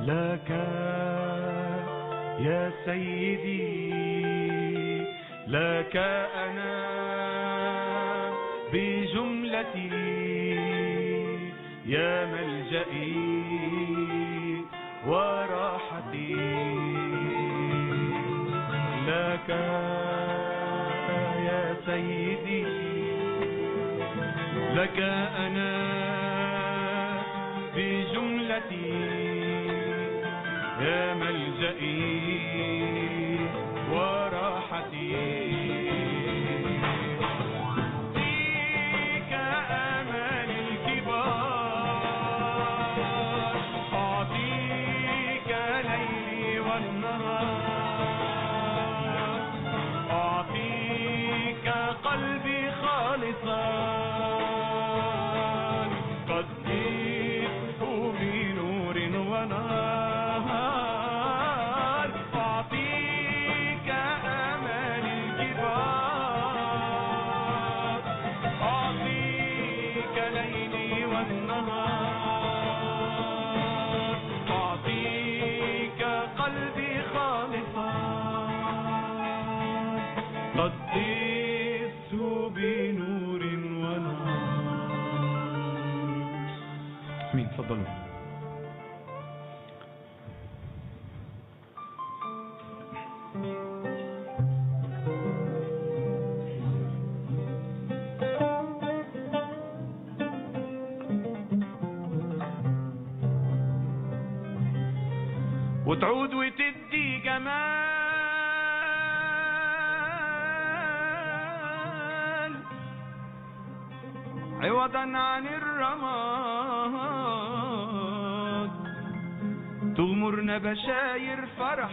لك يا سيدي لك أنا بجملتي يا ملجئي وراحتي لك يا سيدي لك أنا بجملتي يا ملجئي وراحتي فيك أمان الكبار أعطيك ليلي والنهار أعطيك قلبي خالصا قد جئت بنور ونهار أعطيك أمان الكبار أعطيك ليلي والنهار أعطيك قلبي خالصا قدست بنور ونهار مين تفضلوا وتعود وتدي جمال عوضا عن الرماد تغمرنا بشاير فرح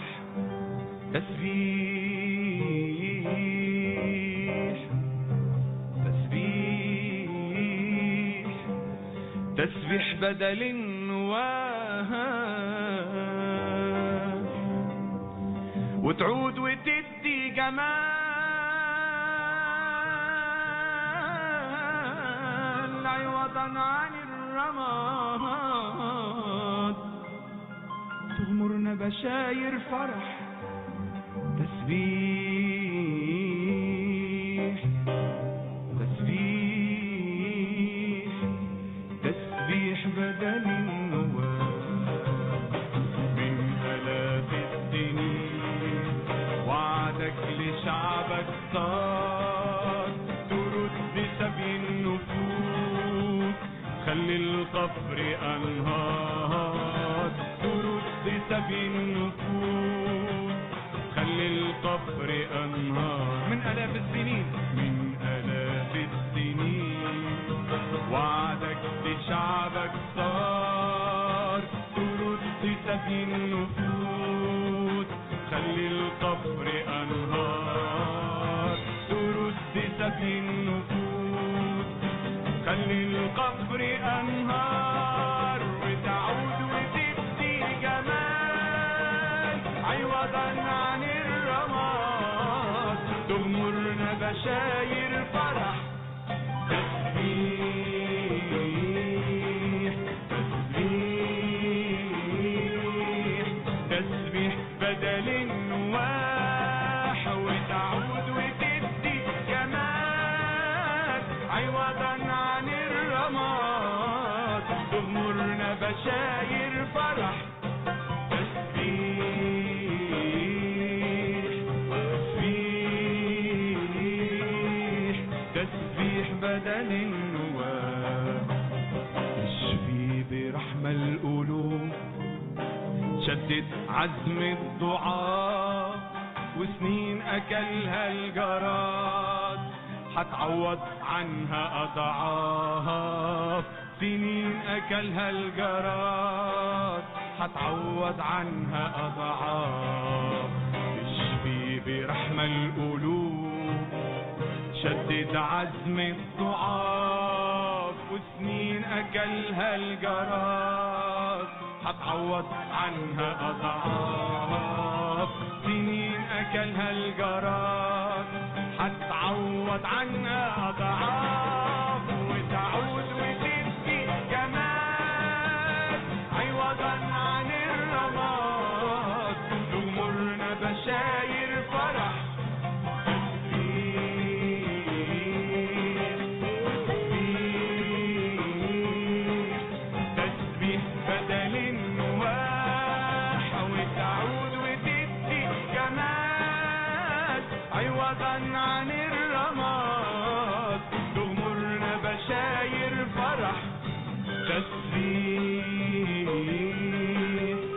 تسبيح تسبيح تسبيح بدل النواه وتعود وتدي جمال عوضا عن الرماد تغمرنا بشاير فرح تسبيح تسبيح تسبيح بدل النواه من آلاف السنين وعدك لشعبك صار ترد سبي النفوس خلي القبر أنهار ترد سبي النفوس خلي القبر أنهار من آلاف السنين من آلاف السنين وعدك لشعبك صار ترد سبي النفوس خلي القبر أنهار ترد سبي النفوس خلي القبر أنهار وتعود وتبدي جمال عوضا عن الرماد تغمرنا بشاير فرح تسبيح تسبيح تسبيح بدل النواح وتعود وتدي جمال عوضا عن الرماد تغمرنا بشاير فرح تسبيح تسبيح تسبيح بدل النواه اشفي برحمة القلوب شدد عزم الضعاف وسنين أكلها الجراد هتعوض عنها أضعاف سنين أكلها الجراد هتعوض عنها أضعاف اشفي برحمة القلوب شدد عزم الضعاف وسنين أكلها الجراد هتعوض عنها أضعاف سنين أكلها الجراد هتعوض عنها أضعاف وتعود وتبكي جمال عوضا عن الرماد عن الرماد تغمرنا بشاير فرح تسبيح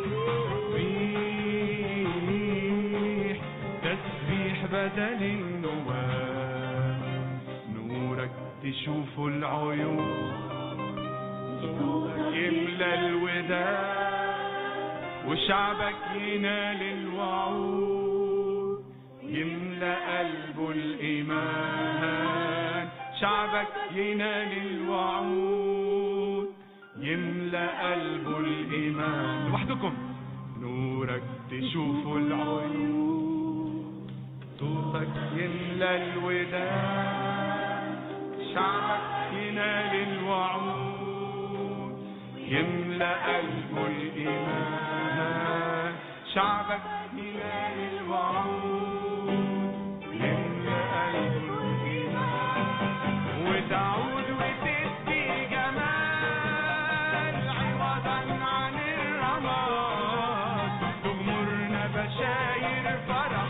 تسبيح تسبيح بدل النوام نورك تشوف العيون يملى الوداع وشعبك ينال الوعود يملى قلبه الإيمان شعبك ينال الوعود يملى قلبه الإيمان لوحدكم نورك تشوف العيون صوتك يملى الوداع شعبك ينال الوعود يملى قلبه الإيمان شعبك ينال الوعود يملى قلبه الإيمان وتعود وتدي جمال عوضا عن الرماد تغمرنا بشاير فرح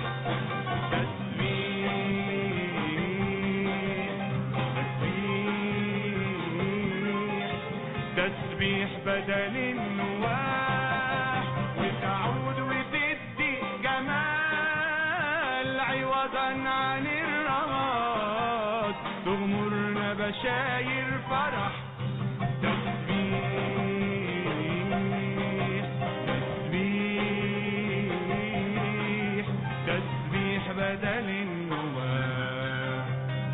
تسبيح تسبيح تسبيح بدل النواح وتعود وتدي جمال عوضا عن الرماد تغمرنا بشاير فرح تسبيح تسبيح تسبيح بدل النواح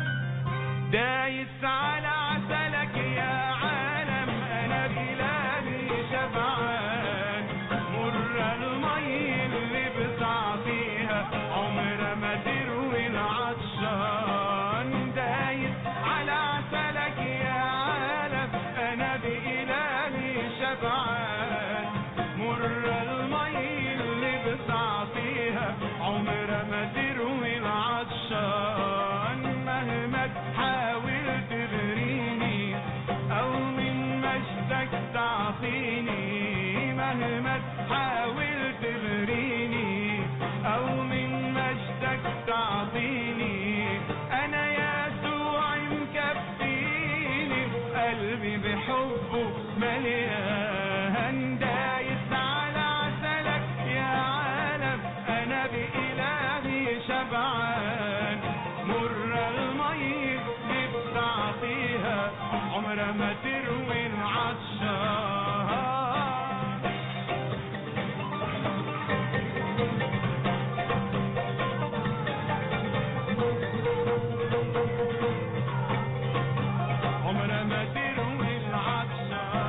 دايس على عسلك يا عالم انا بلادي شبعان مر المي اللي بتعطيها عمر ما تروي العطشان دايس على عسلك يا عالم انا بإلهي شبعان مر المي اللي بتعطيها عمر ما تروي العطشان مهما تحاول تغريني او من مجدك تعطيني مهما تحاول تغريني او من مجدك تعطيني انا يسوع مكفيني قلبي بحبه مليان دايس على عسلك يا عالم انا بإلهي شبعان مر المي اللي بتعطيها عمرها ما تروي العطشان عمرها ما تروي العطشان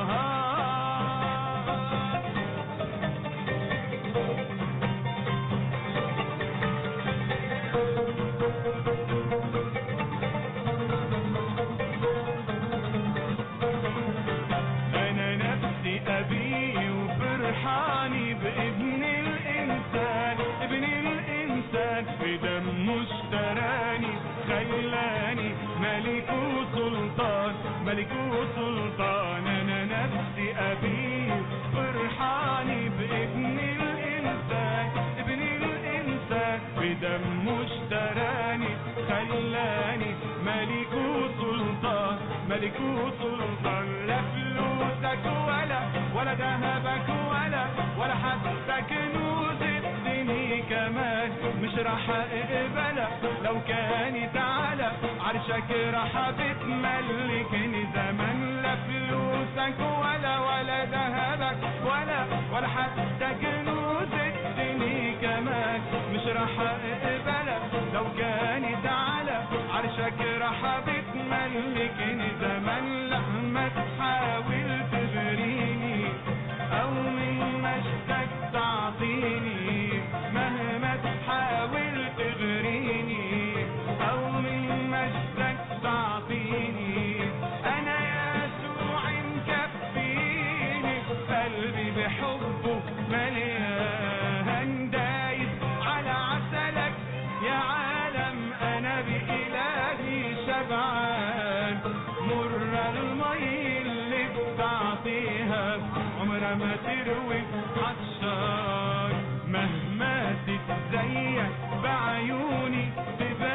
أنا نفسي أبي وفرحاني بابن الإنسان ابن الإنسان بدمه اشتراني خلاني ملك وسلطان ملك وسلطان أنا نفسي أبي فرحاني بابن الإنسان ابن الإنسان بدمه اشتراني خلاني ملك وسلطان ملك وسلطان لا فلوسك ولا ولا ذهبك ولا ولا حتى كنوز الدنيا كمان مش راح اقبلها لو كان تعالى عرشك راح بتملكني زمان لا فلوسك ولا ولا ذهبك ولا ولا حتى كنوز الدنيا كمان مش راح اقبلها لو كان تعالى عرشك راح بتملكني زمان لا ما تحاول تغريني او من مجدك تعطيني مهما تحاول تغريني او من مجدك تعطيني انا يسوع مكفيني قلبي بحبه مليان دايس على عسلك يا عالم انا بإلهي شبعان مر المي اللي بتعطيها عمرها ما تروي عطشان مهما تتزين بعيوني تبان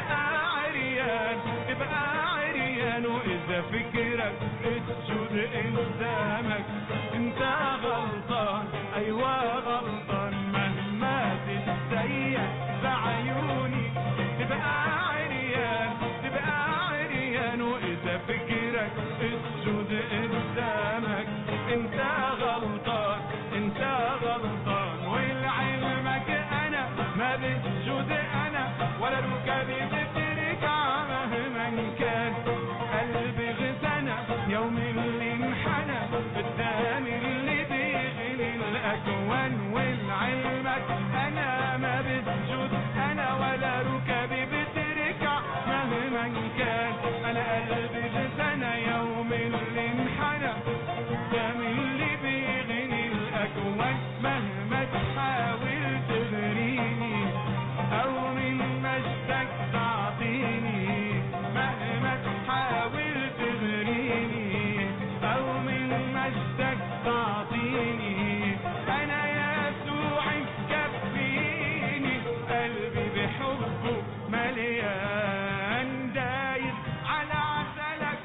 فكرك اسجد قدامك انت غلطان ايوه غلطان مهما تتسيح بعيوني تبقى عريان تبقى عريان واذا فكرك اسجد قدامك انت غلطان انت غلطان ولعلمك انا ما بسجد انا ولا ركبي بتركع مهما كان قلبي غزنا يوم اللي انحنى قدام اللي بيغني الاكوان ولعلمك انا ما بسجد انا ولا ركبي بتركع مهما كان انا قلبي غزنا يوم اللي انحنى قدام اللي بيغني الاكوان مهما تحاول تغريني او من مجدك تعطيني مهما تحاول تغريني او من مجدك تعطيني انا يسوع مكفيني قلبي بحبه مليان دايس على عسلك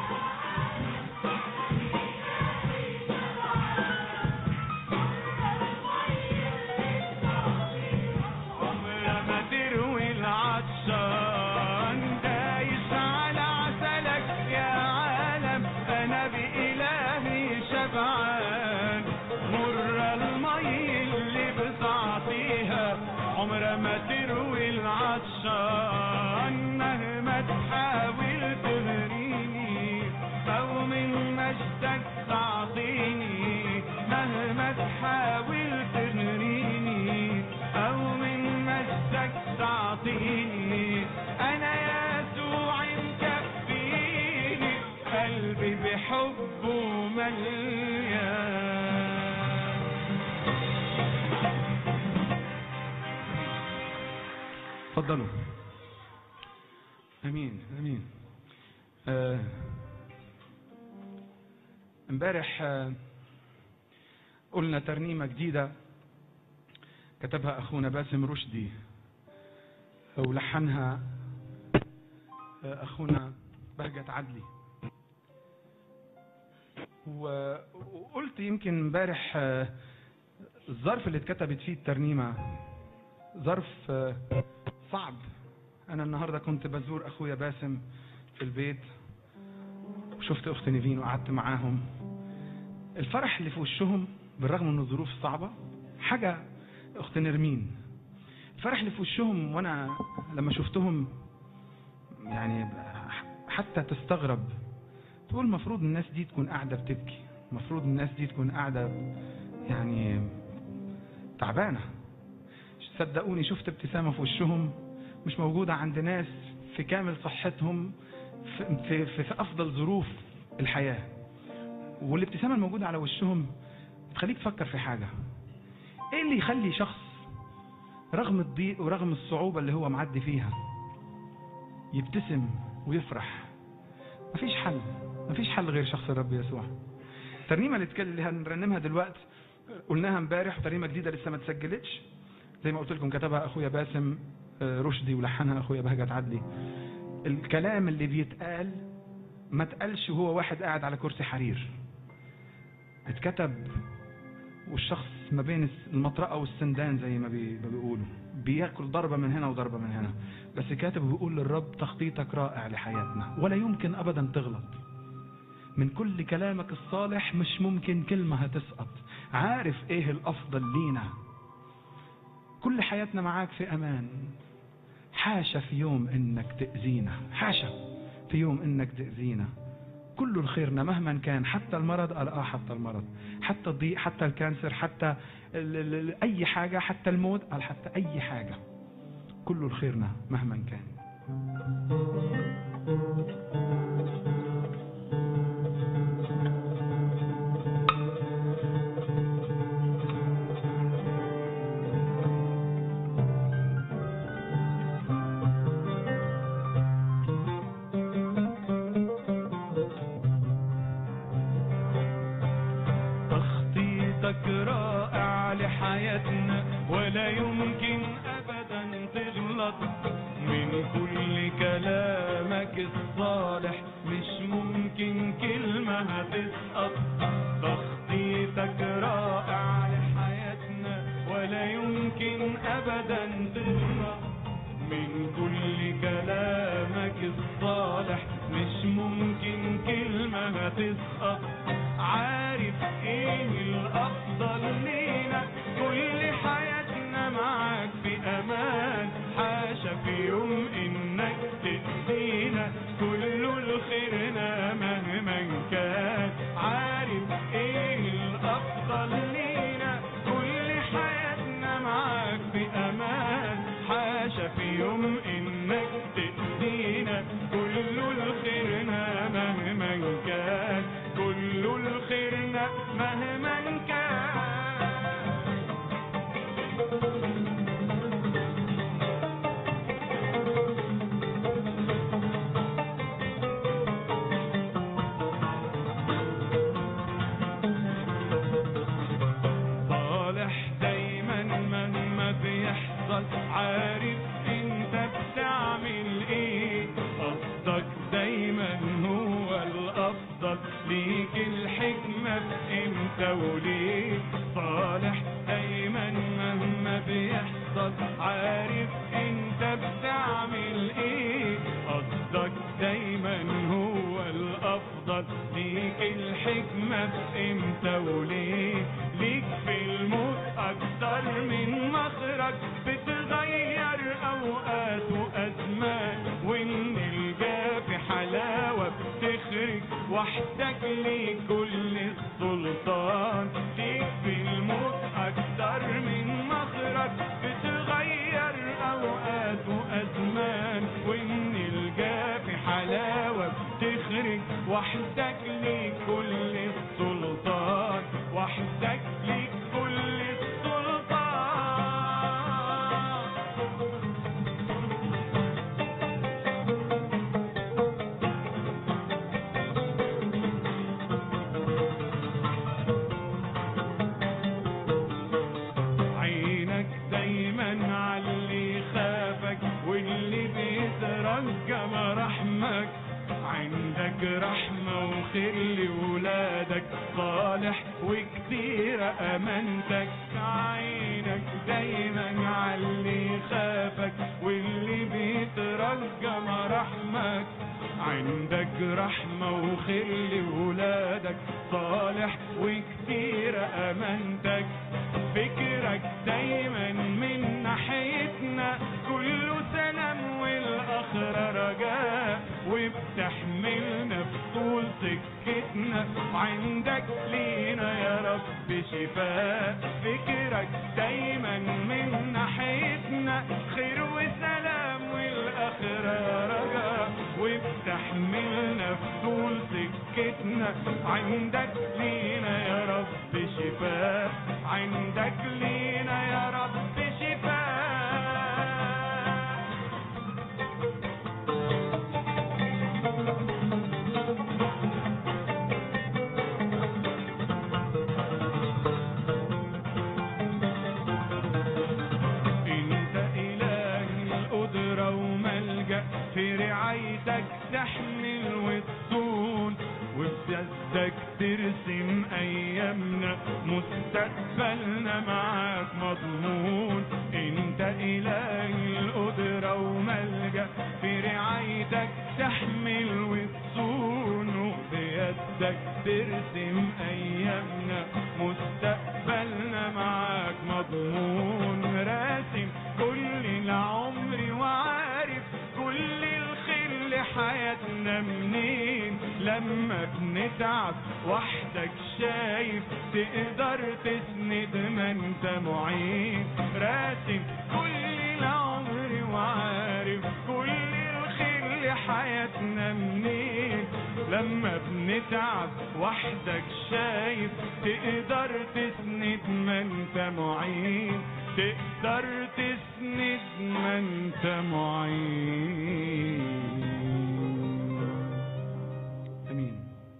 عمرها ما تروي العطشان دايس على عسلك يا عالم انا بإلهي شبعان مر المي اللي بتعطيها عمرها ما تروي العطشان مهما تحاول تغريني او من مجدك تعطيني مهما تحاول تغريني او من مجدك تعطيني انا يسوع مكفيني قلبي بحبه مليان تفضلوا امين امين آه، امبارح آه، قلنا ترنيمة جديدة كتبها أخونا باسم رشدي ولحنها آه، أخونا بهجت عدلي و- وقلت يمكن امبارح آه، الظرف اللي اتكتبت فيه الترنيمة ظرف آه، صعب أنا النهاردة كنت بزور أخويا باسم في البيت وشفت أخت نيفين وقعدت معاهم الفرح اللي في وشهم بالرغم من الظروف الصعبة حاجة أخت نرمين الفرح اللي في وشهم وأنا لما شفتهم يعني حتى تستغرب تقول المفروض الناس دي تكون قاعدة بتبكي المفروض الناس دي تكون قاعدة يعني تعبانة صدقوني شفت ابتسامة في وشهم مش موجودة عند ناس في كامل صحتهم في, في, في, في أفضل ظروف الحياة والابتسامة الموجودة على وشهم تخليك تفكر في حاجة ايه اللي يخلي شخص رغم الضيق ورغم الصعوبة اللي هو معدي فيها يبتسم ويفرح مفيش حل مفيش حل غير شخص الرب يسوع الترنيمة اللي تكلم اللي هنرنمها دلوقتي قلناها امبارح ترنيمة جديدة لسه ما اتسجلتش زي ما قلت لكم كتبها اخويا باسم آه، رشدي ولحنها اخويا بهجت عدلي الكلام اللي بيتقال ما اتقالش وهو واحد قاعد على كرسي حرير اتكتب والشخص ما بين المطرقة والسندان زي ما بي- ما بيقولوا بياكل ضربة من هنا وضربة من هنا بس كاتب بيقول للرب تخطيطك رائع لحياتنا ولا يمكن أبدا تغلط من كل كلامك الصالح مش ممكن كلمة هتسقط عارف ايه الأفضل لينا كل حياتنا معاك في أمان حاشا في يوم انك تأذينا حاشا في يوم انك تأذينا كل الخيرنا مهما كان حتى المرض قال اه حتى المرض حتى الضيق حتى الكانسر حتى ال ال ال اي حاجة حتى الموت قال حتى اي حاجة كل الخيرنا مهما كان تخطيطك رائع لحياتنا ولا يمكن ابدا تغلط من كل كلامك الصالح مش ممكن ممكن كلمة هتسقط تخطيطك رائع لحياتنا ولا يمكن أبدا تغلط من كل كلامك الصالح مش ممكن كلمة هتسقط عارف ايه الافضل لينا كل حياتنا معاك في امان حاشا في يوم انك تأذينا كل الخيرنا مهما كان عارف ايه الافضل لينا كل حياتنا معاك في امان حاشا في يوم انك تأذينا كل الخيرنا مهما كان كل الخيرنا مهما كان صالح دايما مهما بيحصل عارف انت بتعمل ايه قصدك دايما هو الافضل ليك الحكمة في امتى وليه صالح دايما مهما بيحصل عارف انت بتعمل ايه قصدك دايما هو الافضل ليك الحكمة في امتى وليه ليك في الموت اكتر من مخرج بتغير اوقات وازمان وان الجاف حلاوة بتخرج وحدك ليك كل السلطان ليك في الموت اكتر من مخرج بتغير اوقات وازمان وان الجاف حلاوة بتخرج وحدك ليك كل السلطان وحدك ليك كل السلطان عينك دايما عاللي خافك واللي بيترجم رحمك عندك رحمة وخير لولادك صالح وكتير أمانتك عينك دايما عاللي خافك واللي بيترجم رحمك عندك رحمة وخير لولادك صالح وكتير أمانتك فكرك دايما من ناحيتنا كله سلام والآخرة رجاء وبتحملنا في طول سكتنا وعندك لينا يا رب شفاء فكرك دايما من ناحيتنا خير وسلام والآخرة رجاء وبتحملنا في طول سكتنا عندك لينا يا رب شفاء عندك لينا يا رب شفاء انت اله القدرة وملجأ في رعايتك تحمل وتصون وبجسدك ترسم ايامنا مستقبلنا معاك مضمون انت اله القدرة وملجأ في رعايتك تحمل وتصون وبيدك ترسم ايامنا مستقبلنا معاك مضمون راسم كل العمر وعارف كل الخير لحياتنا منين لما بنتعب وحدك شايف تقدر تسند ما انت معين راسم كل العمر وعارف كل الخير لحياتنا منين لما بنتعب وحدك شايف تقدر تسند ما انت معين تقدر تسند ما انت معين امين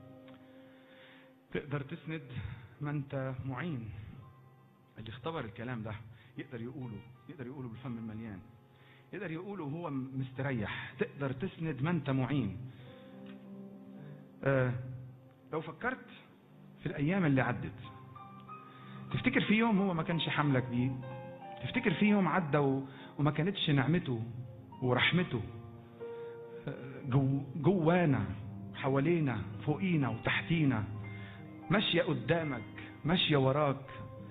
تقدر تسند ما انت معين اللي اختبر الكلام ده يقدر يقوله يقدر يقوله بالفم المليان يقدر يقوله وهو مستريح تقدر تسند ما انت معين آه لو فكرت في الأيام اللي عدت تفتكر في يوم هو ما كانش حملك بيه تفتكر في يوم عدى و- وما كانتش نعمته ورحمته آه، جو جوانا حوالينا فوقينا وتحتينا ماشية قدامك ماشية وراك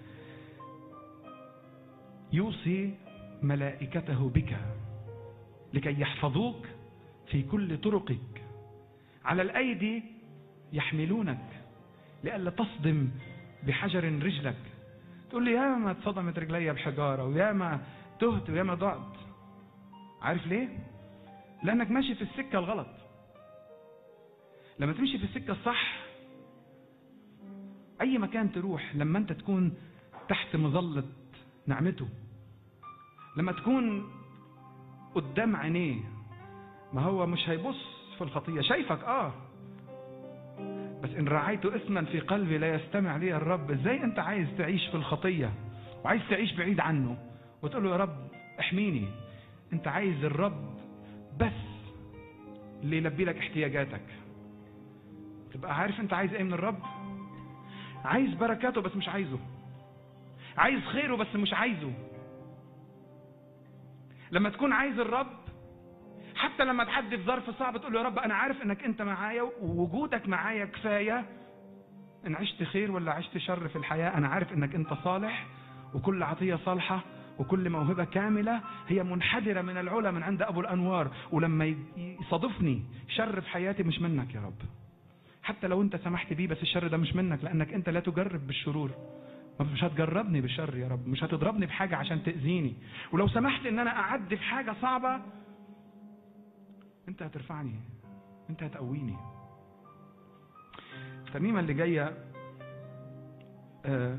يوصي ملائكته بك لكي يحفظوك في كل طرقك على الأيدي يحملونك لئلا تصدم بحجر رجلك تقول لي ياما اتصدمت رجلي بحجارة وياما تهت وياما ضعت عارف ليه؟ لأنك ماشي في السكة الغلط لما تمشي في السكة الصح أي مكان تروح لما أنت تكون تحت مظلة نعمته لما تكون قدام عينيه ما هو مش هيبص في الخطية شايفك اه بس إن رعيت إثما في قلبي لا يستمع لي الرب إزاي أنت عايز تعيش في الخطية وعايز تعيش بعيد عنه وتقول له يا رب احميني أنت عايز الرب بس اللي يلبي لك احتياجاتك تبقى عارف أنت عايز إيه من الرب عايز بركاته بس مش عايزه عايز خيره بس مش عايزه لما تكون عايز الرب حتى لما تعدي في ظرف صعب تقول له يا رب انا عارف انك انت معايا ووجودك معايا كفايه ان عشت خير ولا عشت شر في الحياه انا عارف انك انت صالح وكل عطيه صالحه وكل موهبه كامله هي منحدره من العلا من عند ابو الانوار ولما ي- يصادفني شر في حياتي مش منك يا رب حتى لو انت سمحت بيه بس الشر ده مش منك لانك انت لا تجرب بالشرور مش هتجربني بالشر يا رب مش هتضربني بحاجه عشان تاذيني ولو سمحت ان انا اعدي في حاجه صعبه انت هترفعني انت هتقويني الترنيمه اللي جايه آه،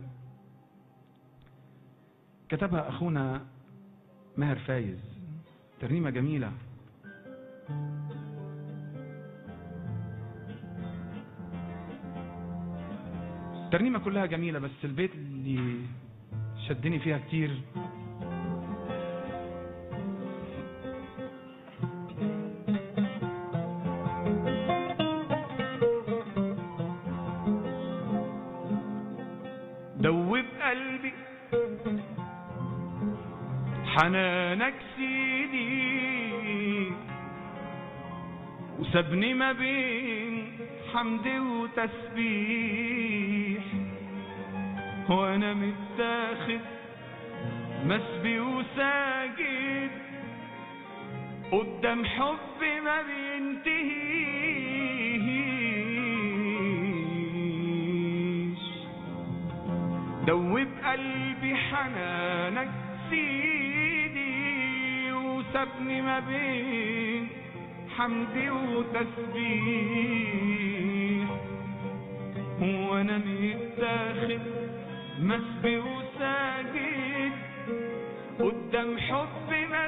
كتبها اخونا ماهر فايز ترنيمه جميله الترنيمه كلها جميله بس البيت اللي شدني فيها كتير دوب قلبي حنانك سيدي وسابني ما بين حمد وتسبيح وانا متاخد مسبي وساجد قدام حب ما بينتهيش دوب قلبي حنانك سيدي وسابني ما بين حمدي وتسبيح وانا متاخد مسبي وساجد قدام حب ما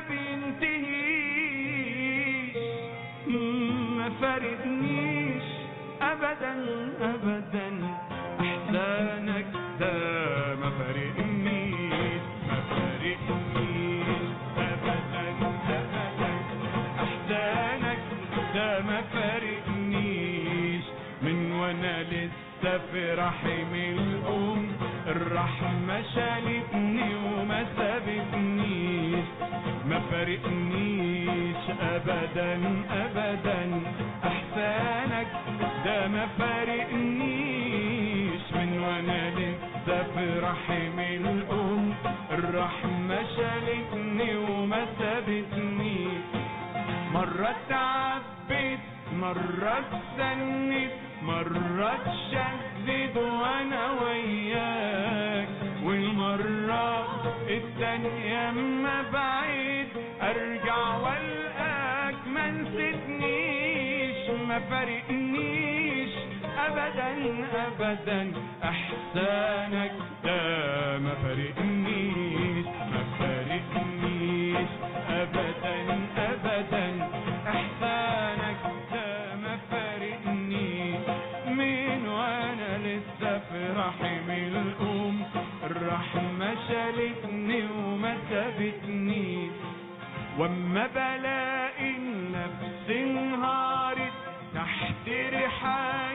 بينتهيش ما فارقنيش ابدا ابدا احزانك ده ما فارقنيش ما فارقنيش ابدا ابدا احزانك ده ما فارقنيش من وانا لسه في رحم الام الرحمة شالتني وما سابتنيش ما فارقنيش ابدا ابدا احسانك ده ما فارقنيش من وانا لسه في رحم الام الرحمة شالتني وما سابتنيش مرة تعبت مرة اتسند مرة اتشدد وانا وياك والمرة التانية اما بعيد ارجع والقاك ما نسيتنيش ما فارقنيش ابدا ابدا احسانك ده ما فارقنيش ما فارقنيش ابدا ابدا احسانك ده ما فارقنيش من وانا لسه في رحم الام الرحمة شالتني وما سابتنيش واما بلاقي النفس انهارت تحت رحال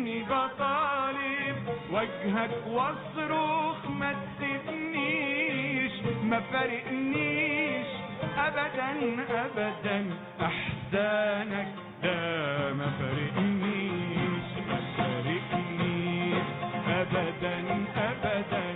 اني بطالب وجهك واصرخ ما تسيبنيش ما فارقنيش ابدا ابدا احزانك ده ما فارقنيش ما فارقنيش ابدا ابدا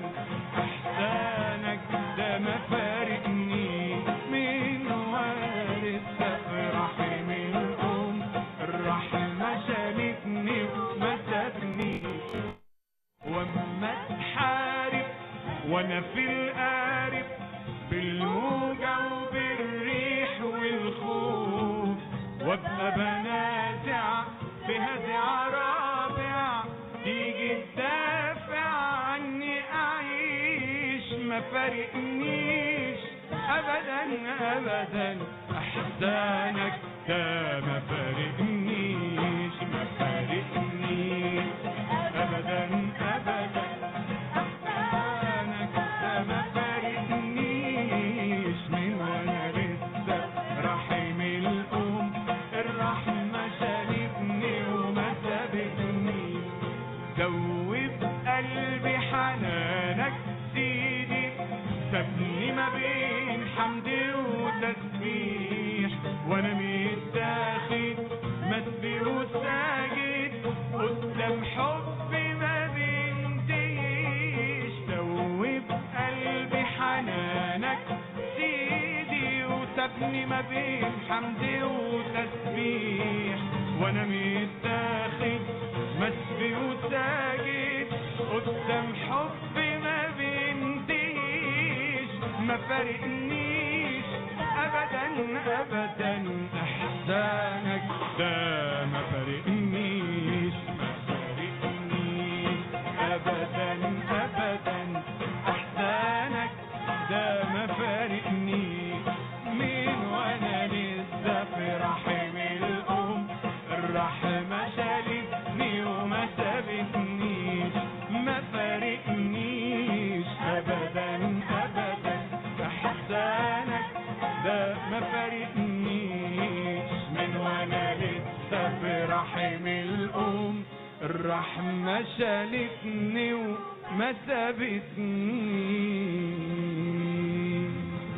احزانك ده ما فارقنيش من وارث في رحم الام الرحمه شالتني وما سابنيش واما تحارب وانا في القارب بالموجة وبالريح والخوف وابقى بنازع بهزع رابع تيجي تدافع عني اعيش ما فارقنيش ابدا ابدا احزانك ده ما فارقنيش ما فارقنيش ابدا ابدا احزانك ده ما فارقنيش من وانا لسه رحم الام الرحمه شالتني وما سابتنيش دوب قلبي حنانك سيدي سابني ما بين حمد وتسبيح وانا متاخد مسبي وساجد قدام حب ما بينتهيش دوب قلبي حنانك سيدي وسابني ما بين حمد وتسبيح وانا متاخد مسبي وساجد قدام حب ما بينتهيش ما فارقنيش ابدا ابدا احزانك ده ما فارقنيش ما فارقنيش ابدا ابدا احزانك ده ما فارقنيش من وانا لسه في رحم الام الرحمه شالتني وما سابتنيش ما فارقنيش ابدا ابدا احزانك ده ما فارقنيش من وانا لسه في رحم الام الرحمه شالتني وما سابتنيش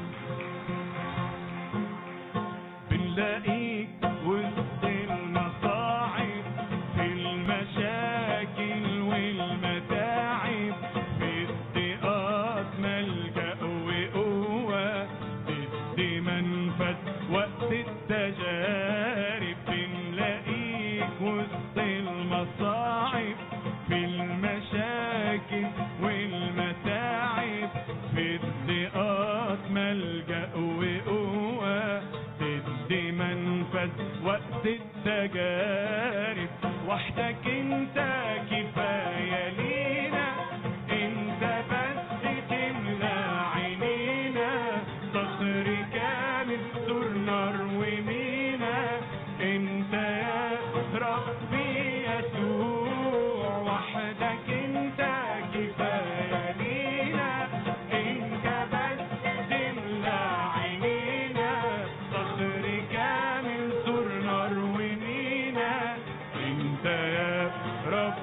بنلاقيك وسط المصاعب في المشاكل والمتاعب في الضيقات ملجأ وقوة تدي منفذ وقت التجارب بنلاقيك وسط المصاعب في المشاكل والمتاعب في الضيقات ملجأ وقوة تدي منفذ وقت التجارب وحدك انت كفاية لينا انت بس تملى عينينا صخر كامل سور نار ومينا انت يا ربي يسوع وحدك انت كفاية لينا انت بس تملى عينينا صخر كامل سور نار ومينا انت يا رب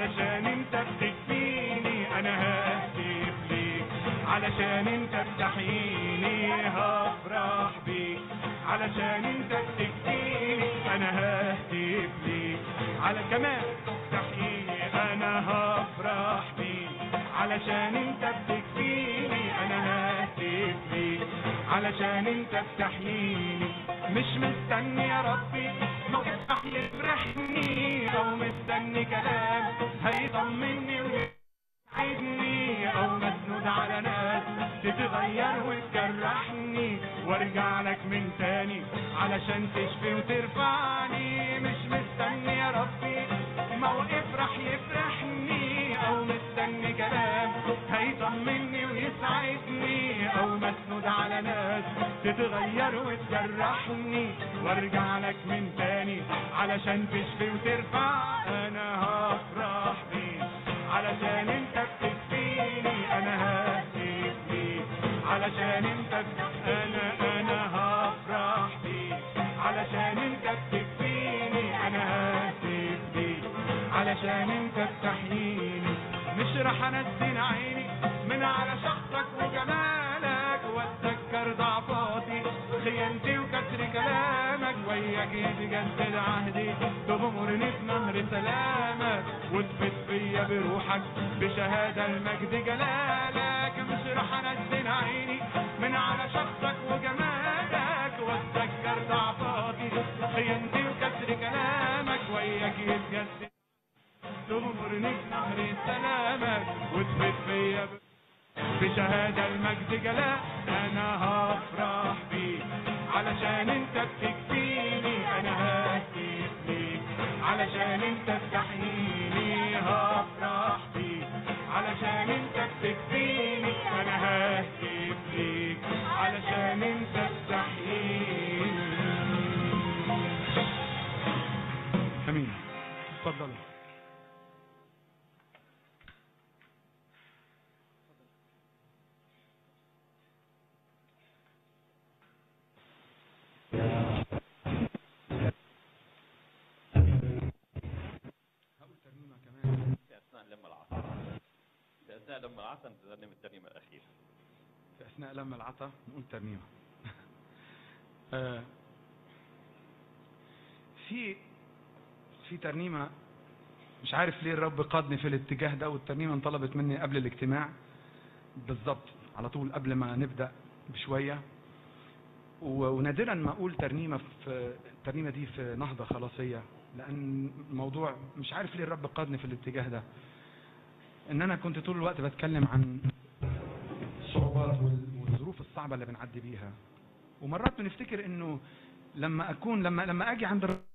علشان انت بتكفيني انا ههتف ليك علشان انت بتحييني هفرح بيك علشان انت بتكفيني انا ههتف ليك على كمان تحييني انا هفرح بيك علشان انت بتكفيني انا ههتف ليك علشان انت بتحييني مش مستني يا ربي موقف يفرحني او مستني كلام هيطمني ويسعدني او مسنود على ناس تتغير وتجرحني وارجع لك من تاني علشان تشفي وترفعني مش مستني يا ربي موقف راح يفرحني او مستني كلام هيطمني ويسعدني او مسنود على ناس تتغير وتجرحني وارجع لك من تاني علشان تشفي وترفع انا هفرح بيك علشان انت بتكفيني انا ههتف بيك علشان انت بت- انا انا هفرح بيك علشان انت بتكفيني انا ههتف بيك علشان انت بتحييني مش رح انزل عيني من على شخصك وجمالك واتذكر ضعفاتي خيانتي وكسر كلامك وياك يتجدد عهدي تغمرني في نهر سلامك وتفت فيا بروحك بشهادة المجد جلالك مش رح انزل عيني من على شخصك وجمالك واتذكر ضعفاتي خيانتي وكسر كلامك وياك يتجدد تغمرني في نهر سلامك وتفت فيا ب... بشهادة المجد جلاء أنا هفرح بيك علشان أنت بتكفيني أنا ههتف ليك علشان أنت بتحييني هفرح بيك علشان أنت بتكفيني أنا ههتف ليك علشان أنت بتحييني امين اتفضلوا هقول ترنيمة كمان في اثناء لما العصر في اثناء لما العصر نترنم الترنيمه الاخيره في اثناء لما العطا نقول ترنيمه آه، في في ترنيمه مش عارف ليه الرب قادني في الاتجاه ده والترنيمه انطلبت مني قبل الاجتماع بالظبط على طول قبل ما نبدا بشويه و- ونادرا ما اقول ترنيمه في الترنيمه دي في نهضه خلاصيه لان الموضوع مش عارف ليه الرب قادني في الاتجاه ده ان انا كنت طول الوقت بتكلم عن الصعوبات وال- والظروف الصعبة اللي بنعدي بيها ومرات بنفتكر انه لما اكون لما لما اجي عند الر-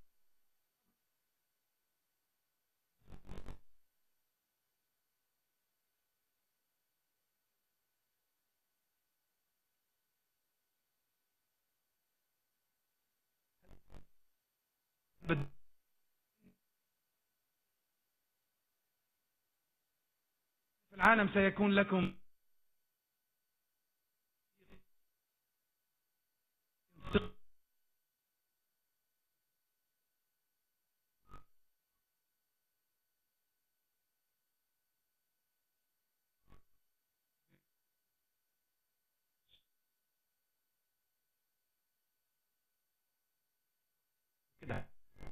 بد- في العالم سيكون لكم كده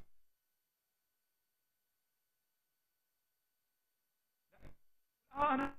اه انا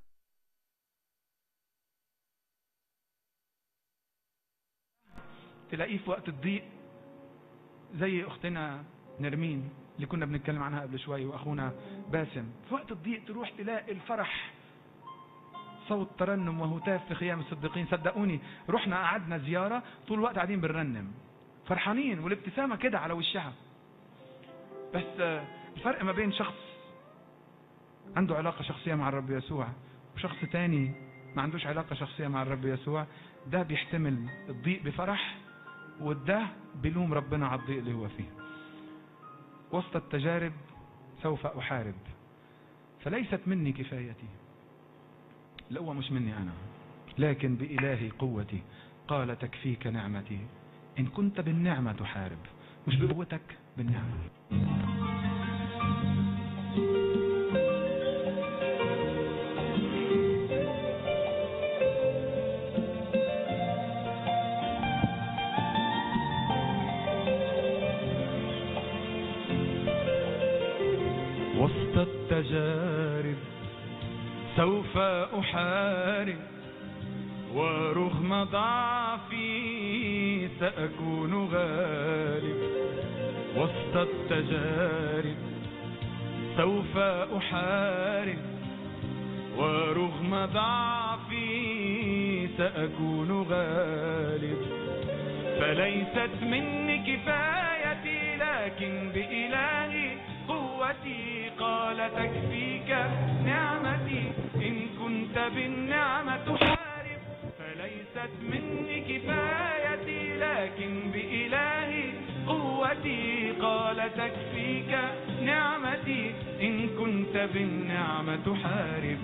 تلاقيه في وقت الضيق زي اختنا نرمين اللي كنا بنتكلم عنها قبل شوي واخونا باسم في وقت الضيق تروح تلاقي الفرح صوت ترنم وهتاف في خيام الصديقين صدقوني رحنا قعدنا زيارة طول الوقت قاعدين بنرنم فرحانين والابتسامة كده على وشها بس آه، الفرق ما بين شخص عنده علاقة شخصية مع الرب يسوع وشخص تاني ما عندوش علاقة شخصية مع الرب يسوع ده بيحتمل الضيق بفرح وده بيلوم ربنا على الضيق اللي هو فيه وسط التجارب سوف أحارب فليست مني كفايتي القوة مش مني أنا لكن بإلهي قوتي قال تكفيك نعمتي إن كنت بالنعمة تحارب مش بقوتك بالنعمة التجارب سوف أحارب ورغم ضعفي سأكون غالب وسط التجارب سوف أحارب ورغم ضعفي سأكون غالب فليست مني كفايتي لكن بإلهي قوتي قال تكفيك نعمتي إن كنت بالنعمة تحارب فليست مني كفايتي لكن بإلهي قوتي قال تكفيك نعمتي إن كنت بالنعمة تحارب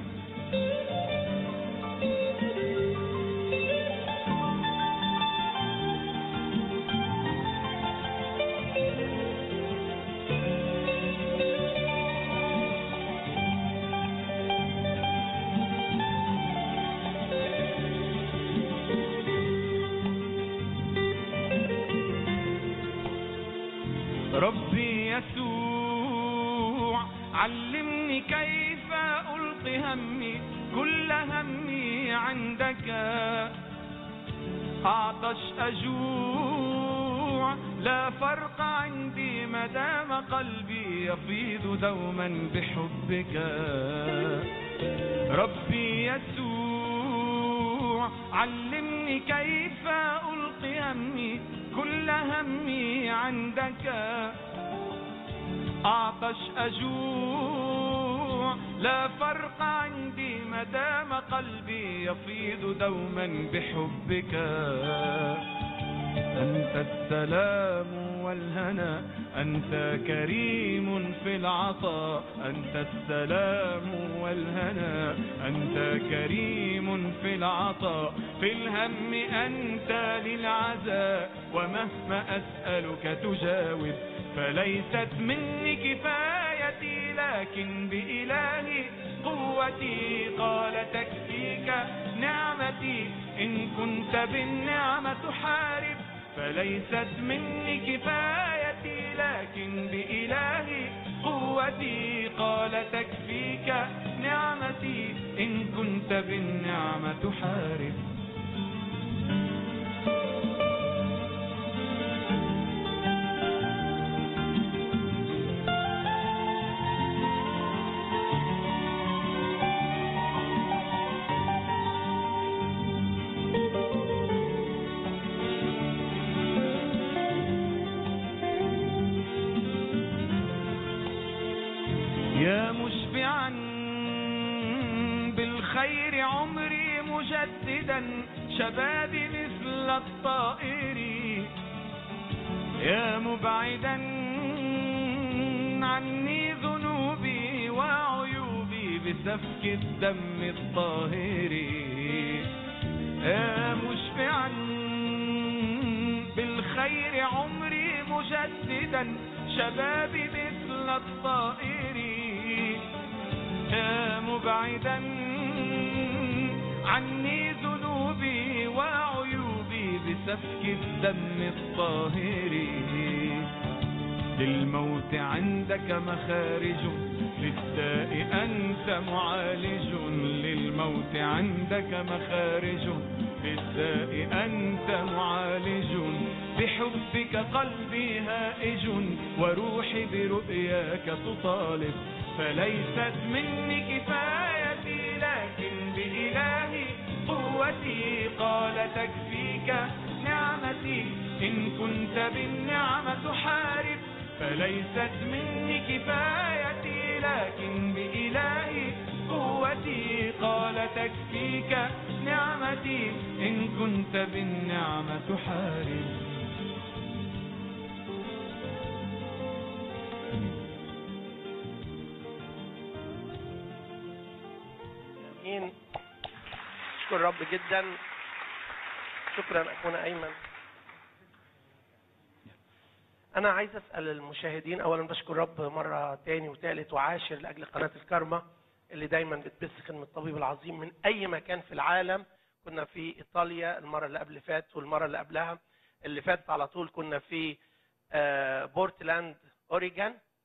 ربي يسوع علمني كيف ألقي همي كل همي عندك أعطش أجوع لا فرق عندي ما دام قلبي يفيض دوما بحبك ربي يسوع علمني كيف ألقي همي كل همي عندك أعطش أجوع لا فرق عندي ما دام قلبي يفيض دوما بحبك أنت السلام والهنا أنت كريم في العطاء أنت السلام والهنا أنت كريم في العطاء في الهم أنت للعزاء ومهما أسألك تجاوب فليست مني كفايتي لكن بإلهي قوتي قال تكفيك نعمتي إن كنت بالنعمة تحارب فليست مني كفايتي لكن بإلهي قوتي قال تكفيك نعمتي إن كنت بالنعمة تحارب يا مشبعا بالخير عمري مجددا شبابي مثل الطائر يا مبعدا عني ذنوبي وعيوبي بسفك الدم الطاهر يا مشبعا بالخير عمري مجددا شبابي مثل الطائر يا مبعدا عني ذنوبي وعيوبي بسفك الدم الطاهر للموت عندك مخارج للداء أنت معالج للموت عندك مخارج للداء أنت معالج بحبك قلبي هائج وروحي برؤياك تطالب فليست مني كفايتي لكن بإلهي قوتي قال تكفيك نعمتي إن كنت بالنعمة تحارب فليست مني كفايتي لكن بإلهي قوتي قال تكفيك نعمتي إن كنت بالنعمة تحارب امين اشكر الرب جدا شكرا اخونا ايمن انا عايز اسال المشاهدين اولا بشكر رب مره تاني وتالت وعاشر لاجل قناه الكرمه اللي دايما بتبث خدمه الطبيب العظيم من اي مكان في العالم كنا في ايطاليا المره اللي قبل فات والمره اللي قبلها اللي فاتت على طول كنا في آه، بورتلاند اوريجان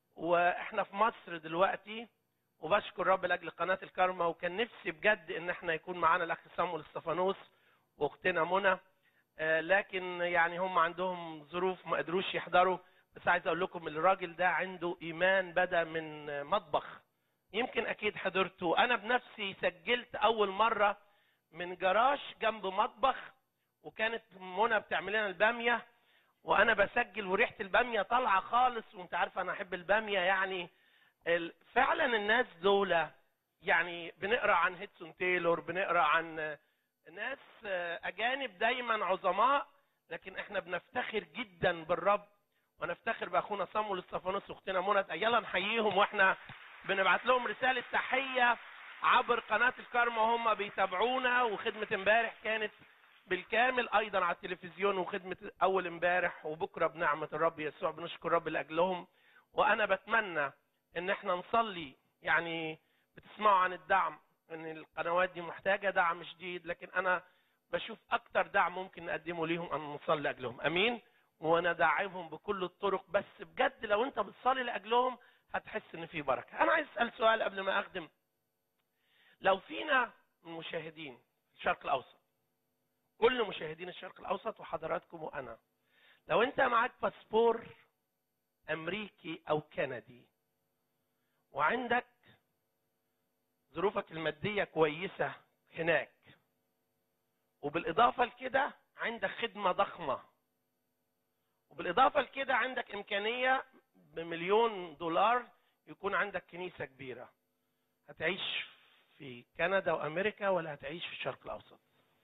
واحنا في مصر دلوقتي وبشكر رب لاجل قناه الكرمه وكان نفسي بجد ان احنا يكون معانا الاخ صامويل استفانوس واختنا منى آه، لكن يعني هم عندهم ظروف ما قدروش يحضروا بس عايز اقول لكم الراجل ده عنده ايمان بدا من آه، مطبخ يمكن اكيد حضرته انا بنفسي سجلت اول مره من جراج جنب مطبخ وكانت منى بتعمل لنا الباميه وانا بسجل وريحه الباميه طالعه خالص وانت عارف انا احب الباميه يعني ال- فعلا الناس دول يعني بنقرا عن هيدسون تايلور بنقرا عن آه، ناس آه، اجانب دايما عظماء لكن احنا بنفتخر جدا بالرب ونفتخر باخونا صامويل استفانوس واختنا منى يلا نحييهم واحنا بنبعت لهم رساله تحيه عبر قناه الكرمه وهم بيتابعونا وخدمه امبارح كانت بالكامل ايضا على التلفزيون وخدمه اول امبارح وبكره بنعمه الرب يسوع بنشكر الرب لاجلهم وانا بتمنى ان احنا نصلي يعني بتسمعوا عن الدعم ان القنوات دي محتاجه دعم شديد لكن انا بشوف اكتر دعم ممكن نقدمه ليهم ان نصلي لاجلهم امين وندعمهم بكل الطرق بس بجد لو انت بتصلي لاجلهم هتحس ان في بركه انا عايز اسال سؤال قبل ما اخدم لو فينا من مشاهدين الشرق الاوسط كل مشاهدين الشرق الاوسط وحضراتكم وانا لو انت معاك باسبور امريكي او كندي وعندك ظروفك الماديه كويسه هناك وبالاضافه لكده عندك خدمه ضخمه وبالاضافه لكده عندك امكانيه بمليون دولار يكون عندك كنيسه كبيره هتعيش في كندا وامريكا ولا هتعيش في الشرق الاوسط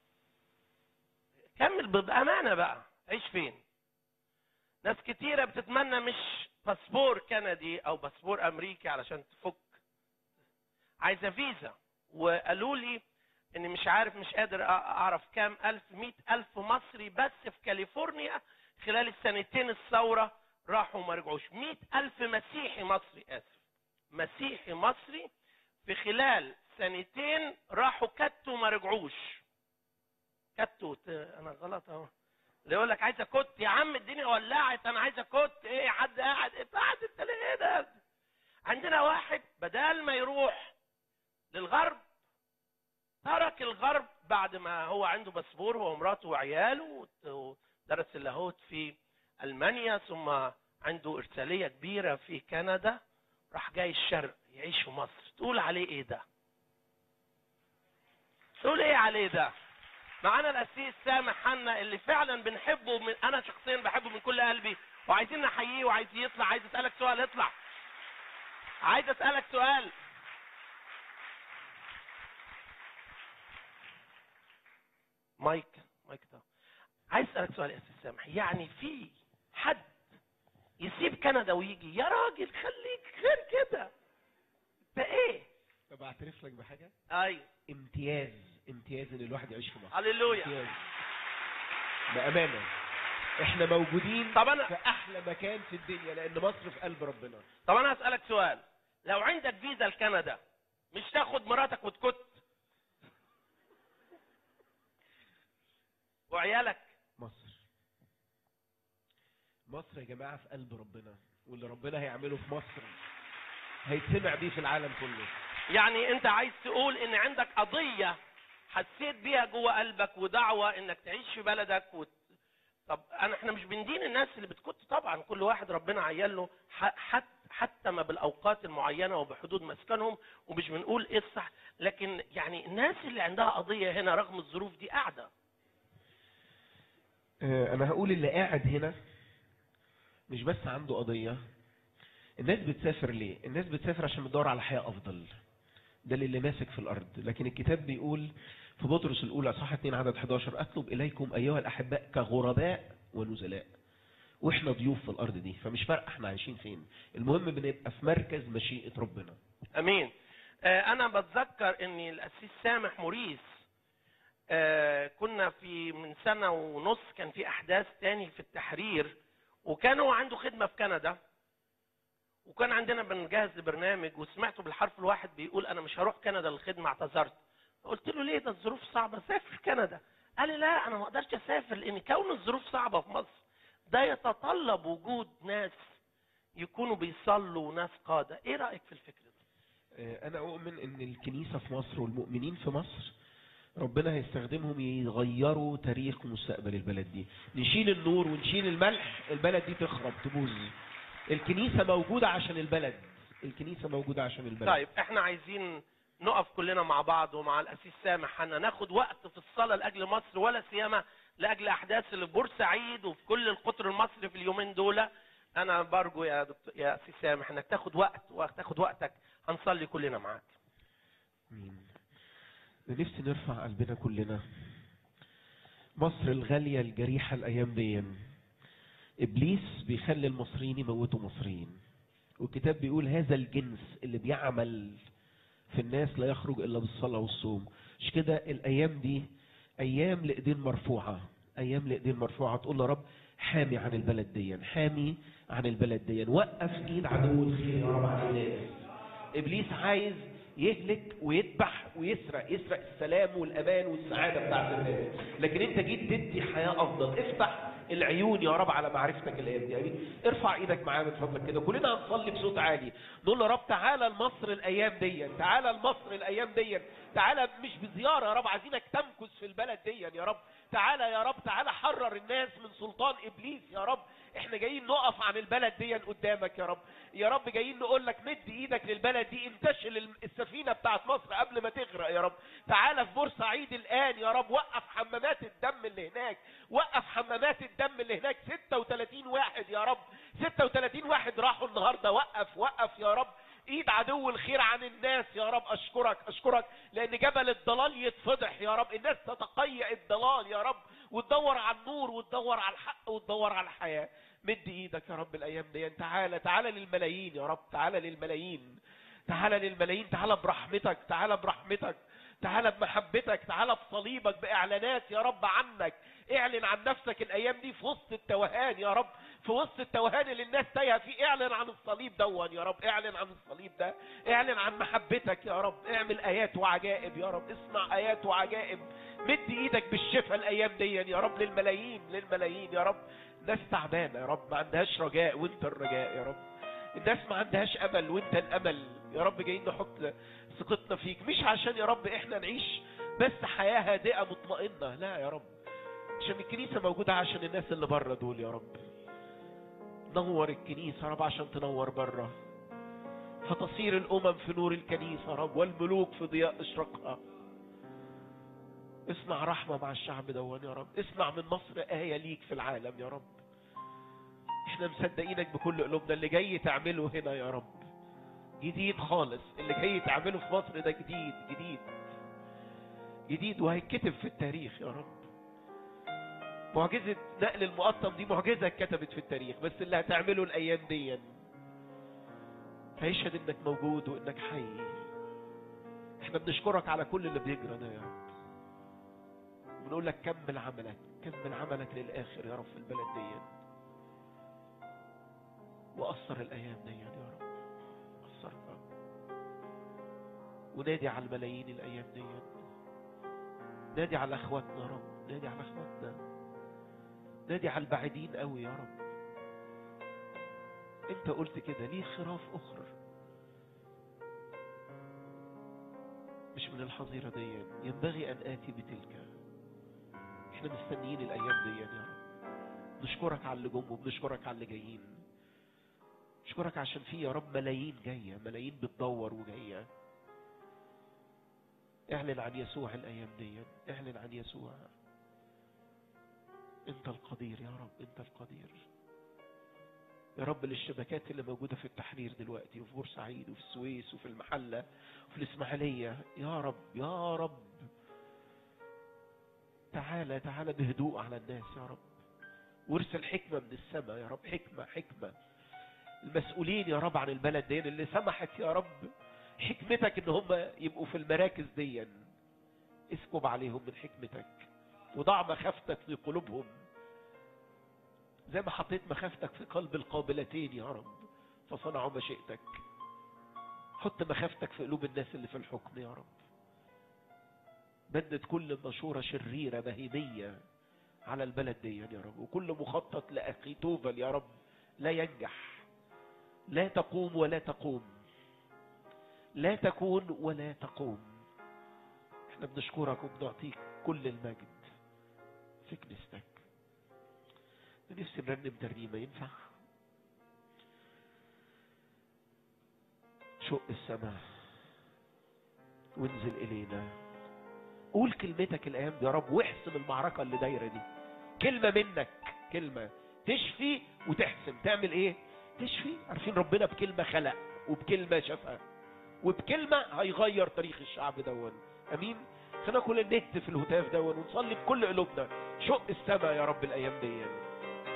كمل بامانه بقى عيش فين ناس كتيره بتتمنى مش باسبور كندي او باسبور امريكي علشان تفك عايزه فيزا وقالوا لي اني مش عارف مش قادر أ- اعرف كام الف مئة الف مصري بس في كاليفورنيا خلال السنتين الثوره راحوا وما رجعوش مئة الف مسيحي مصري اسف مسيحي مصري في خلال سنتين راحوا كتوا وما رجعوش كتوا ت- انا غلط اهو اللي يقول لك عايزه كت يا عم الدنيا ولعت انا عايزه كت ايه حد قاعد إيه قاعد انت ليه ايه ده عندنا واحد بدل ما يروح للغرب ترك الغرب بعد ما هو عنده باسبور هو ومراته وعياله وت- ودرس اللاهوت في المانيا ثم عنده ارساليه كبيره في كندا راح جاي الشرق يعيش في مصر تقول عليه ايه ده تقول ايه عليه ده معانا الاسيس سامح حنا اللي فعلا بنحبه من انا شخصيا بحبه من كل قلبي وعايزين نحييه وعايز يطلع عايز اسالك سؤال اطلع عايز اسالك سؤال مايك مايك ده عايز اسالك سؤال يا استاذ سامح يعني في حد يسيب كندا ويجي يا راجل خليك غير كده ده ايه طب اعترف لك بحاجه ايوه امتياز امتياز ان الواحد يعيش في مصر هللويا امتياز بامانه احنا موجودين طب انا في احلى مكان في الدنيا لان مصر في قلب ربنا طب انا هسالك سؤال لو عندك فيزا لكندا مش تاخد مراتك وتكت وعيالك مصر مصر يا جماعه في قلب ربنا واللي ربنا هيعمله في مصر هيتسمع بيه في العالم كله يعني انت عايز تقول ان عندك قضية حسيت بيها جوه قلبك ودعوة انك تعيش في بلدك وت... طب انا احنا مش بندين الناس اللي بتكت طبعا كل واحد ربنا عيل له ح- حت حتى ما بالاوقات المعينه وبحدود مسكنهم ومش بنقول ايه الصح لكن يعني الناس اللي عندها قضيه هنا رغم الظروف دي قاعده آه، انا هقول اللي قاعد هنا مش بس عنده قضية الناس بتسافر ليه الناس بتسافر عشان بتدور على حياة افضل ده اللي ماسك في الارض لكن الكتاب بيقول في بطرس الاولى صح 2 عدد 11 اطلب اليكم ايها الاحباء كغرباء ونزلاء واحنا ضيوف في الارض دي فمش فارقه احنا عايشين فين المهم بنبقى في مركز مشيئة ربنا امين آه، انا بتذكر ان الاسيس سامح موريس آه، كنا في من سنه ونص كان في احداث تاني في التحرير وكان هو عنده خدمه في كندا وكان عندنا بنجهز لبرنامج وسمعته بالحرف الواحد بيقول انا مش هروح كندا للخدمه اعتذرت قلت له ليه ده الظروف صعبه سافر كندا قال لي لا انا ما اقدرش اسافر لان كون الظروف صعبه في مصر ده يتطلب وجود ناس يكونوا بيصلوا ناس قاده ايه رايك في الفكر ده آه، انا اؤمن ان الكنيسة في مصر والمؤمنين في مصر ربنا هيستخدمهم يغيروا تاريخ ومستقبل البلد دي نشيل النور ونشيل الملح البلد دي تخرب تبوظ الكنيسة موجودة عشان البلد الكنيسة موجودة عشان البلد طيب احنا عايزين نقف كلنا مع بعض ومع الاسيس سامح حنا ناخد وقت في الصلاه لاجل مصر ولا سيما لاجل احداث اللي في بورسعيد وفي كل القطر المصري في اليومين دول انا برجو يا دكتور يا اسيس سامح انك تاخد وقت وتاخد وقتك هنصلي كلنا معاك مين نفسي نرفع قلبنا كلنا مصر الغالية الجريحة الأيام دي إبليس بيخلي المصريين يموتوا مصريين والكتاب بيقول هذا الجنس اللي بيعمل في الناس لا يخرج إلا بالصلاة والصوم مش كده الأيام دي أيام لإيدين مرفوعة أيام لإيدين مرفوعة تقول يا رب حامي عن البلد دي حامي عن البلد دي وقف إيد عدو الخير يا رب عن الناس ابليس عايز يهلك ويذبح ويسرق يسرق السلام والامان والسعاده بتاعت الناس لكن انت جيت تدي حياه افضل افتح العيون يا رب على معرفتك الايام دي امين ارفع ايدك معايا من فضلك كده كلنا هنصلي بصوت عالي نقول يا رب تعالى لمصر الايام دي تعالى لمصر الايام دي تعالى مش بزياره يا رب عايزينك تمكث في البلد دي يا رب تعالى يا رب تعالى حرر الناس من سلطان ابليس يا رب احنا جايين نقف عن البلد دي قدامك يا رب يا رب جايين نقول لك مد ايدك للبلد دي انتشل الم- السفينه بتاعت مصر قبل ما تغرق يا رب تعالى في بورسعيد الان يا رب وقف حمامات الدم اللي هناك وقف حمامات الدم اللي هناك 36 واحد يا رب 36 واحد راحوا النهارده وقف وقف يا رب ايد عدو الخير عن الناس يا رب اشكرك اشكرك لان جبل الضلال يتفضح يا رب الناس تتقيأ الضلال يا رب وتدور على النور وتدور على الحق وتدور على الحياه مد ايدك يا رب الايام دي تعالى تعالى للملايين يا رب تعالى للملايين تعالى للملايين تعالى برحمتك تعالى برحمتك تعالى بمحبتك تعالى بصليبك باعلانات يا رب عنك اعلن عن نفسك الايام دي في وسط التوهان يا رب في وسط التوهان اللي الناس تايهه فيه اعلن عن الصليب دون يا رب اعلن عن الصليب ده اعلن عن محبتك يا رب اعمل ايات وعجائب يا رب اصنع ايات وعجائب مد ايدك بالشفاء الايام دي يا رب للملايين للملايين يا رب ناس تعبانه يا رب ما عندهاش رجاء وانت الرجاء يا رب الناس ما عندهاش امل وانت الامل يا رب جايين نحط ثقتنا فيك مش عشان يا رب احنا نعيش بس حياه هادئه مطمئنه لا يا رب عشان الكنيسه موجوده عشان الناس اللي بره دول يا رب نور الكنيسه يا رب عشان تنور بره فتصير الامم في نور الكنيسه يا رب والملوك في ضياء اشراقها اصنع رحمه مع الشعب دون يا رب اصنع من مصر ايه ليك في العالم يا رب احنا مصدقينك بكل قلوبنا اللي جاي تعمله هنا يا رب جديد خالص اللي جاي تعمله في مصر ده جديد جديد جديد وهيتكتب في التاريخ يا رب معجزة نقل المقطم دي معجزة اتكتبت في التاريخ بس اللي هتعمله الأيام دي هيشهد إنك موجود وإنك حي احنا بنشكرك على كل اللي بيجرى ده يا رب بنقول لك كمل عملك كمل عملك للآخر يا رب في البلد دي وأثر الأيام دي يا رب أثرها ونادي على الملايين الأيام دي نادي على اخواتنا يا رب نادي على اخواتنا نادي على البعيدين قوي يا رب انت قلت كده ليه خراف اخرى مش من الحظيرة دي ينبغي ان اتي بتلك احنا مستنيين الايام دي يا رب نشكرك على اللي جم وبنشكرك على اللي جايين نشكرك عشان في يا رب ملايين جاية ملايين بتدور وجاية اعلن عن يسوع الايام دي اعلن عن يسوع انت القدير يا رب انت القدير يا رب للشبكات اللي موجودة في التحرير دلوقتي وفي بورسعيد وفي السويس وفي المحلة وفي الإسماعيلية يا رب يا رب تعالى تعالى بهدوء على الناس يا رب وارسل حكمة من السماء يا رب حكمة حكمة المسؤولين يا رب عن البلد دي اللي سمحت يا رب حكمتك ان هم يبقوا في المراكز دي اسكب عليهم من حكمتك وضع مخافتك في قلوبهم زي ما حطيت مخافتك في قلب القابلتين يا رب فصنعوا مشيئتك حط مخافتك في قلوب الناس اللي في الحكم يا رب بند كل مشورة شريرة بهيمية على البلد دي يا رب وكل مخطط لأخي توفل يا رب لا ينجح لا تقوم ولا تقوم لا تكون ولا تقوم احنا بنشكرك وبنعطيك كل المجد في كنيستك نفسي نرنم ترنيمة ينفع شق السماء وانزل إلينا قول كلمتك الأيام دي يا رب واحسم المعركة اللي دايرة دي كلمة منك كلمة تشفي وتحسم تعمل ايه تشفي عارفين ربنا بكلمة خلق وبكلمة شفى وبكلمة هيغير تاريخ الشعب دون امين خلينا كل نهتف في الهتاف دون ونصلي بكل قلوبنا شق السماء يا رب الايام دي يعني.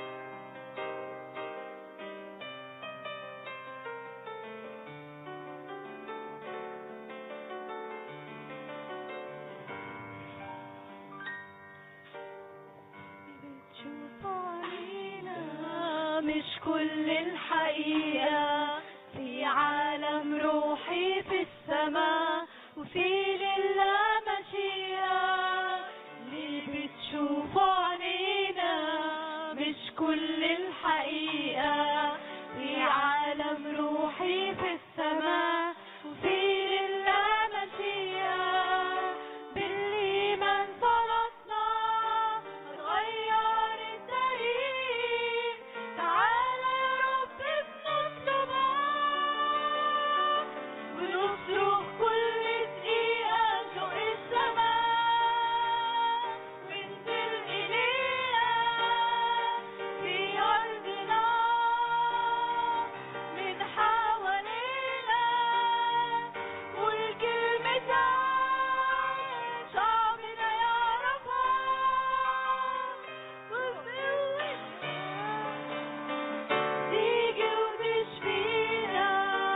بتشوفوا علينا مش كل الحقيقة في عالم روحي في السماء وفي لله مشيئة اللي بتشوفوا علينا مش كل الحقيقة في عالم روحي في السماء وفي لله مشيئة بالإيمان صلتنا هتغير التاريخ تعالى يا رب بنطلبك ونصرخ كل دقيقة فوق السماء وانزل إلينا في أرضنا من حوالينا والكلمتك شعبنا يعرفها وبقوتنا تيجي وتشفينا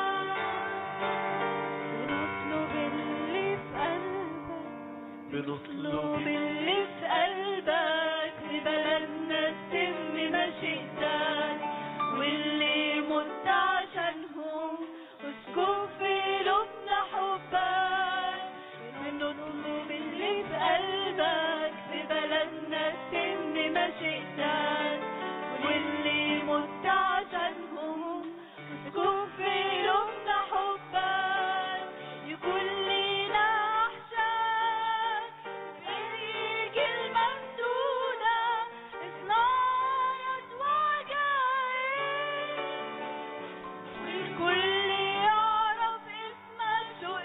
بنطلب اللي في قلبك بنطلب اللي في قلبك لبلدنا تتم مشيئتك واللي مت عشانهم اسكن في قلوبنا حبك بنطلب اللي في قلبك في بلدنا تتم مشيئتك واللي مت عشانهم اسكن في قلوبنا حبك يكون لينا احشاء زي الممدودة اصناية وجاهين والكل يعرف اسمك فوق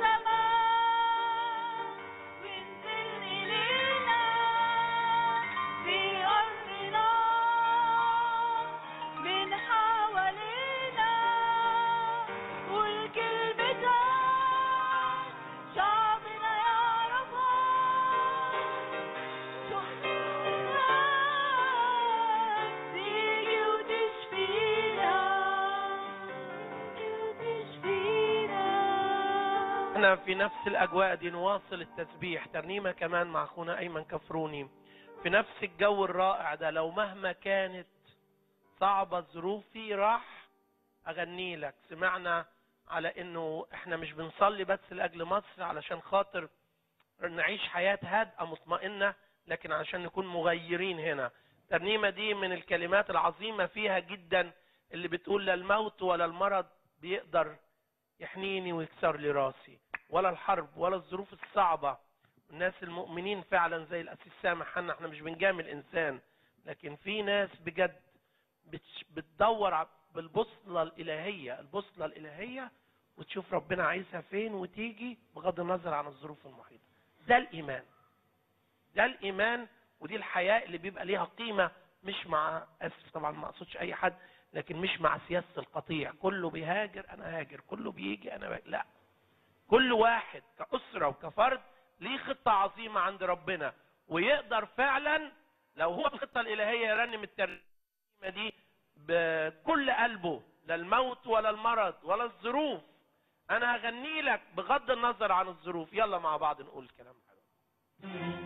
السماء وانزل إلينا في أرضنا من حوالينا والكلمتك شعبنا يعرفها شوقنا تيجي وتشفينا وتشفينا احنا في نفس الاجواء دي نواصل التسبيح ترنيمه كمان مع اخونا ايمن كفروني في نفس الجو الرائع ده لو مهما كانت صعبه ظروفي راح اغني لك سمعنا على انه احنا مش بنصلي بس لاجل مصر علشان خاطر نعيش حياه هادئه مطمئنه لكن علشان نكون مغيرين هنا الترنيمه دي من الكلمات العظيمه فيها جدا اللي بتقول لا الموت ولا المرض بيقدر يحنيني ويكسر لي راسي ولا الحرب ولا الظروف الصعبة الناس المؤمنين فعلا زي الأسيس سامح حنا احنا مش بنجامل إنسان لكن في ناس بجد بتش- بتدور ع- بالبوصلة الإلهية البوصلة الإلهية وتشوف ربنا عايزها فين وتيجي بغض النظر عن الظروف المحيطة ده الإيمان ده الإيمان ودي الحياة اللي بيبقى ليها قيمة مش مع أسف طبعا ما أقصدش أي حد لكن مش مع سياسة القطيع كله بيهاجر أنا هاجر كله بيجي أنا باجي. لا كل واحد كأسرة وكفرد ليه خطة عظيمة عند ربنا ويقدر فعلا لو هو الخطة الإلهية يرنم الترنيمة دي بكل قلبه لا الموت ولا المرض ولا الظروف أنا هغني لك بغض النظر عن الظروف يلا مع بعض نقول كلام حلو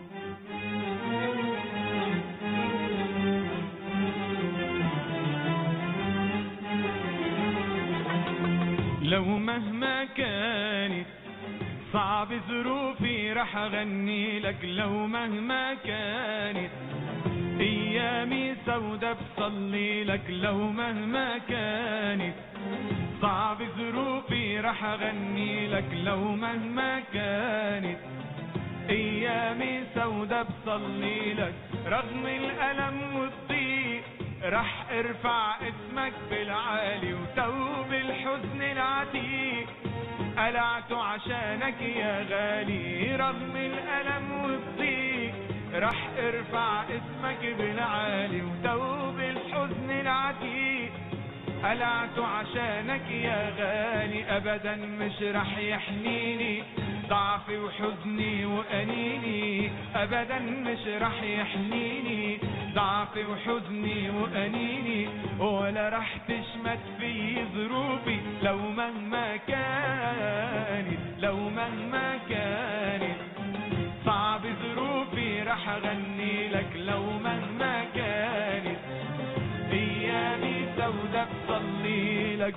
لو مهما كانت صعب ظروفي راح اغني لك لو مهما كانت ايامي سودة بصلي لك لو مهما كانت صعب ظروفي رح اغني لك لو مهما كانت ايامي سودة بصلي لك رغم الالم والضيق رح ارفع اسمك بالعالي وتوب الحزن العتيق قلعت عشانك يا غالي رغم الالم والضيق رح ارفع اسمك بالعالي وتوب الحزن العتيق قلعت عشانك يا غالي ابدا مش رح يحنيني ضعفي وحزني وانيني ابدا مش رح يحنيني ضعفي وحزني وانيني ولا رح تشمت في ظروفي لو مهما كانت لو مهما كانت صعب ظروفي رح اغني لك لو مهما كانت ايامي سودة بصلي لك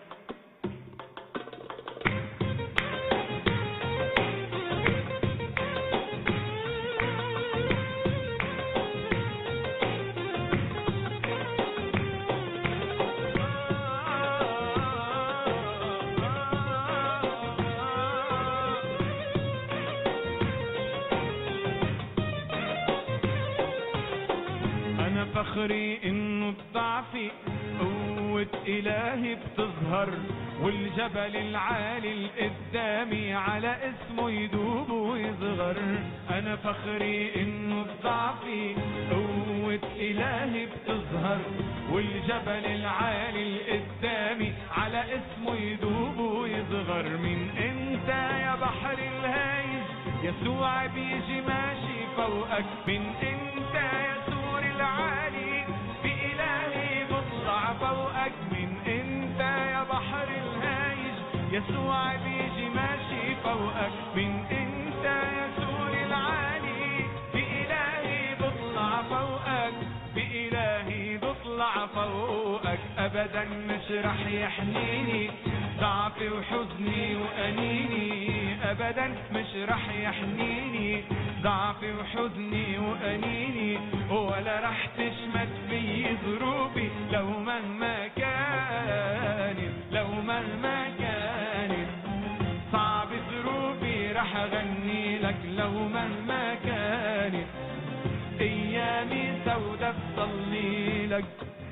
انا فخري انه بضعفي قوة الهي بتظهر والجبل العالي القدامي على اسمه يدوب ويصغر انا فخري انه بضعفي قوة الهي بتظهر والجبل العالي القدامي على اسمه يدوب ويصغر من انت يا بحر الهايج يسوع بيجي ماشي فوقك من انت يا سور العالي بإلهي بطلع فوقك من انت يا بحر الهايج يسوع بيجي ماشي فوقك من انت يا سور العالي بإلهي بطلع فوقك بإلهي بطلع فوقك أبدا مش رح يحنيني ضعفي وحزني وأنيني أبدا مش رح يحنيني ضعفي وحزني وأنيني ولا رح تشمت في ظروفي لو مهما كانت لو مهما كانت صعب ظروفي رح أغني لك لو مهما كانت أيامي سودة بصلي لك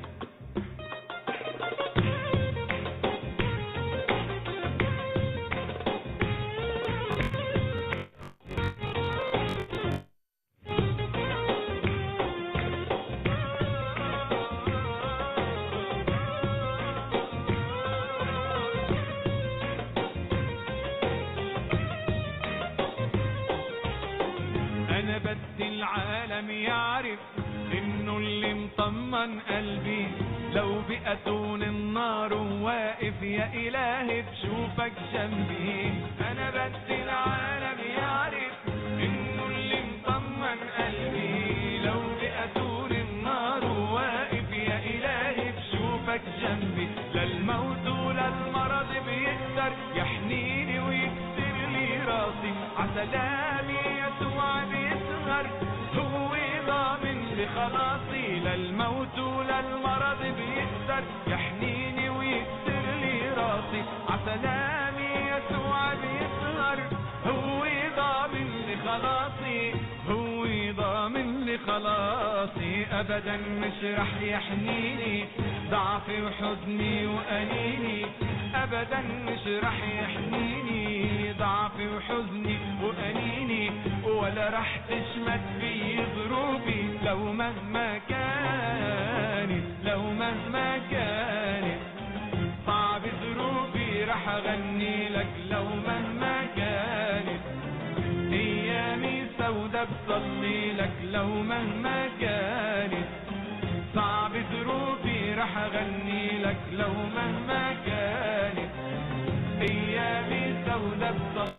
انا بدي العالم يعرف انه اللي مطمن قلبي لو بأتون النار واقف يا الهي بشوفك جنبي انا بدي العالم يعرف انه اللي مطمن قلبي لو بأتون النار واقف يا الهي بشوفك جنبي لا الموت ولا المرض بيقدر يحنيني ويكسر لي راسي عسلامي يسوع بيسهر هو ضامن لخلاصي لا الموت ولا المرض بيقدر يحنيني ويكسر لي راسي عسلامي يسوع بيسهر هو ضامن لخلاصي هو ضامن لخلاصي ابدا مش رح يحنيني ضعفي وحزني وانيني ابدا مش رح يحنيني ضعفي وحزني وانيني ولا رح تشمت في ظروفي لو مهما كانت لو مهما كانت صعب ظروفي رح اغني لك لو مهما كانت ايامي سودة بصلي لك لو مهما كانت صعب ظروفي رح اغني لك لو مهما كانت ايامي سودة بصلي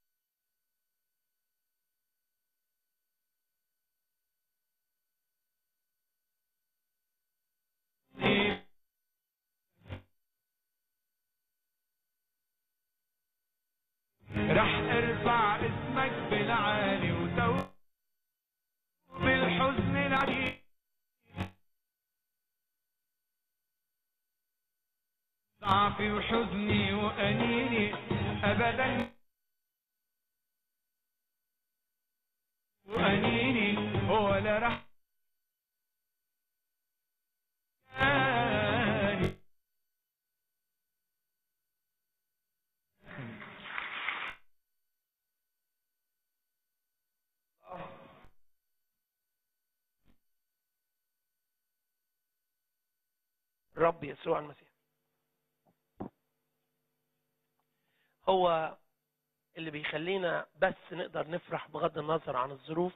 رح ارفع اسمك بالعالي وتوب بالحزن العتيق ضعفي وحزني وأنيني أبدا وأنيني ولا رح رب يسوع المسيح هو اللي بيخلينا بس نقدر نفرح بغض النظر عن الظروف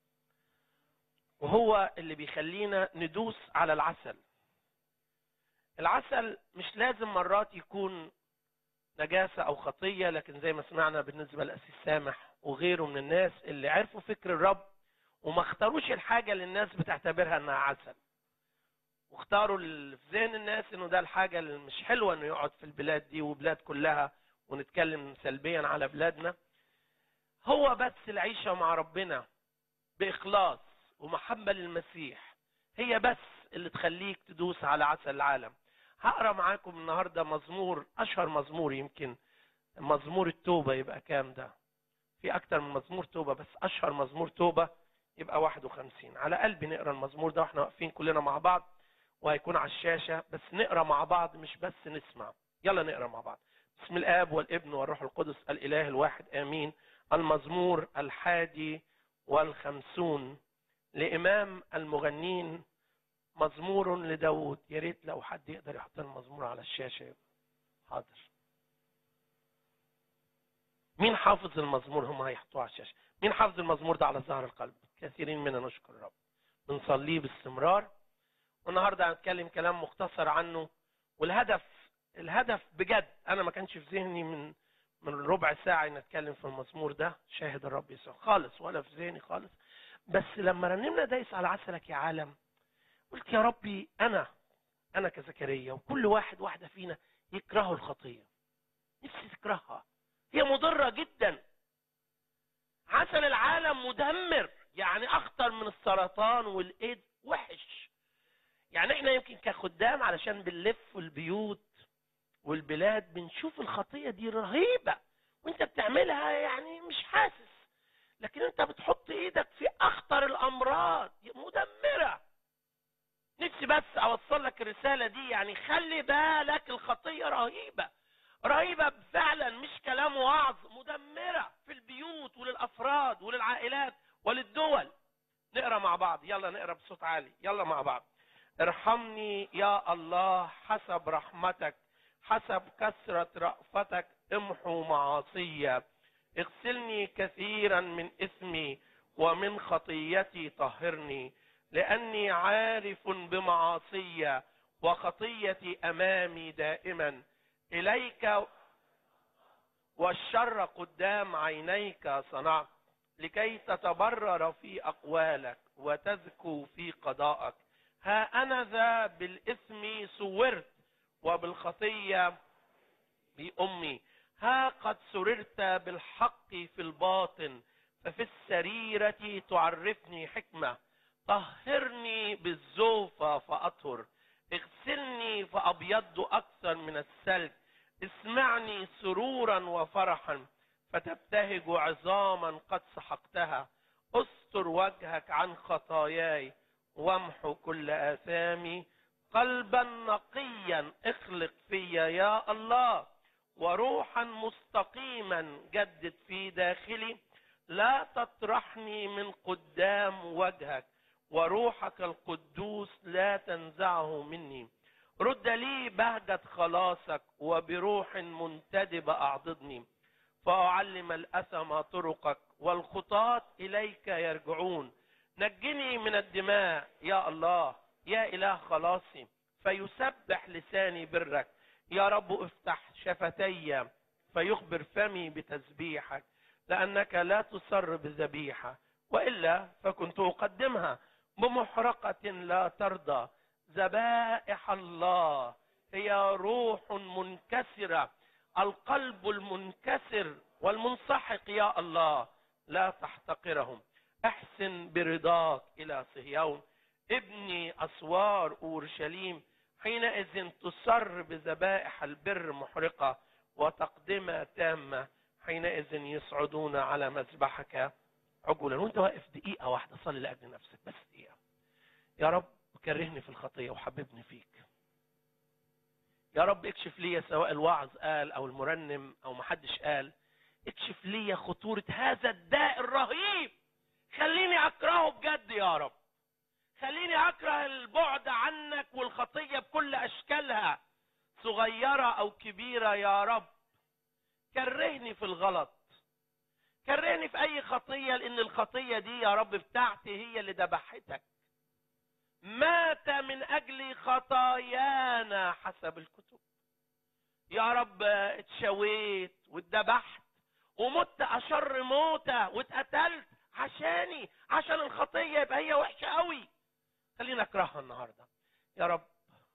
وهو اللي بيخلينا ندوس على العسل العسل مش لازم مرات يكون نجاسة أو خطية لكن زي ما سمعنا بالنسبة لأسيس سامح وغيره من الناس اللي عرفوا فكر الرب وما اختاروش الحاجة اللي الناس بتعتبرها انها عسل واختاروا اللي في ذهن الناس انه ده الحاجة اللي مش حلوة انه يقعد في البلاد دي وبلاد كلها ونتكلم سلبيا على بلادنا هو بس العيشة مع ربنا بإخلاص ومحبة للمسيح هي بس اللي تخليك تدوس على عسل العالم هقرا معاكم النهارده مزمور اشهر مزمور يمكن مزمور التوبه يبقى كام ده في اكتر من مزمور توبه بس اشهر مزمور توبه يبقى 51 على قلبي نقرا المزمور ده واحنا واقفين كلنا مع بعض وهيكون على الشاشه بس نقرا مع بعض مش بس نسمع يلا نقرا مع بعض بسم الاب والابن والروح القدس الاله الواحد امين المزمور الحادي والخمسون لامام المغنين مزمور لداود يا ريت لو حد يقدر يحط المزمور على الشاشه يبقى. حاضر مين حافظ المزمور هم هيحطوه على الشاشه مين حافظ المزمور ده على ظهر القلب كثيرين منا نشكر الرب بنصليه باستمرار والنهارده هنتكلم كلام مختصر عنه والهدف الهدف بجد انا ما كانش في ذهني من من ربع ساعه ان اتكلم في المزمور ده شاهد الرب يسوع خالص ولا في ذهني خالص بس لما رنمنا دايس على عسلك يا عالم قلت يا ربي انا انا كزكريا وكل واحد واحده فينا يكرهوا الخطيه نفسي تكرهها هي مضره جدا عسل العالم مدمر يعني اخطر من السرطان والايد وحش يعني احنا يمكن كخدام علشان بنلف البيوت والبلاد بنشوف الخطيه دي رهيبه وانت بتعملها يعني مش حاسس لكن انت بتحط ايدك في اخطر الامراض مدمره نفسي بس اوصل لك الرساله دي يعني خلي بالك الخطيه رهيبه رهيبه فعلا مش كلام وعظ مدمره في البيوت وللافراد وللعائلات وللدول نقرا مع بعض يلا نقرا بصوت عالي يلا مع بعض ارحمني يا الله حسب رحمتك حسب كثرة رأفتك امحو معاصي اغسلني كثيرا من اسمي ومن خطيتي طهرني لأني عارف بمعاصي وخطيتي أمامي دائما إليك والشر قدام عينيك صنعت لكي تتبرر في أقوالك وتزكو في قضائك ها أنا ذا بالإثم صورت وبالخطية بأمي ها قد سررت بالحق في الباطن ففي السريرة تعرفني حكمة طهرني بالزوفة فأطهر اغسلني فأبيض أكثر من السلك اسمعني سرورا وفرحا فتبتهج عظاما قد سحقتها استر وجهك عن خطاياي وامحو كل آثامي قلبا نقيا اخلق فيا يا الله وروحا مستقيما جدد في داخلي لا تطرحني من قدام وجهك وروحك القدوس لا تنزعه مني رد لي بهجة خلاصك وبروح منتدبة أعضدني فأعلم الأثم طرقك والخطاة إليك يرجعون نجني من الدماء يا الله يا إله خلاصي فيسبح لساني برك يا رب افتح شفتي فيخبر فمي بتسبيحك لأنك لا تصر بذبيحة وإلا فكنت أقدمها بمحرقة لا ترضى ذبائح الله هي روح منكسرة القلب المنكسر والمنسحق يا الله لا تحتقرهم احسن برضاك إلى صهيون ابني أسوار أورشليم حينئذ تسر بذبائح البر محرقة وتقدمة تامة حينئذ يصعدون على مذبحك عجولا وانت واقف دقيقة واحدة صلي لأجل نفسك بس دقيقة يا رب كرهني في الخطية وحببني فيك يا رب اكشف لي سواء الوعظ قال او المرنم او محدش قال اكشف لي خطورة هذا الداء الرهيب خليني اكرهه بجد يا رب خليني اكره البعد عنك والخطية بكل اشكالها صغيرة او كبيرة يا رب كرهني في الغلط كرهني في اي خطية لان الخطية دي يا رب بتاعتي هي اللي ذبحتك مات من اجل خطايانا حسب الكتب يا رب اتشويت واتذبحت ومت اشر موتة واتقتلت عشاني عشان الخطية يبقى هي وحشة قوي خلينا اكرهها النهاردة يا رب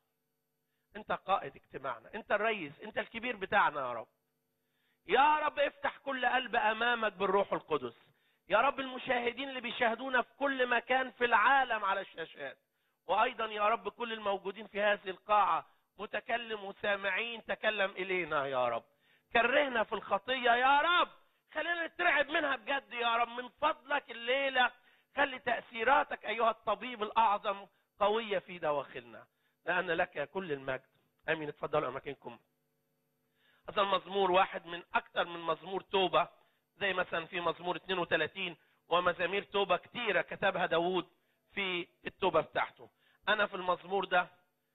انت قائد اجتماعنا انت الرئيس انت الكبير بتاعنا يا رب يا رب افتح كل قلب امامك بالروح القدس يا رب المشاهدين اللي بيشاهدونا في كل مكان في العالم على الشاشات وايضا يا رب كل الموجودين في هذه القاعة متكلم وسامعين تكلم الينا يا رب كرهنا في الخطية يا رب خلينا نترعب منها بجد يا رب من فضلك الليلة خلي تأثيراتك أيها الطبيب الأعظم قوية في دواخلنا لأن لك كل المجد آمين اتفضلوا أماكنكم هذا المزمور واحد من أكثر من مزمور توبة زي مثلا في مزمور 32 ومزامير توبة كتيرة كتبها داوود في التوبة بتاعته أنا في المزمور ده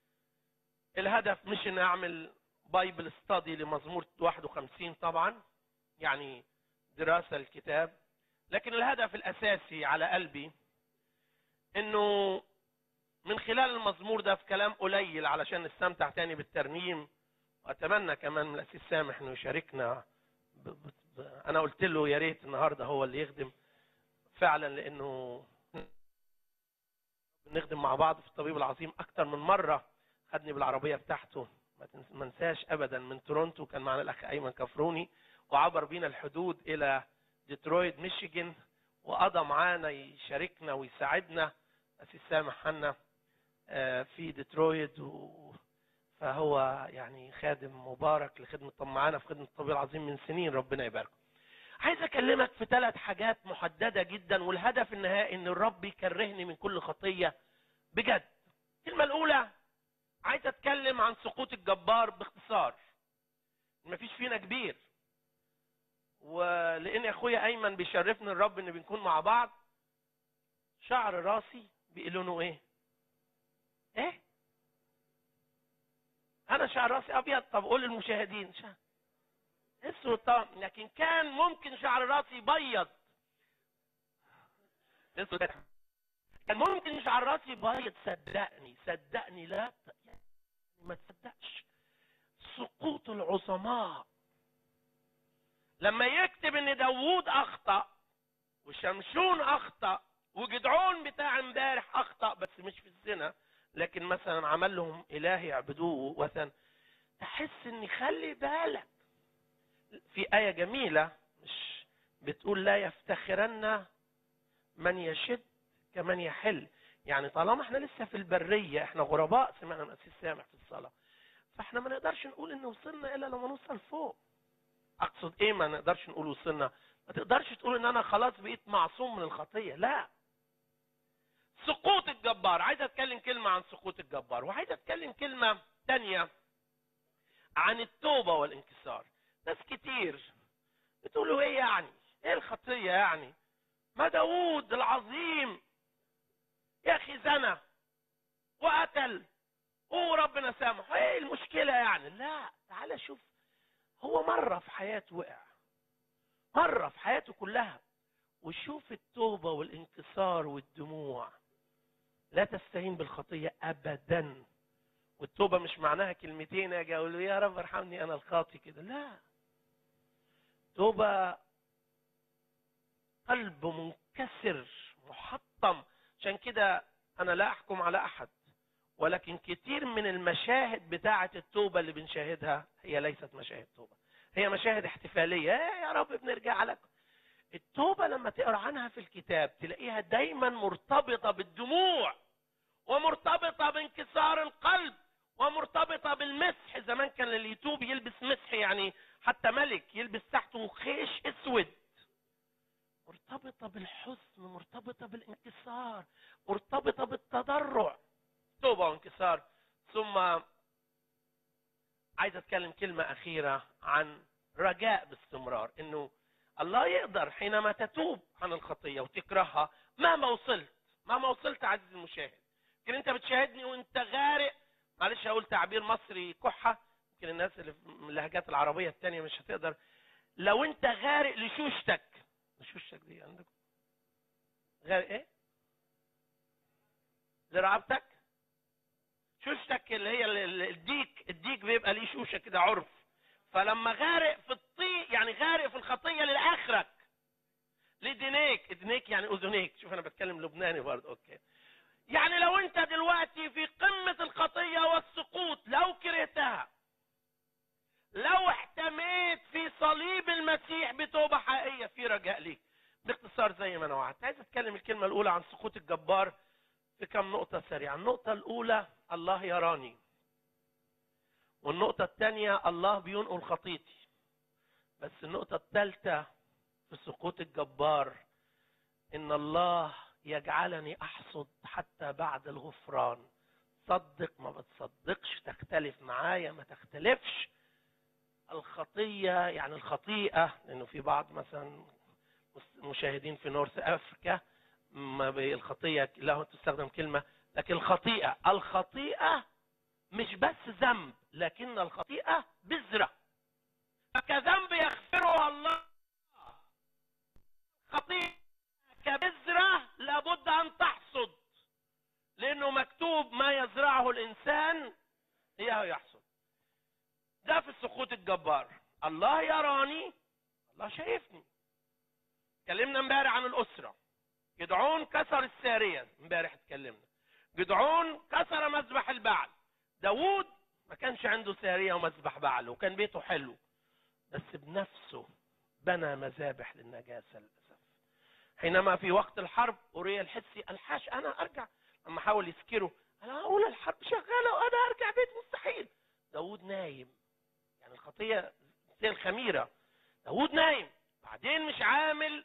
الهدف مش إن أعمل بايبل ستادي لمزمور 51 طبعا يعني دراسة الكتاب لكن الهدف الأساسي على قلبي إنه من خلال المزمور ده في كلام قليل علشان نستمتع تاني بالترنيم وأتمنى كمان من الأسيس سامح إنه يشاركنا ب... ب... ب... أنا قلت له يا ريت النهارده هو اللي يخدم فعلا لأنه بنخدم مع بعض في الطبيب العظيم أكتر من مرة خدني بالعربية بتاعته ما تنس- ما انساش ابدا من تورونتو كان معنا الاخ ايمن كفروني وعبر بينا الحدود الى ديترويت ميشيغان وقضى معانا يشاركنا ويساعدنا اسيس سامح حنا آه، في ديترويت و... فهو يعني خادم مبارك لخدمه طب معانا في خدمه الطبيب العظيم من سنين ربنا يباركه. عايز اكلمك في ثلاث حاجات محدده جدا والهدف النهائي ان الرب يكرهني من كل خطيه بجد. الكلمه الاولى عايز اتكلم عن سقوط الجبار باختصار مفيش فينا كبير ولان اخويا ايمن بيشرفني الرب ان بنكون مع بعض شعر راسي بقى لونه ايه ايه انا شعر راسي ابيض طب قول للمشاهدين شعر اسود طبعا لكن كان ممكن شعر راسي يبيض اسود كان ممكن شعر راسي يبيض صدقني صدقني لا ت- يعني ما تصدقش سقوط العظماء لما يكتب ان داوود اخطا وشمشون اخطا وجدعون بتاع امبارح اخطا بس مش في الزنا لكن مثلا عمل لهم اله يعبدوه وثن تحس ان خلي بالك في ايه جميله مش بتقول لا يفتخرن من يشد كمن يحل يعني طالما احنا لسه في البريه احنا غرباء سمعنا من الاسيس سامح في الصلاه فاحنا ما نقدرش نقول ان وصلنا الا لما نوصل فوق اقصد ايه ما نقدرش نقول وصلنا ما تقدرش تقول ان انا خلاص بقيت معصوم من الخطيه لا سقوط الجبار عايز اتكلم كلمه عن سقوط الجبار وعايز اتكلم كلمه تانية عن التوبه والانكسار ناس كتير بتقولوا ايه يعني ايه الخطيه يعني ما داوود العظيم يا اخي زنى وقتل وربنا سامحه ايه المشكله يعني لا تعالى شوف هو مره في حياته وقع مره في حياته كلها وشوف التوبه والانكسار والدموع لا تستهين بالخطيه ابدا والتوبه مش معناها كلمتين اجي اقول له يا رب ارحمني انا الخاطي كده لا توبه قلب منكسر محطم عشان كده انا لا احكم على احد ولكن كتير من المشاهد بتاعه التوبه اللي بنشاهدها هي ليست مشاهد توبه هي مشاهد احتفاليه إيه يا رب بنرجع لك التوبه لما تقرا عنها في الكتاب تلاقيها دايما مرتبطه بالدموع ومرتبطه بانكسار القلب ومرتبطة بالمسح زمان كان اللي يتوب يلبس مسح يعني حتى ملك يلبس تحته خيش اسود مرتبطة بالحزن مرتبطة بالانكسار مرتبطة بالتضرع توبة وانكسار ثم عايز اتكلم كلمة أخيرة عن رجاء باستمرار انه الله يقدر حينما تتوب عن الخطية وتكرهها مهما وصلت مهما وصلت عزيزي المشاهد يمكن انت بتشاهدني وانت غارق معلش هقول تعبير مصري كحة يمكن الناس اللي في اللهجات العربية التانية مش هتقدر لو انت غارق لشوشتك لشوشتك دي عندكم غارق ايه لرقبتك شوشتك اللي هي ال- ال- الديك الديك بيبقى ليه شوشه كده عرف فلما غارق في الطي يعني غارق في الخطيه للاخرك لدينيك ادنيك يعني اذنيك شوف انا بتكلم لبناني برضه اوكي يعني لو انت دلوقتي في قمه الخطيه والسقوط لو كرهتها لو احتميت في صليب المسيح بتوبه حقيقيه في رجاء ليك باختصار زي ما انا وعدت عايز اتكلم الكلمه الاولى عن سقوط الجبار في كم نقطة سريعة النقطة الأولى الله يراني والنقطة الثانية الله بينقل خطيتي بس النقطة الثالثة في سقوط الجبار إن الله يجعلني أحصد حتى بعد الغفران صدق ما بتصدقش تختلف معايا ما تختلفش الخطية يعني الخطيئة لأنه في بعض مثلا مشاهدين في نورث أفريكا ما بي- الخطية له تستخدم كلمة لكن الخطيئة الخطيئة مش بس ذنب لكن الخطيئة بذرة فكذنب يغفرها الله خطيئة كبذرة لابد أن تحصد لأنه مكتوب ما يزرعه الإنسان إياه يحصد ده في السقوط الجبار الله يراني الله شايفني اتكلمنا امبارح عن الأسرة جدعون كسر السارية امبارح اتكلمنا جدعون كسر مذبح البعل داوود ما كانش عنده سارية ومذبح بعل وكان بيته حلو بس بنفسه بنى مذابح للنجاسة للأسف حينما في وقت الحرب أوريا الحسي الحاش أنا أرجع لما حاول يسكره أنا أقول الحرب شغالة وأنا أرجع بيت مستحيل داوود نايم يعني الخطية زي الخميرة داوود نايم بعدين مش عامل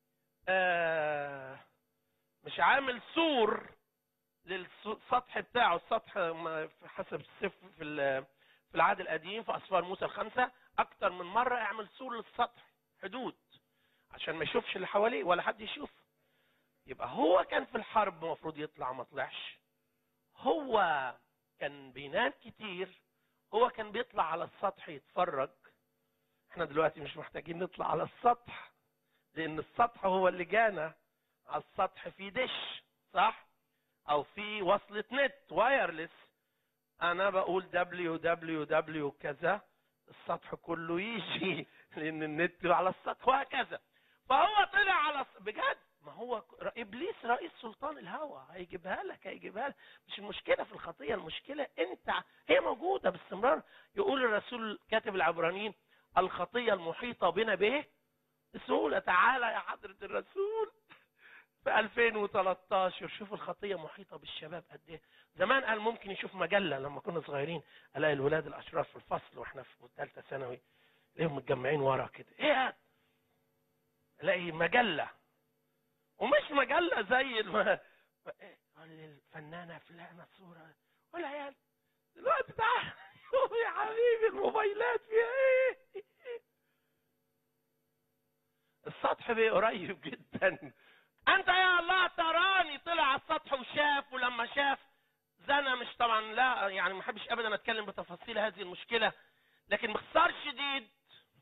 آه مش عامل سور للسطح بتاعه السطح ما- في حسب السف في ال- في العهد القديم في اسفار موسى الخمسه اكتر من مره اعمل سور للسطح حدود عشان ما يشوفش اللي حواليه ولا حد يشوف يبقى هو كان في الحرب المفروض يطلع ما طلعش هو كان بينام كتير هو كان بيطلع على السطح يتفرج احنا دلوقتي مش محتاجين نطلع على السطح لان السطح هو اللي جانا على السطح في دش صح او في وصلة نت وايرلس انا بقول دبليو دبليو دبليو كذا السطح كله يجي لان النت على السطح وهكذا فهو طلع على الس- بجد ما هو ر- ابليس رئيس سلطان الهوى هيجيبها لك هيجيبها لك مش المشكله في الخطيه المشكله انت هي موجوده باستمرار يقول الرسول كاتب العبرانيين الخطيه المحيطه بنا بايه بسهوله تعالى يا حضره الرسول في 2013 شوف الخطيه محيطه بالشباب قد ايه زمان قال ممكن يشوف مجله لما كنا صغيرين الاقي الولاد الاشراف في الفصل واحنا في ثالثه ثانوي الاقيهم متجمعين ورا كده ايه هاد؟ الاقي مجله ومش مجله زي الم... إيه؟ قال لي الفنانه فلانه صوره والعيال دلوقتي تعال شوف يا حبيبي الموبايلات فيها ايه السطح بقى قريب جدا انت يا الله تراني طلع على السطح وشاف ولما شاف زنا مش طبعا لا يعني ما احبش ابدا اتكلم بتفاصيل هذه المشكله لكن باختصار شديد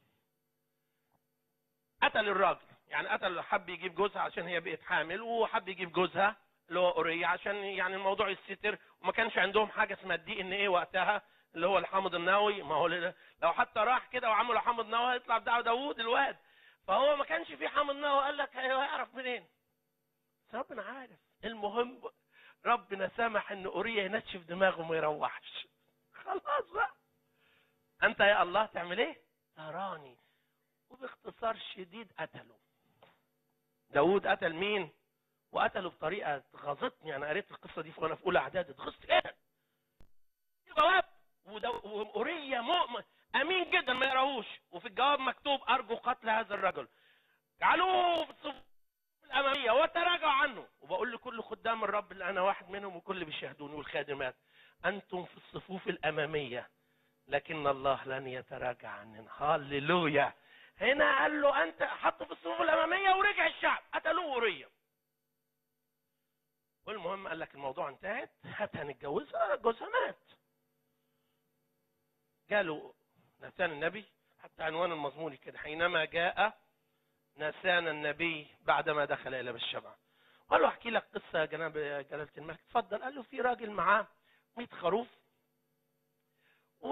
قتل الراجل يعني قتل حب يجيب جوزها عشان هي بقت حامل وحب يجيب جوزها اللي هو اوريا عشان يعني الموضوع يستتر وما كانش عندهم حاجه اسمها الدي ان ايه وقتها اللي هو الحامض النووي ما هو لو حتى راح كده وعملوا حامض نووي هيطلع بتاع داوود الواد فهو ما كانش في حامض نووي قال لك هيعرف منين بس ربنا عارف المهم ربنا سمح ان اوريا ينشف دماغه وما يروحش خلاص بقى انت يا الله تعمل ايه تراني وباختصار شديد قتله داوود قتل مين وقتله بطريقه غاظتني انا قريت القصه دي وانا في اولى اعداد اتغصت ايه جواب وده وأورية مؤمن أمين جدا ما يقراهوش وفي الجواب مكتوب أرجو قتل هذا الرجل جعلوه في الصفوف الأمامية وتراجعوا عنه وبقول لكل خدام الرب اللي أنا واحد منهم وكل اللي بيشاهدوني والخادمات أنتم في الصفوف الأمامية لكن الله لن يتراجع عننا هللويا هنا قال له أنت حطه في الصفوف الأمامية ورجع الشعب قتلوه أورية والمهم قال لك الموضوع انتهت هات هنتجوزها جوزها مات جاله ناتان النبي حتى عنوان المضمون كده حينما جاء ناسان النبي بعدما دخل الى بالشبع قال له احكي لك قصه يا جناب جلاله الملك اتفضل قال له في راجل معاه 100 خروف و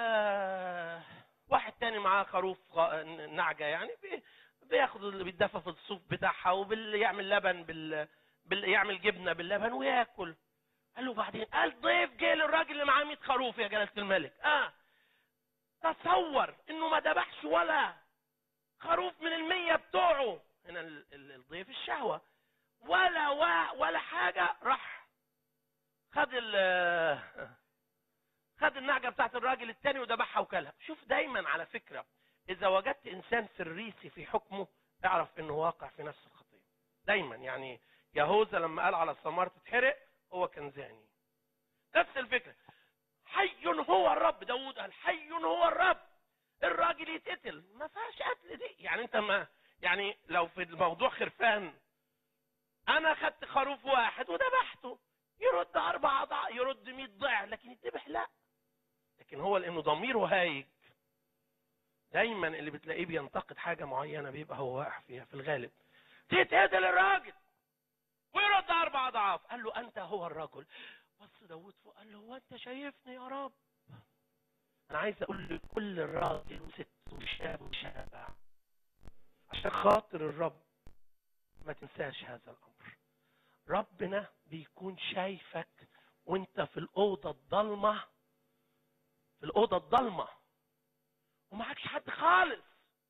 واحد تاني معاه خروف غ- نعجه يعني بي- بياخد اللي بيتدفى في الصوف بتاعها ويعمل لبن بال... بال... يعمل جبنه باللبن وياكل قال له بعدين قال ضيف جه للراجل اللي معاه 100 خروف يا جلاله الملك اه تصور انه ما ذبحش ولا خروف من المية بتوعه هنا ال- ال- الضيف الشهوة ولا وا ولا حاجة راح خد ال خد النعجة بتاعت الراجل التاني وذبحها وكلها شوف دايما على فكرة إذا وجدت إنسان فريسي في حكمه اعرف إنه واقع في نفس الخطية دايما يعني يهوذا لما قال على الثمار تتحرق هو كان زاني نفس الفكرة حي هو الرب داود قال حي هو الرب الراجل يتقتل ما فيهاش قتل دي يعني انت ما يعني لو في الموضوع خرفان انا خدت خروف واحد وذبحته يرد اربع ضع يرد 100 ضعف لكن يتذبح لا لكن هو لانه ضميره هايج دايما اللي بتلاقيه بينتقد حاجه معينه بيبقى هو واقع فيها في الغالب تتقتل الراجل ويرد اربع اضعاف قال له انت هو الرجل بص داود فوق قال له هو انت شايفني يا رب انا عايز اقول لكل راجل وست وشاب وشابة عشان خاطر الرب ما تنساش هذا الامر ربنا بيكون شايفك وانت في الاوضه الضلمه في الاوضه الضلمه ومعكش حد خالص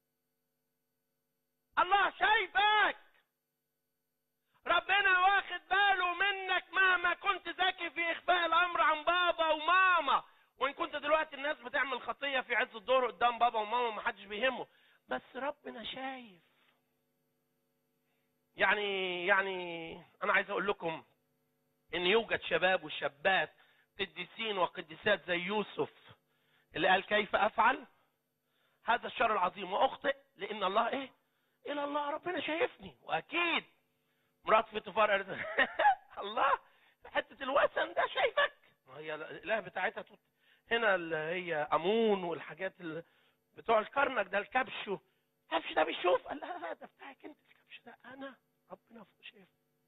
الله شايفك ربنا واخد باله منك مهما كنت ذكي في اخفاء الامر عن بابا وماما وان كنت دلوقتي الناس بتعمل خطيه في عز الدور قدام بابا وماما ومحدش بيهمه بس ربنا شايف يعني يعني انا عايز اقول لكم ان يوجد شباب وشابات قديسين وقديسات زي يوسف اللي قال كيف افعل هذا الشر العظيم واخطئ لان الله ايه الى الله ربنا شايفني واكيد مرات فيتوفار قالت الله حته الوثن ده شايفك ما هي الاله بتاعتها توت هنا اللي هي امون والحاجات اللي بتوع الكرنك ده الكبش الكبش ده بيشوف قال لا لا ده بتاعك انت الكبش ده انا ربنا فوق شايف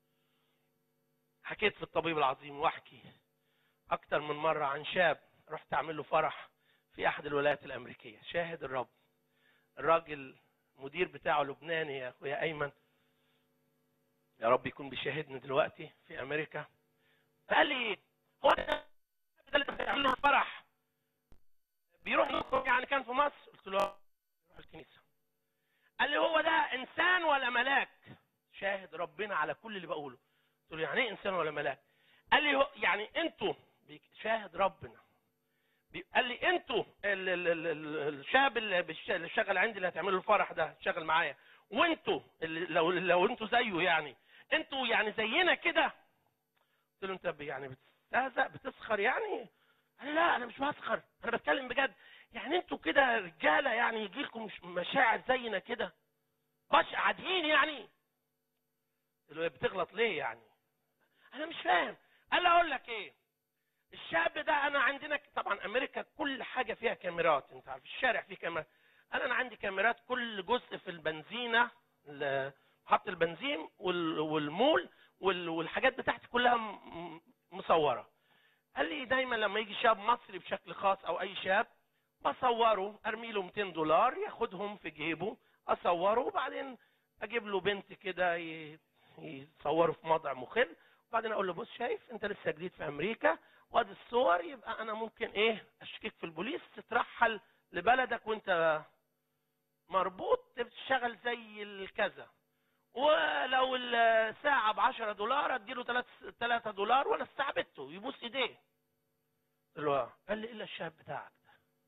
حكيت في الطبيب العظيم واحكي اكتر من مره عن شاب رحت اعمل له فرح في احد الولايات الامريكيه شاهد الرب الراجل المدير بتاعه لبناني يا اخويا ايمن يا رب يكون بيشاهدني دلوقتي في امريكا قال لي هو ده ده اللي بتعمل له الفرح بيروح يخرج يعني كان في مصر قلت له آه، يروح الكنيسه قال لي هو ده انسان ولا ملاك شاهد ربنا على كل اللي بقوله قلت له يعني ايه انسان ولا ملاك قال لي هو يعني انتوا بيك- شاهد ربنا بي- قال لي انتوا ال- ال- ال- ال- الشاب اللي بيش- اللي شغال عندي اللي هتعملوا الفرح ده شغال معايا وانتوا اللي لو لو انتوا زيه يعني انتوا يعني زينا كده قلت له انت ب- يعني بتستهزأ بتسخر يعني قال لا انا مش بسخر انا بتكلم بجد يعني انتوا كده رجاله يعني يجي لكم مش- مشاعر زينا كده مش عاديين يعني قلت له بتغلط ليه يعني انا مش فاهم قال لي اقول لك ايه الشاب ده انا عندنا ك- طبعا امريكا كل حاجه فيها كاميرات انت عارف الشارع فيه كاميرات انا انا عندي كاميرات كل جزء في البنزينه ال- محطه البنزين وال- والمول وال- والحاجات بتاعتي كلها م- م- مصوره قال لي دايما لما يجي شاب مصري بشكل خاص او اي شاب بصوره ارمي له 200 دولار ياخدهم في جيبه اصوره وبعدين اجيب له بنت كده ي- يصوره في موضع مخل وبعدين اقول له بص شايف انت لسه جديد في امريكا وادي الصور يبقى انا ممكن ايه اشكيك في البوليس تترحل لبلدك وانت مربوط تشتغل زي الكذا ولو الساعة ب 10 دولار اديله 3 دولار وانا استعبدته يبوس ايديه قلت له آه. قال لي الا الشاب بتاعك ده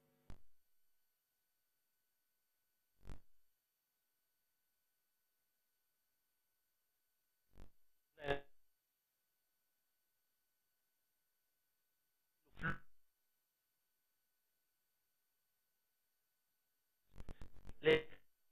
ليه؟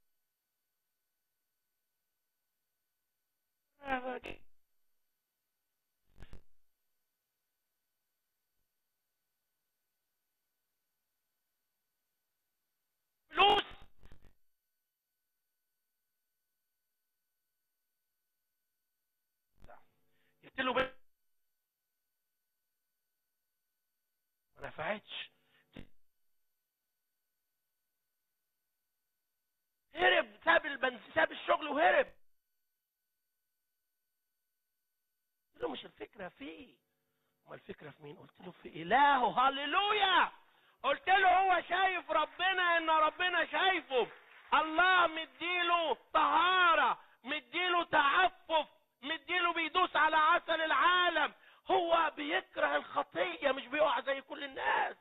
فلوس جبت له بيت ما نفعتش هرب ساب البنز ساب الشغل وهرب قلت له مش الفكره فيه ما الفكره في مين قلت له في الهه هللويا قلت له هو شايف ربنا ان ربنا شايفه الله مديله طهاره مديله تعفف مديله بيدوس على عسل العالم هو بيكره الخطيه مش بيقع زي كل الناس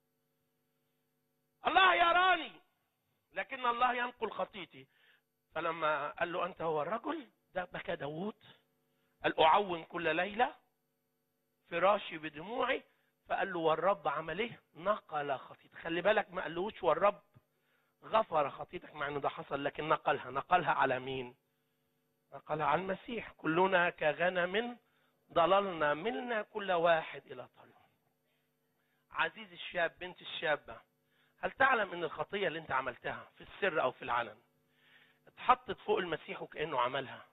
الله يراني لكن الله ينقل خطيتي فلما قال له انت هو الرجل ده بكى داوود قال اعون كل ليله فراشي بدموعي فقال له والرب عمل ايه نقل خطيتك خلي بالك ما قالوش والرب غفر خطيتك مع انه ده حصل لكن نقلها نقلها على مين نقلها على المسيح كلنا كغنم ضللنا ملنا كل واحد الى طريق عزيز الشاب بنت الشابه هل تعلم ان الخطيه اللي انت عملتها في السر او في العلن اتحطت فوق المسيح وكانه عملها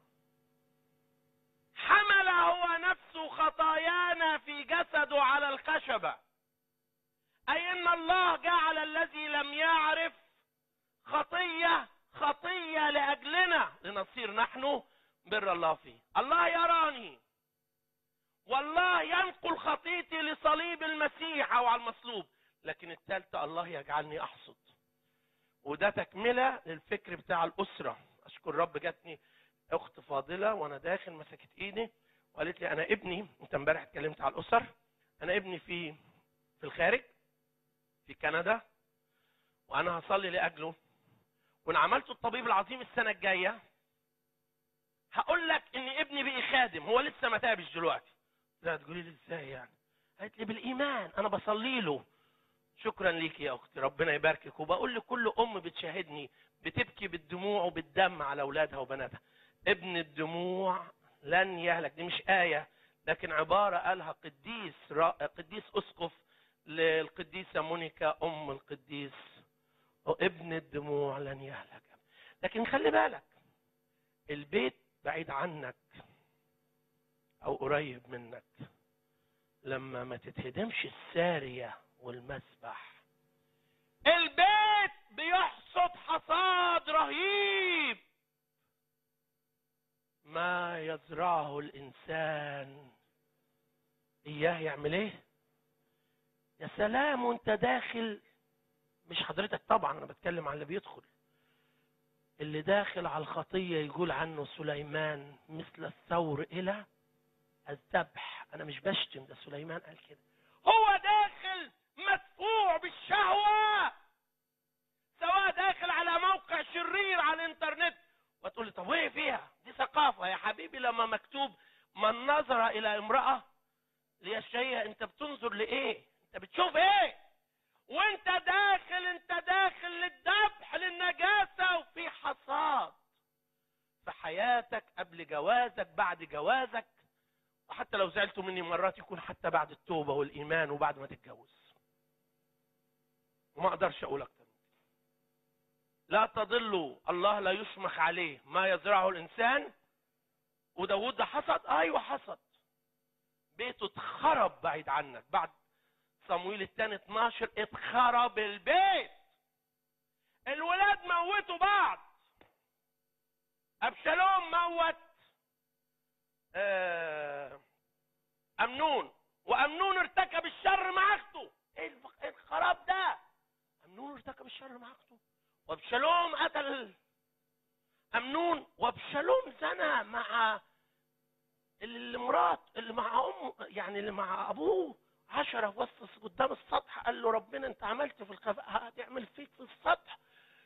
حمل هو نفسه خطايانا في جسده على الخشبه اي ان الله جعل الذي لم يعرف خطيه خطيه لاجلنا لنصير نحن بر الله فيه الله يراني والله ينقل خطيتي لصليب المسيح او على المصلوب لكن الثالثه الله يجعلني احصد وده تكمله للفكر بتاع الاسره اشكر رب جاتني اخت فاضله وانا داخل مسكت ايدي وقالت لي انا ابني انت امبارح اتكلمت على الاسر انا ابني في في الخارج في كندا وانا هصلي لاجله وان عملت الطبيب العظيم السنه الجايه هقول لك ان ابني بقي خادم هو لسه ما تابش دلوقتي لا تقولي لي ازاي يعني قالت لي بالايمان انا بصلي له شكرا ليك يا اختي ربنا يباركك وبقول لكل ام بتشاهدني بتبكي بالدموع وبالدم على اولادها وبناتها ابن الدموع لن يهلك دي مش ايه لكن عباره قالها قديس را... قديس اسقف للقديسه مونيكا ام القديس ابن الدموع لن يهلك لكن خلي بالك البيت بعيد عنك او قريب منك لما ما تتهدمش الساريه والمسبح البيت بيحصد حصاد رهيب ما يزرعه الانسان اياه يعمل ايه يا سلام وانت داخل مش حضرتك طبعا انا بتكلم عن اللي بيدخل اللي داخل على الخطيه يقول عنه سليمان مثل الثور الى الذبح انا مش بشتم ده سليمان قال كده هو داخل مدفوع بالشهوه سواء داخل على موقع شرير على الانترنت وتقول لي طب وايه فيها دي ثقافه يا حبيبي لما مكتوب من نظر الى امراه ليشتهيها انت بتنظر لايه انت بتشوف ايه وانت داخل انت داخل للذبح للنجاسه وفي حصاد في حياتك قبل جوازك بعد جوازك وحتى لو زعلتوا مني مرات يكون حتى بعد التوبه والايمان وبعد ما تتجوز وما اقدرش اقول اكتر لا تضلوا الله لا يشمخ عليه ما يزرعه الانسان وداود ده حصد ايوه حصد بيته اتخرب بعيد عنك بعد صمويل الثاني 12 اتخرب البيت الولاد موتوا بعض ابشالوم موت آه، امنون وامنون ارتكب الشر مع اخته ايه الف- إيه الخراب ده امنون ارتكب الشر مع اخته وابشالوم قتل امنون وابشالوم زنى مع اللي مرات اللي مع امه يعني اللي مع ابوه عشرة في وسط قدام السطح قال له ربنا انت عملت في الخفاء هتعمل فيك في السطح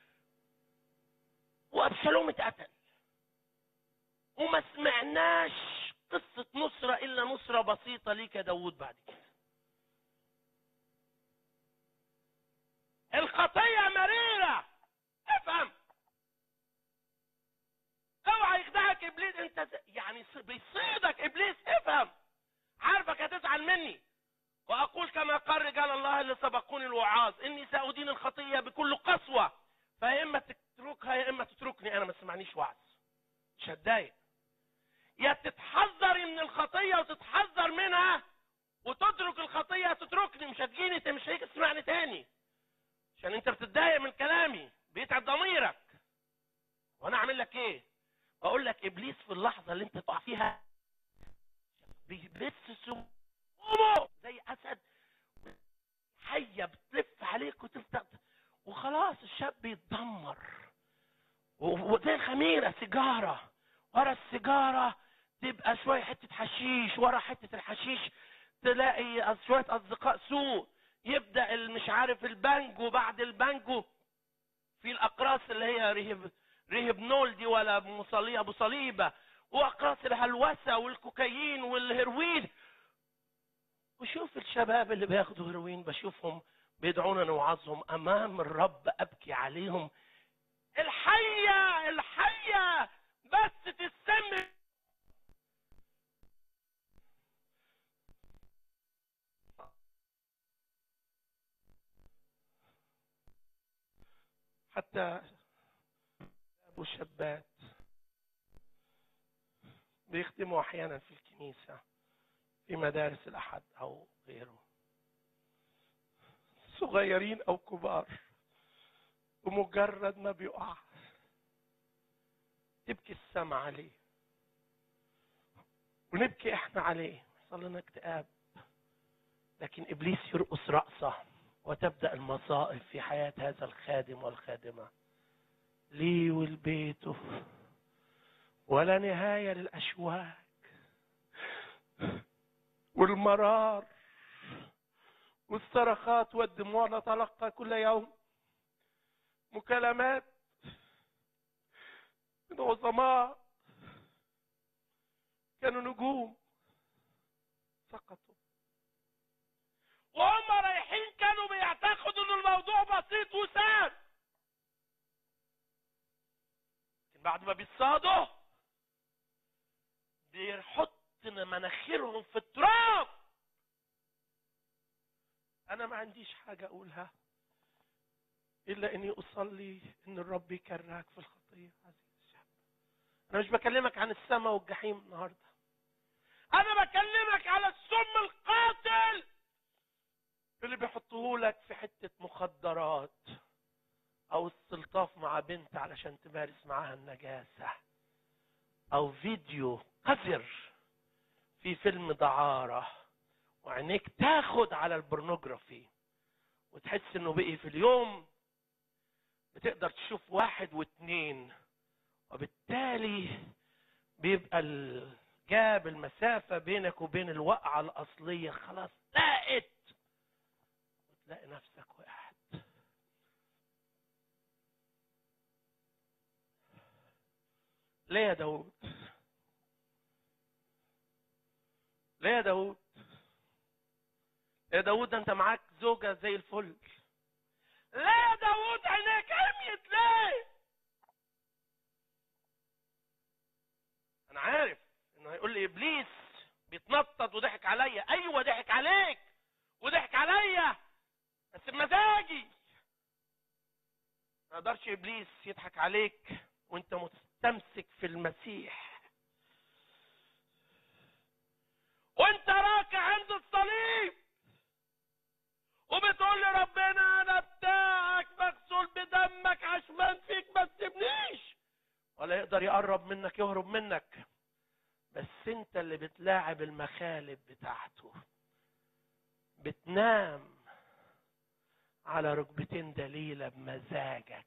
وابشالوم اتقتل وما سمعناش قصة نصرة إلا نصرة بسيطة ليك يا داوود بعد كده الخطية مريرة افهم اوعى يخدعك ابليس انت ز- يعني ص- بيصيدك ابليس افهم عارفك هتزعل مني واقول كما قال رجال الله اللي سبقوني الوعاظ اني سادين الخطيه بكل قسوه فيا اما تتركها يا اما تتركني انا ما تسمعنيش وعظ مش هتضايق يا تتحذري من الخطيه وتتحذر منها وتترك الخطيه تتركني مش هتجيني انت مش هيجي تسمعني تاني عشان انت بتتضايق من كلامي بيتعب ضميرك وانا اعمل لك ايه بقول لك ابليس في اللحظه اللي انت تقع فيها بيبث سمومه زي اسد حيه بتلف عليك وتفتح وخلاص الشاب بيتدمر و- وزي الخميره سيجاره ورا السيجاره تبقى شويه حته حشيش ورا حته الحشيش تلاقي أص- شويه اصدقاء سوء يبدا ال- مش عارف البانجو بعد البانجو في الاقراص اللي هي رهب رهبنول دي ولا مصليه ابو صليبه واقراص الهلوسه والكوكايين والهيروين وشوف الشباب اللي بياخدوا هيروين بشوفهم بيدعونا نوعظهم امام الرب ابكي عليهم الحيه الحيه بس تسمي حتى ابو شابات بيخدموا احيانا في الكنيسه في مدارس الاحد او غيره صغيرين او كبار بمجرد ما بيقع تبكي السما عليه ونبكي احنا عليه يحصل لنا اكتئاب لكن ابليس يرقص رقصه وتبدا المصائب في حياه هذا الخادم والخادمه لي ولبيته ولا نهايه للاشواك والمرار والصرخات والدموع نتلقى كل يوم مكالمات من عظماء كانوا نجوم سقطوا وهم رايحين كانوا بيعتقدوا ان الموضوع بسيط وسهل لكن بعد ما بيصادوا بيحط مناخيرهم في التراب انا ما عنديش حاجه اقولها الا اني اصلي ان الرب يكرهك في الخطيه عزيز الشعب انا مش بكلمك عن السماء والجحيم النهارده انا بكلمك على السم القاتل اللي بيحطوه لك في حته مخدرات او استلطاف مع بنت علشان تمارس معاها النجاسه او فيديو قذر في فيلم دعاره وعينيك تاخد على البورنوجرافي وتحس انه بقي في اليوم بتقدر تشوف واحد واثنين وبالتالي بيبقى ال- جاب المسافة بينك وبين الوقعة الأصلية خلاص ضاقت وتلاقي نفسك وقعت ليه يا داود ليه يا داود يا داود ده انت معاك زوجة زي الفل ليه يا داود عينيك عميت ليه انا عارف انه هيقول لي ابليس بيتنطط وضحك عليا ايوه ضحك عليك وضحك عليا بس بمزاجي ما يقدرش ابليس يضحك عليك وانت مستمسك في المسيح وانت راكع عند الصليب وبتقول لي ربنا انا بتاعك مغسول بدمك عشمان فيك ما تسيبنيش ولا يقدر يقرب منك يهرب منك بس انت اللي بتلاعب المخالب بتاعته بتنام على ركبتين دليلة بمزاجك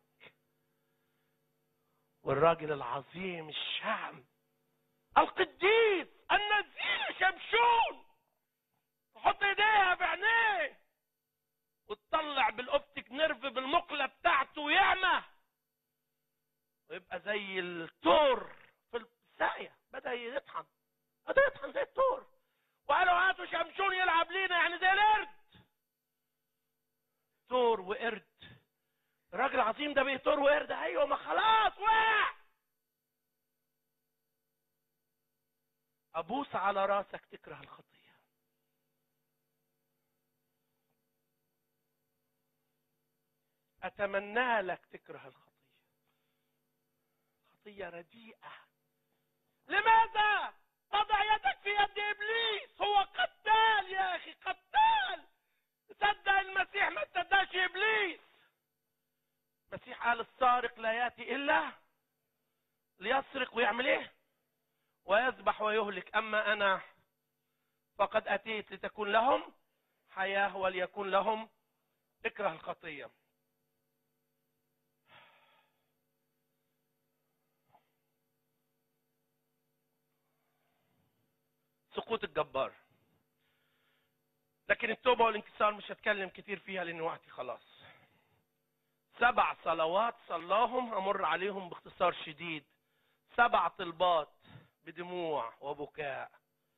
والراجل العظيم الشعب القديس النزيل شمشون تحط ايديها في عينيه وتطلع بالاوبتيك نيرف بالمقله بتاعته ويعمى ويبقى زي التور في الساقيه بدا يطحن بدا يطحن زي التور وقالوا هاتوا شمشون يلعب لينا يعني زي القرد تور وقرد الراجل العظيم ده بيه تور وقرد ايوه ما خلاص وقع ابوس على راسك تكره الخطيه اتمنى لك تكره الخطيه خطيه رديئه لماذا تضع يدك في يد ابليس هو قتال يا اخي قتال صدق المسيح ما تصدقش ابليس المسيح قال السارق لا ياتي الا ليسرق ويعمل ايه ويذبح ويهلك اما انا فقد اتيت لتكون لهم حياه وليكن لهم اكره الخطيه سقوط الجبار لكن التوبه والانكسار مش هتكلم كتير فيها لان وقتي خلاص سبع صلوات صلاهم امر عليهم باختصار شديد سبع طلبات بدموع وبكاء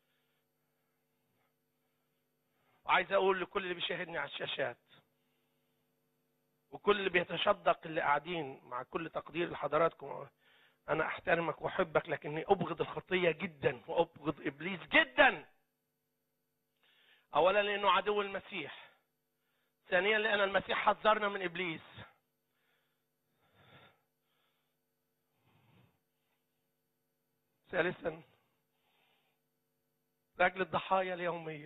وعايز اقول لكل اللي بيشاهدني على الشاشات وكل اللي بيتشدق اللي قاعدين مع كل تقدير لحضراتكم انا احترمك واحبك لكني ابغض الخطيه جدا وابغض ابليس جدا اولا لانه عدو المسيح ثانيا لان المسيح حذرنا من ابليس ثالثا لاجل الضحايا اليوميه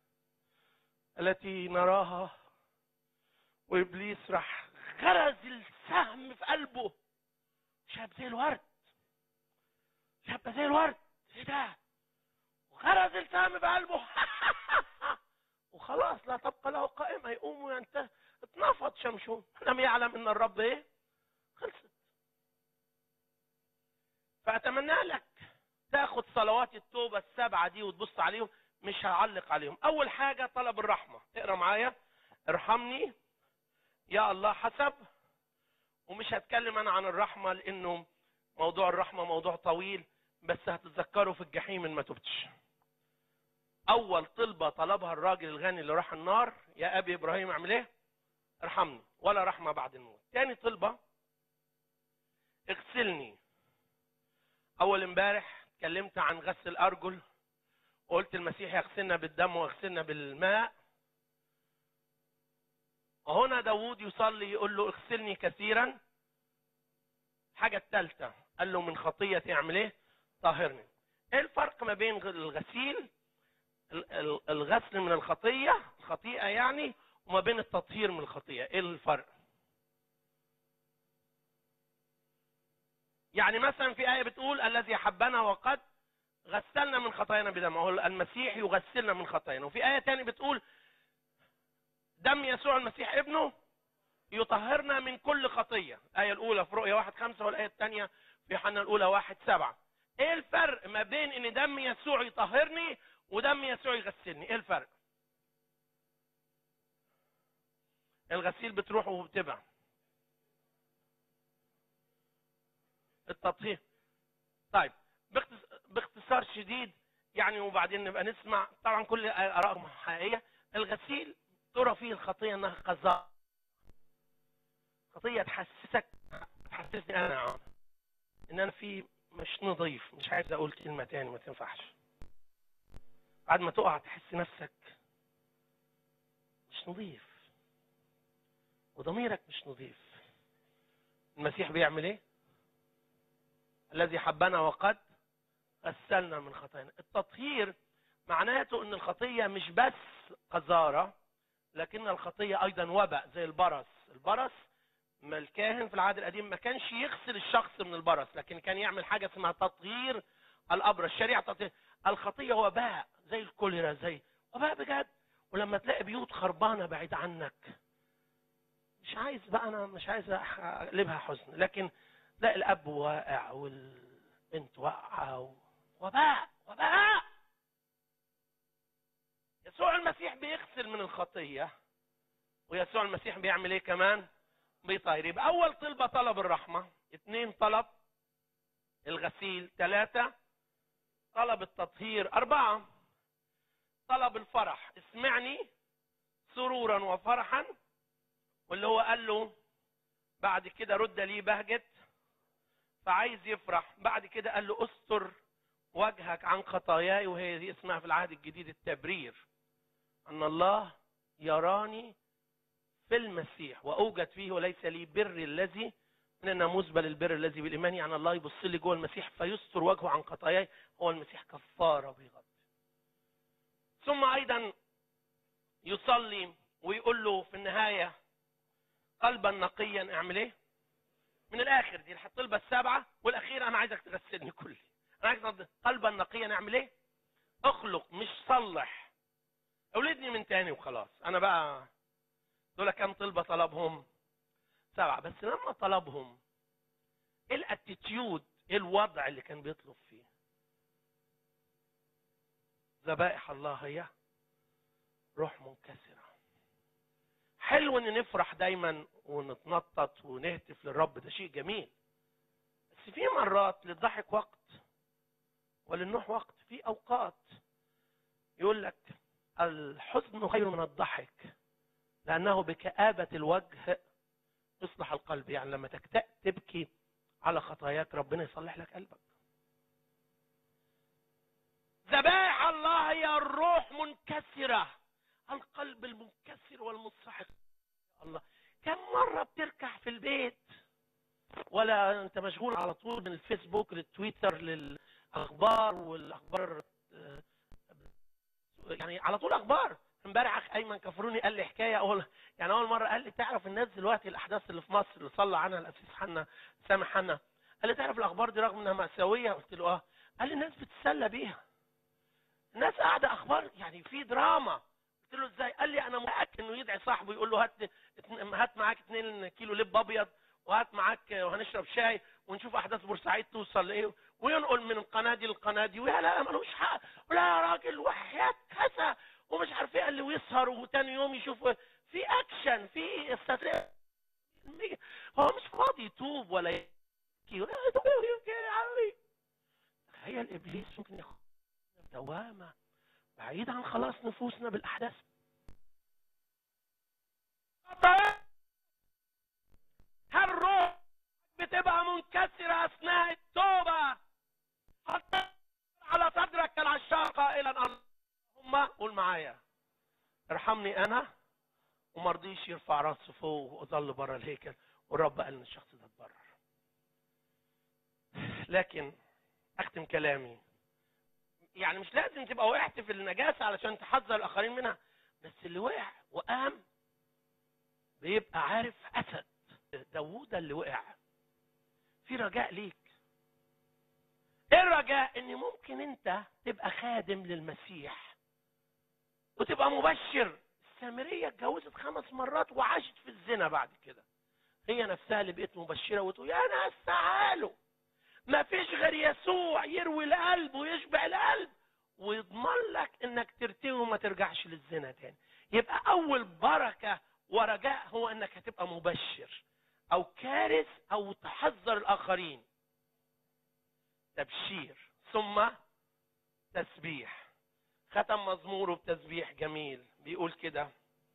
التي نراها وابليس راح غرز السهم في قلبه شاب زي الورد شاب زي الورد ايه ده وغرز السهم في قلبه وخلاص لا تبقى له قائمه يقوم وينتهي اتنفض شمشون لم يعلم ان الرب ايه خلصت فاتمنى لك تاخد صلوات التوبه السبعه دي وتبص عليهم مش هعلق عليهم اول حاجه طلب الرحمه اقرا معايا ارحمني يا الله حسب ومش هتكلم انا عن الرحمه لانه موضوع الرحمه موضوع طويل بس هتتذكروا في الجحيم ان ما تبتش اول طلبه طلبها الراجل الغني اللي راح النار يا ابي ابراهيم اعمل ايه ارحمني ولا رحمه بعد الموت تاني طلبه اغسلني اول امبارح اتكلمت عن غسل الارجل وقلت المسيح يغسلنا بالدم ويغسلنا بالماء وهنا داوود يصلي يقول له اغسلني كثيرا حاجة الثالثة قال له من خطيتي اعمل ايه طهرني ايه الفرق ما بين الغسيل ال- ال- الغسل من الخطية الخطيئة يعني وما بين التطهير من الخطية ايه الفرق يعني مثلا في آية بتقول الذي أحبنا وقد غسلنا من خطايانا بدمه هو المسيح يغسلنا من خطايانا وفي آية تانية بتقول دم يسوع المسيح ابنه يطهرنا من كل خطية الآية الأولى في رؤيا واحد خمسة والآية الثانية في يوحنا الأولى واحد سبعة إيه الفرق ما بين إن دم يسوع يطهرني ودم يسوع يغسلني إيه الفرق الغسيل بتروح وبتبع التطهير طيب باختص- باختصار شديد يعني وبعدين نبقى نسمع طبعا كل آرائهم حقيقية الغسيل ترى فيه الخطية انها قذارة خطية تحسسك تحسسني انا يا عم ان انا في مش نظيف مش عايز اقول كلمة تاني ما تنفعش بعد ما تقع تحس نفسك مش نظيف وضميرك مش نظيف المسيح بيعمل ايه الذي حبنا وقد غسلنا من خطايانا التطهير معناته ان الخطية مش بس قذارة لكن الخطية ايضا وباء زي البرص البرص ما الكاهن في العهد القديم ما كانش يغسل الشخص من البرص لكن كان يعمل حاجة اسمها تطهير الابرص شريعة تطهير الخطية وباء زي الكوليرا زي وباء بجد ولما تلاقي بيوت خربانة بعيد عنك مش عايز بقى انا مش عايز اقلبها حزن لكن تلاقي الاب واقع والبنت واقعه و- وباء وباء يسوع المسيح بيغسل من الخطيه ويسوع المسيح بيعمل ايه كمان بيطير يبقى اول طلبه طلب الرحمه اثنين طلب الغسيل ثلاثه طلب التطهير اربعه طلب الفرح اسمعني سرورا وفرحا واللي هو قال له بعد كده رد لي بهجت فعايز يفرح بعد كده قال له استر وجهك عن خطاياي وهي دي اسمها في العهد الجديد التبرير ان الله يراني في المسيح واوجد فيه وليس لي بر الذي من الناموس بل البر الذي بالايمان يعني الله يبص لي جوه المسيح فيستر وجهه عن خطاياي هو المسيح كفاره بيغطي ثم ايضا يصلي ويقول له في النهايه قلبا نقيا اعمل ايه؟ من الاخر دي الطلبه السبعه والاخيره انا عايزك تغسلني كلي انا عايز أض- قلبا نقيا اعمل ايه؟ اخلق مش صلح اولدني من تاني وخلاص انا بقى دول كام طلبه طلبهم؟ سبعه بس لما طلبهم ايه الاتيتيود ايه الوضع اللي كان بيطلب فيه؟ ذبائح الله هي روح منكسره حلو ان نفرح دايما ونتنطط ونهتف للرب ده شيء جميل بس في مرات للضحك وقت وللنوح وقت في اوقات يقول لك الحزن خير من الضحك لانه بكآبة الوجه يصلح القلب يعني لما تكتئ تبكي على خطاياك ربنا يصلح لك قلبك ذبائح الله هي الروح منكسره القلب المنكسر والمنسحق الله كم مرة بتركع في البيت ولا انت مشغول على طول من الفيسبوك للتويتر للاخبار والاخبار آه، يعني على طول اخبار امبارح اخ ايمن كفروني قال لي حكايه اول يعني اول مره قال لي تعرف الناس دلوقتي الاحداث اللي في مصر اللي صلى عنها الاسيس حنا سامح حنا قال لي تعرف الاخبار دي رغم انها مأساويه قلت له اه قال لي الناس بتتسلى بيها الناس قاعده اخبار يعني في دراما قلت له ازاي؟ قال لي انا متاكد انه يدعي صاحبه يقول له هات اتن- هات معاك 2 كيلو لب ابيض وهات معاك وهنشرب شاي ونشوف احداث بورسعيد توصل لايه وينقل من القناه دي للقناه دي ويا لا ملوش حق ولا يا راجل وحياه كذا ومش عارف ايه قال لي ويسهر وتاني يوم يشوف في اكشن في استثناء هو مش فاضي يتوب ولا يبكي ولا يبكي يا عمي تخيل ابليس ممكن ياخد دوامه بعيد عن خلاص نفوسنا بالاحداث هل الروح بتبقى منكسرة أثناء التوبة حتى على صدرك كالعشاق قائلا اللهم قول معايا ارحمني أنا وما رضيش يرفع راسه فوق وظل بره الهيكل والرب قال ان الشخص ده اتبرر لكن اختم كلامي يعني مش لازم تبقى وقعت في النجاسه علشان تحذر الاخرين منها بس اللي وقع وقام بيبقى عارف اسد داوود اللي وقع في رجاء ليك ايه الرجاء ان ممكن انت تبقى خادم للمسيح وتبقى مبشر السامريه اتجوزت خمس مرات وعاشت في الزنا بعد كده هي نفسها اللي بقت مبشره وتقول يا ناس تعالوا ما فيش غير يسوع يروي القلب ويشبع القلب ويضمن لك انك ترتوي وما ترجعش للزنا تاني يبقى اول بركه ورجاء هو انك هتبقى مبشر او كارث او تحذر الاخرين تبشير ثم تسبيح ختم مزموره بتسبيح جميل بيقول كده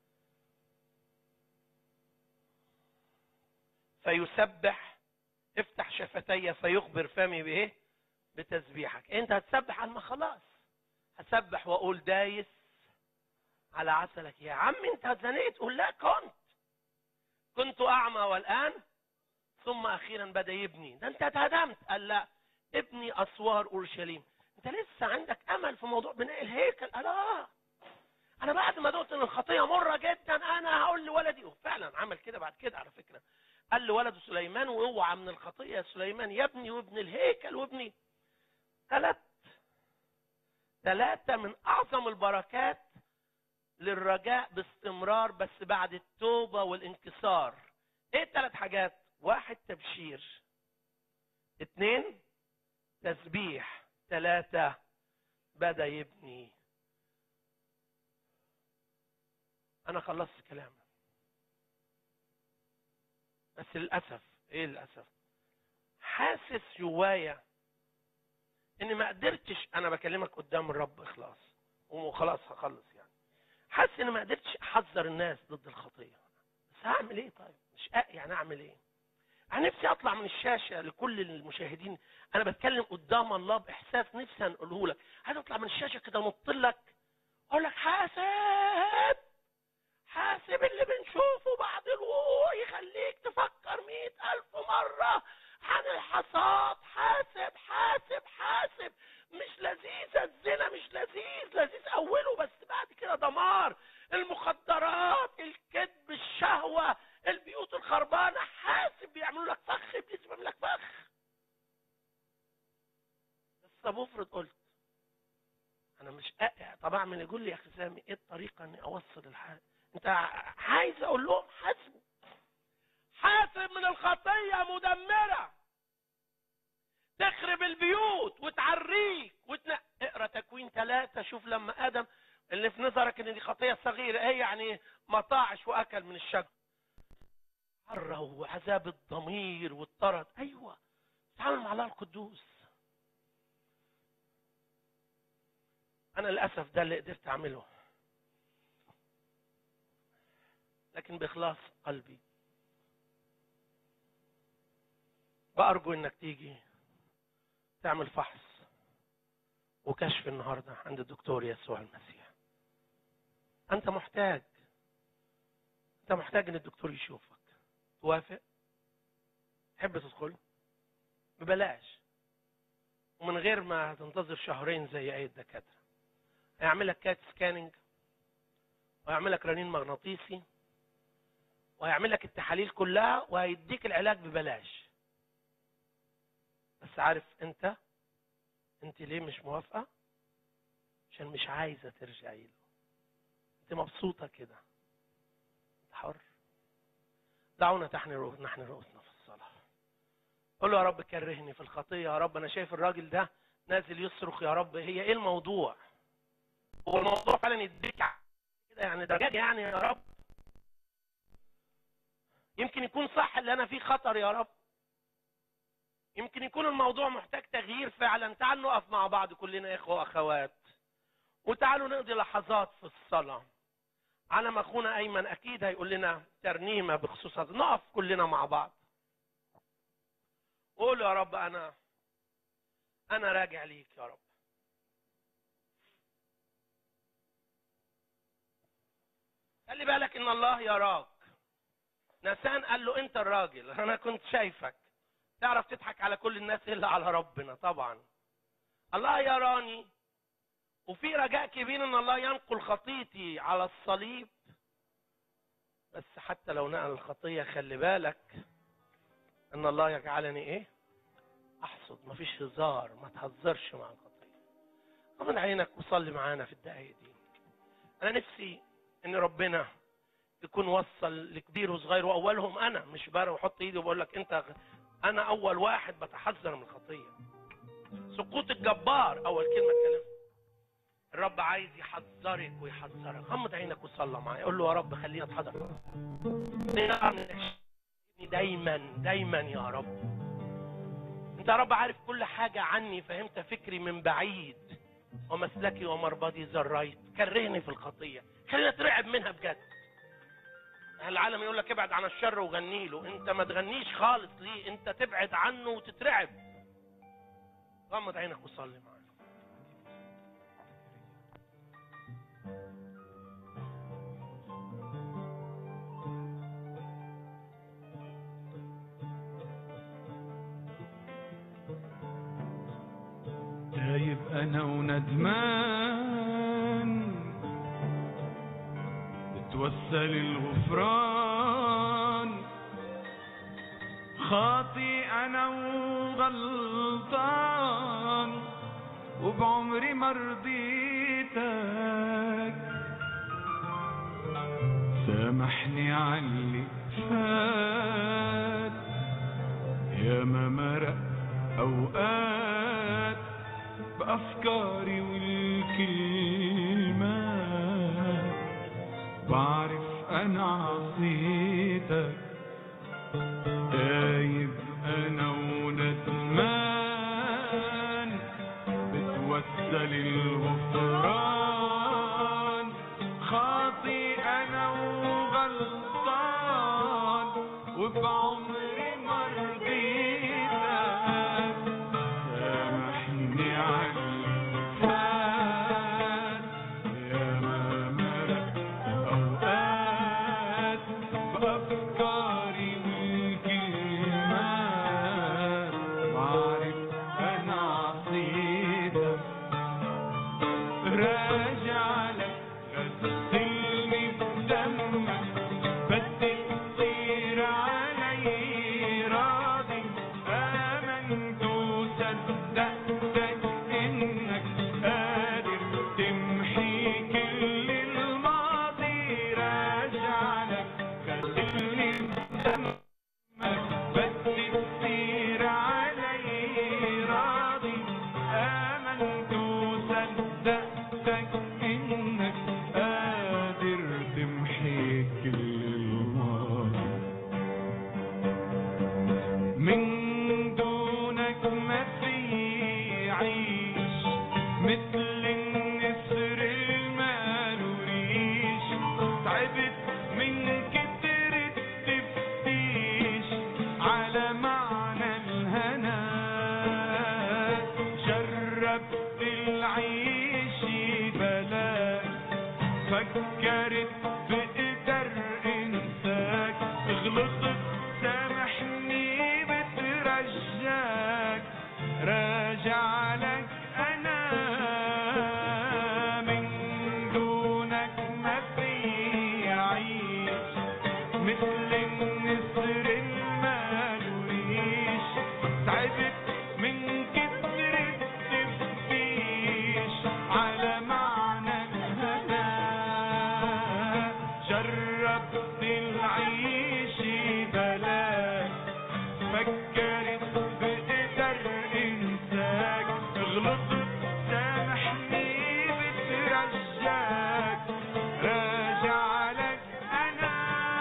فيسبح افتح شفتي فيخبر فمي بايه بتسبيحك انت هتسبح على ما خلاص هسبح واقول دايس على عسلك يا عم انت زنيت قول لا كنت كنت اعمى والان ثم اخيرا بدا يبني ده انت اتهدمت قال لا ابني اسوار اورشليم انت لسه عندك امل في موضوع بناء الهيكل قال اه انا بعد ما دقت ان الخطيه مره جدا انا هقول لولدي وفعلا عمل كده بعد كده على فكره قال لولده سليمان واوعى من الخطيه يا سليمان يبني وابن الهيكل وابني ثلاث ثلاثه من اعظم البركات للرجاء باستمرار بس بعد التوبه والانكسار ايه الثلاث حاجات واحد تبشير اثنين تسبيح ثلاثة بدأ يبني انا خلصت كلامي بس للاسف ايه للاسف حاسس جوايا اني ما قدرتش انا بكلمك قدام الرب اخلاص وخلاص هخلص يعني حاسس اني ما قدرتش احذر الناس ضد الخطيه بس هعمل ايه طيب مش أ... يعني اعمل ايه انا نفسي اطلع من الشاشه لكل المشاهدين انا بتكلم قدام الله باحساس نفسي انقله لك عايز اطلع من الشاشه كده انط لك اقول لك حاسب حاسب اللي بنشوفه بعد الوقوع يخليك تفكر مئة ألف مرة عن الحصاد حاسب حاسب حاسب مش لذيذة الزنا مش لذيذ لذيذ أوله بس بعد كده دمار المخدرات الكذب الشهوة البيوت الخربانة حاسب بيعملوا لك فخ إبليس بيعمل لك فخ بس طب افرض قلت انا مش أقع. طب اعمل يقول لي يا اخي سامي ايه الطريقه اني اوصل الحال انت ع- عايز اقول لهم حاسبوا حاسب من الخطيه مدمره تخرب البيوت وتعريك وتن... اقرا تكوين ثلاثة شوف لما ادم اللي في نظرك ان دي خطيه صغيره ايه يعني ما طاعش واكل من الشجر عره وعذاب الضمير والطرد ايوه تعامل مع الله القدوس انا للاسف ده اللي قدرت اعمله لكن باخلاص قلبي بارجو انك تيجي تعمل فحص وكشف النهارده عند الدكتور يسوع المسيح انت محتاج انت محتاج ان الدكتور يشوفك توافق تحب تدخل ببلاش ومن غير ما تنتظر شهرين زي اي دكاتره هيعمل لك كات سكاننج وهيعمل لك رنين مغناطيسي وهيعمل لك التحاليل كلها وهيديك العلاج ببلاش بس عارف انت انت ليه مش موافقه عشان مش عايزه ترجعي له انت مبسوطه كده انت حر دعونا تحني رؤوس نحن رؤوسنا في الصلاه قول له يا رب كرهني في الخطيه يا رب انا شايف الراجل ده نازل يصرخ يا رب هي ايه الموضوع هو الموضوع فعلا يديك كده يعني دجاج يعني يا رب يمكن يكون صح اللي انا فيه خطر يا رب يمكن يكون الموضوع محتاج تغيير فعلا تعالوا نقف مع بعض كلنا اخوه واخوات وتعالوا نقضي لحظات في الصلاه على ما اخونا ايمن اكيد هيقول لنا ترنيمه بخصوص هذا نقف كلنا مع بعض قول يا رب انا انا راجع ليك يا رب خلي بالك ان الله يراك نسان قال له انت الراجل انا كنت شايفك تعرف تضحك على كل الناس الا على ربنا طبعا الله يراني وفي رجاء كبير ان الله ينقل خطيتي على الصليب بس حتى لو نقل الخطيه خلي بالك ان الله يجعلني ايه احصد مفيش هزار ما تهزرش مع الخطيه غمض عينك وصلي معانا في الدقايق دي انا نفسي ان ربنا يكون وصل لكبير وصغير واولهم انا مش بره وحط ايدي وبقول لك انت انا اول واحد بتحذر من الخطيه سقوط الجبار اول كلمه اتكلمت الرب عايز يحذرك ويحذرك غمض عينك وصلى معايا قول له يا رب خليني اتحذر دايما دايما يا رب انت يا رب عارف كل حاجه عني فهمت فكري من بعيد ومسلكي ومربضي زريت كرهني في الخطيه خلينا اترعب منها بجد العالم يقول لك ابعد عن الشر وغني له انت ما تغنيش خالص ليه انت تبعد عنه وتترعب غمض عينك وصلي معانا تايب انا وندمان بتوسل الغفران خاطي انا وغلطان وبعمري ما رضيتك سامحني على اللي فات يا ما مرق اوقات بافكاري والكلمات بعرف انا عصيتك تايب انا وندمان بتوسل الغفران خاطي انا وغلطان وبعمري ما رضيتك سامحني على الفات يا ما مرق اوقات بافكاري والكلمات بعرف انا عصيتك راجع لك غسلني بدمك بدي تصير علي راضي آمنت وصدقتك إنك قادر تمحي كل الماضي راجع لك غسلني بدمك بدي تصير علي راضي آمنت وصدقتك إنك قادر تمحي كل الماضي من دونك ما في عيش مثل النسر المال وريش تعبت من كتر التفتيش على معنى الهنا جربت العيش بلاك فكرت بقدر انساك غلطت سامحني بترجاك راجع لك انا من دونك ما في عيش مثل النسر المال وريش تعبت من كتر التفتيش على معنى الهنا جربت العيش بلاك فكرت بقدر انساك غلطت سامحني بترجاك راجع لك انا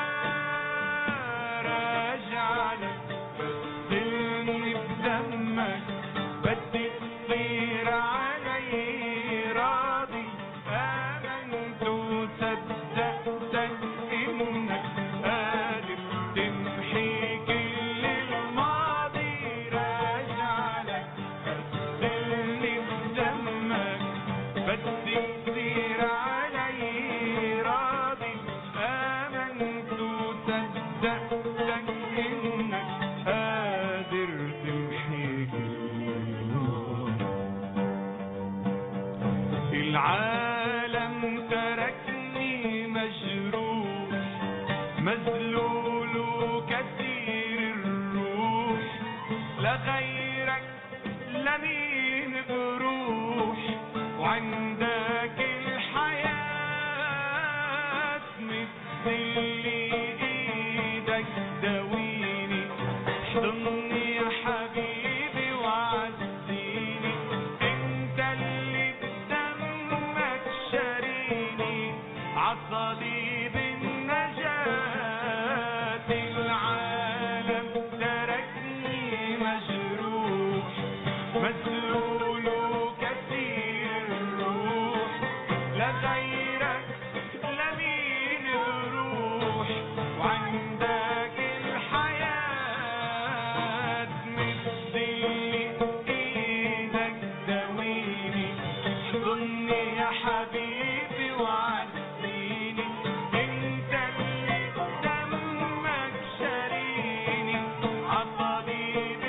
راجع لك غسلني بدمك بدي تصير علي راضي آمنت وصدقتك إنك قادر تمحي كل الماضي راجع لك غسلني بدمك بدي تصير علي راضي آمنت وصدقتك إنك قادر تمحي كل الماضي العالم تركني مجروح مذلول وكثير الروح لغيرك لمين بروح وعندك الحياة مثلي ايدك داويني احضني يا حبيبي وعزيني انت اللي بدمك شاريني عصليب النجاة العالم تركني مجروح مذلول وكثير الروح لغيرك لمين بروح وعندك الحياة مثلي ايدك داويني احضني يا حبيبي وعزيني انت اللي دمك شاريني عصليب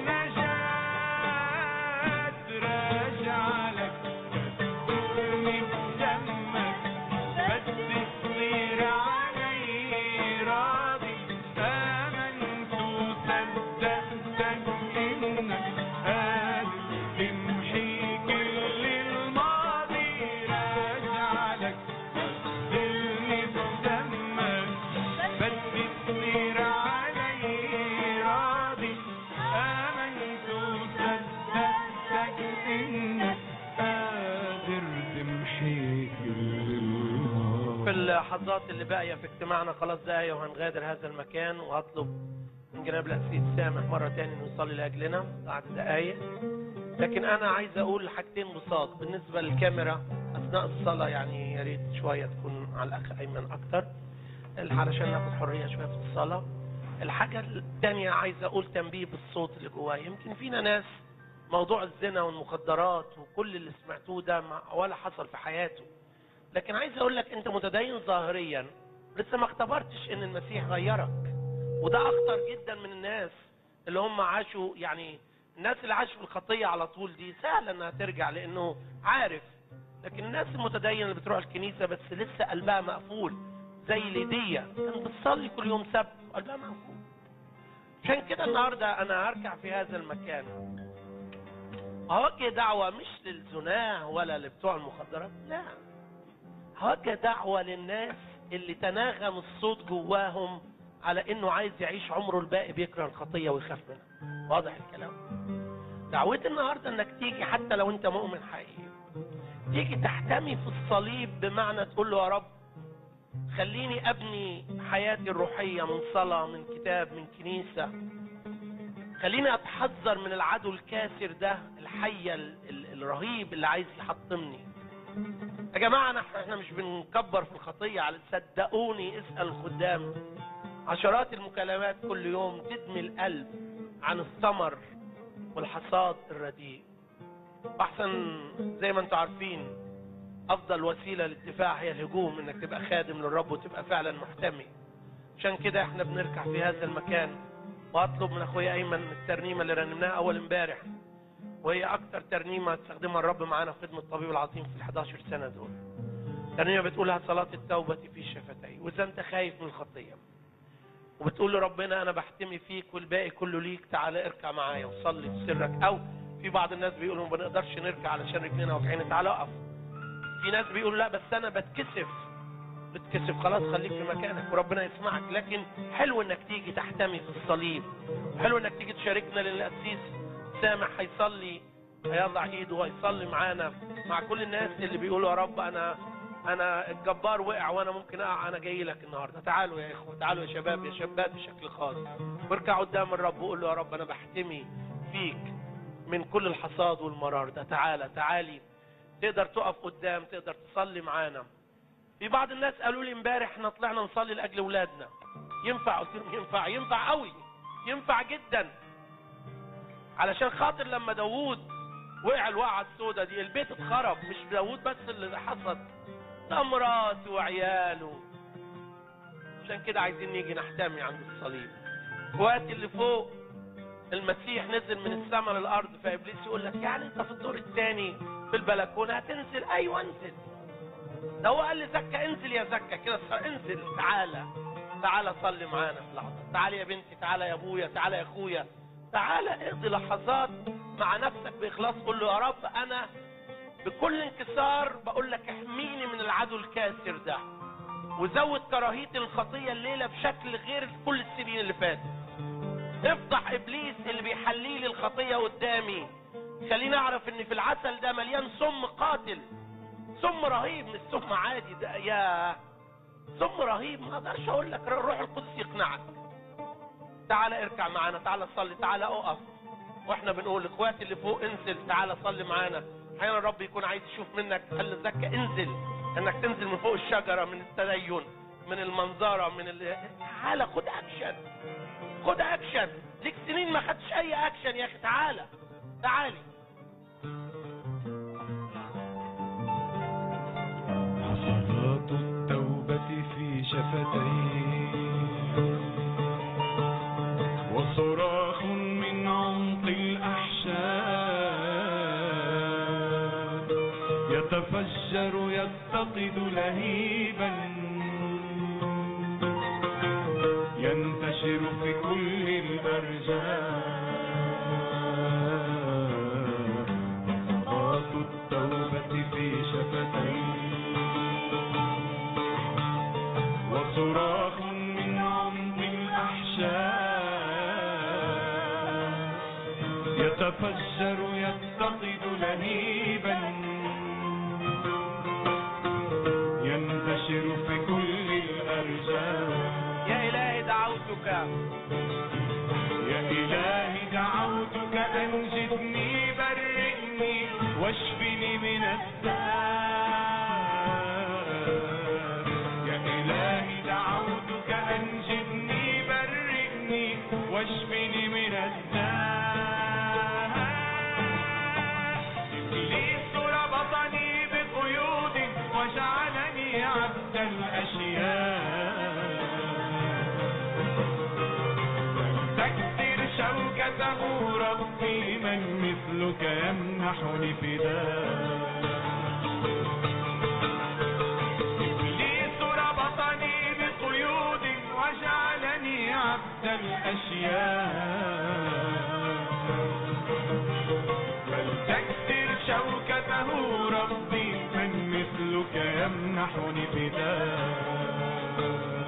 النجاة راجع لك تغسلني بدمك بدي تصير علي راضي آمنت وصدقتك إنك قادر تمحي كل الماضي راجع لك غسلني بدمك بدي تصير علي راضي آمنت وصدقتك إنك قادر تمحي كل الماضي في اللحظات اللي باقيه في اجتماعنا خلاص دقايق وهنغادر هذا المكان وهطلب من جناب الاسيس سامح مره تاني انه يصلي لاجلنا بعد دقايق لكن انا عايز اقول حاجتين بساط بالنسبه للكاميرا اثناء الصلاه يعني يا ريت شويه تكون على الاخ ايمن اكتر علشان ناخد حريه شويه في الصلاه الحاجه الثانيه عايز اقول تنبيه بالصوت اللي جوايا يمكن فينا ناس موضوع الزنا والمخدرات وكل اللي سمعتوه ده ما- ولا حصل في حياته لكن عايز اقول لك انت متدين ظاهريا لسه ما اختبرتش ان المسيح غيرك وده اخطر جدا من الناس اللي هم عاشوا يعني الناس اللي عاشوا في الخطيه على طول دي سهل انها ترجع لانه عارف لكن الناس المتدين اللي بتروح الكنيسه بس لسه قلبها مقفول زي ليديا كانت بتصلي كل يوم سبت وقلبها مقفول عشان كده النهارده انا هركع في هذا المكان هوجه دعوه مش للزناه ولا لبتوع المخدرات لا هوجه دعوه للناس اللي تناغم الصوت جواهم على انه عايز يعيش عمره الباقي بيكره الخطيه ويخاف منها واضح الكلام دعوتي النهارده انك تيجي حتى لو انت مؤمن حقيقي تيجي تحتمي في الصليب بمعنى تقول له يا رب خليني ابني حياتي الروحيه من صلاه من كتاب من كنيسه خليني اتحذر من العدو الكاسر ده الحيه ال- ال- الرهيب اللي عايز يحطمني يا جماعه احنا احنا مش بنكبر في الخطيه على صدقوني اسال الخدام عشرات المكالمات كل يوم تدمي القلب عن الثمر والحصاد الرديء واحسن زي ما انتم عارفين افضل وسيله للدفاع هي الهجوم انك تبقى خادم للرب وتبقى فعلا محتمي عشان كده احنا بنركع في هذا المكان واطلب من اخويا ايمن الترنيمه اللي رنمناها اول امبارح وهي اكتر ترنيمه استخدمها الرب معانا في خدمه الطبيب العظيم في ال 11 سنه دول ترنيمه بتقولها صلاه التوبه في الشفتين واذا انت خايف من الخطيه وبتقول لربنا انا بحتمي فيك والباقي كله ليك تعالى اركع معايا وصلي في سرك او في بعض الناس بيقولوا ما بنقدرش نركع علشان رجلنا وجعانه تعالى اقف في ناس بيقولوا لا بس انا بتكسف بتكسف خلاص خليك في مكانك وربنا يسمعك لكن حلو انك تيجي تحتمي في الصليب حلو انك تيجي تشاركنا لان القسيس سامح هيصلي هيضع ايده وهيصلي معانا مع كل الناس اللي بيقولوا يا رب انا انا الجبار وقع وانا ممكن اقع انا جاي لك النهارده تعالوا يا اخوه تعالوا يا شباب يا شابات بشكل خاص واركع قدام الرب وقول له يا رب انا بحتمي فيك من كل الحصاد والمرار ده تعالى تعالي تقدر تقف قدام تقدر تصلي معانا في بعض الناس قالوا لي امبارح احنا طلعنا نصلي لاجل اولادنا ينفع قلت لهم ينفع ينفع قوي ينفع جدا علشان خاطر لما داوود وقع الوقعه السوداء دي البيت اتخرب مش داوود بس اللي حصل ده مراته وعياله عشان كده عايزين نيجي نحتمي عند الصليب وقت اللي فوق المسيح نزل من السماء للارض فابليس يقول لك يعني انت في الدور الثاني في البلكونه هتنزل ايوه انزل ده هو قال لي زكا انزل يا زكا كده صار انزل تعالى تعالى صلي معانا في لحظه تعالى يا بنتي تعالى يا ابويا تعالى يا اخويا تعالى اقضي لحظات مع نفسك باخلاص قول له يا رب انا بكل انكسار بقول لك احميني من العدو الكاسر ده وزود كراهيتي الخطيه الليله بشكل غير كل السنين اللي فاتت افضح ابليس اللي بيحلي لي الخطيه قدامي خليني اعرف ان في العسل ده مليان سم قاتل سم رهيب مش سم عادي ده يا سم رهيب ما اقدرش اقول لك الروح القدس يقنعك تعالى اركع معانا تعالى صلي تعالى اقف واحنا بنقول اخواتي اللي فوق انزل تعالى صلي معانا احيانا الرب يكون عايز يشوف منك قال زكا انزل انك تنزل من فوق الشجره من التدين من المنظره من ال... تعالى خد اكشن خد اكشن ليك سنين ما خدتش اي اكشن يا اخي تعالى تعالي حصلات التوبة في شفتيه وصراخ من عمق الأحشاء يتفجر يتقد لهيبا ينتشر في كل الأرجاء حصلات التوبة في شفتيه وصراخ من عمق الأحشاء يتفجر يتقد لهيبا ينتشر في واشفني من الداء يا إلهي دعوتك أنجدني برئني واشفني من الداء إبليس ربطني بقيود وجعلني عبد الأشياء تكسر شوكته ربي من مثلك يمنحني فداء إبليس ربطني بقيود وجعلني عبد الأشياء فلتكسر شوكته ربي من مثلك يمنحني فداء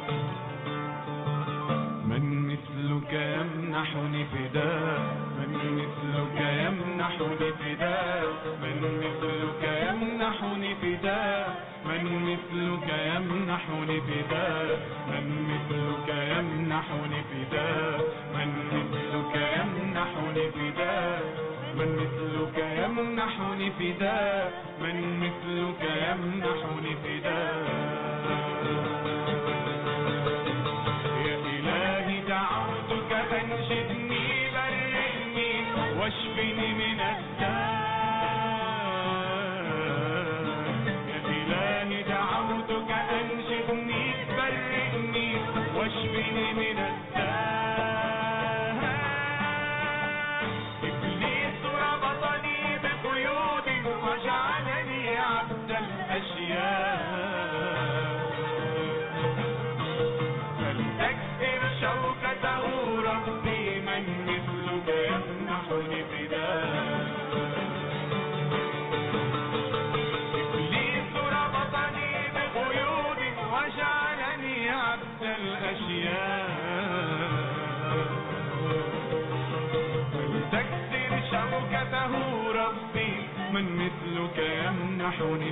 من مثلك يمنحني فداء من مثلك يمنحني فداء من مثلك يمنحني فداء من مثلك يمنحني فداء من مثلك يمنحني فداء من مثلك يمنحني فداء من مثلك يمنحني فداء من مثلك يمنحني فداء يا إلهي دعوتك أنجدني برئني واشفني من الداء يا إلهي دعوتك أنجدني برئني واشفني من الداء إبليس ربطني بقيود وجعلني عبد الأشياء فلتكسر شوكته ربي من مثلك يمنحني فداء إبليس ربطني بقيود وجعلني عبد الأشياء فلتكسر شوكته ربي من مثلك يمنحني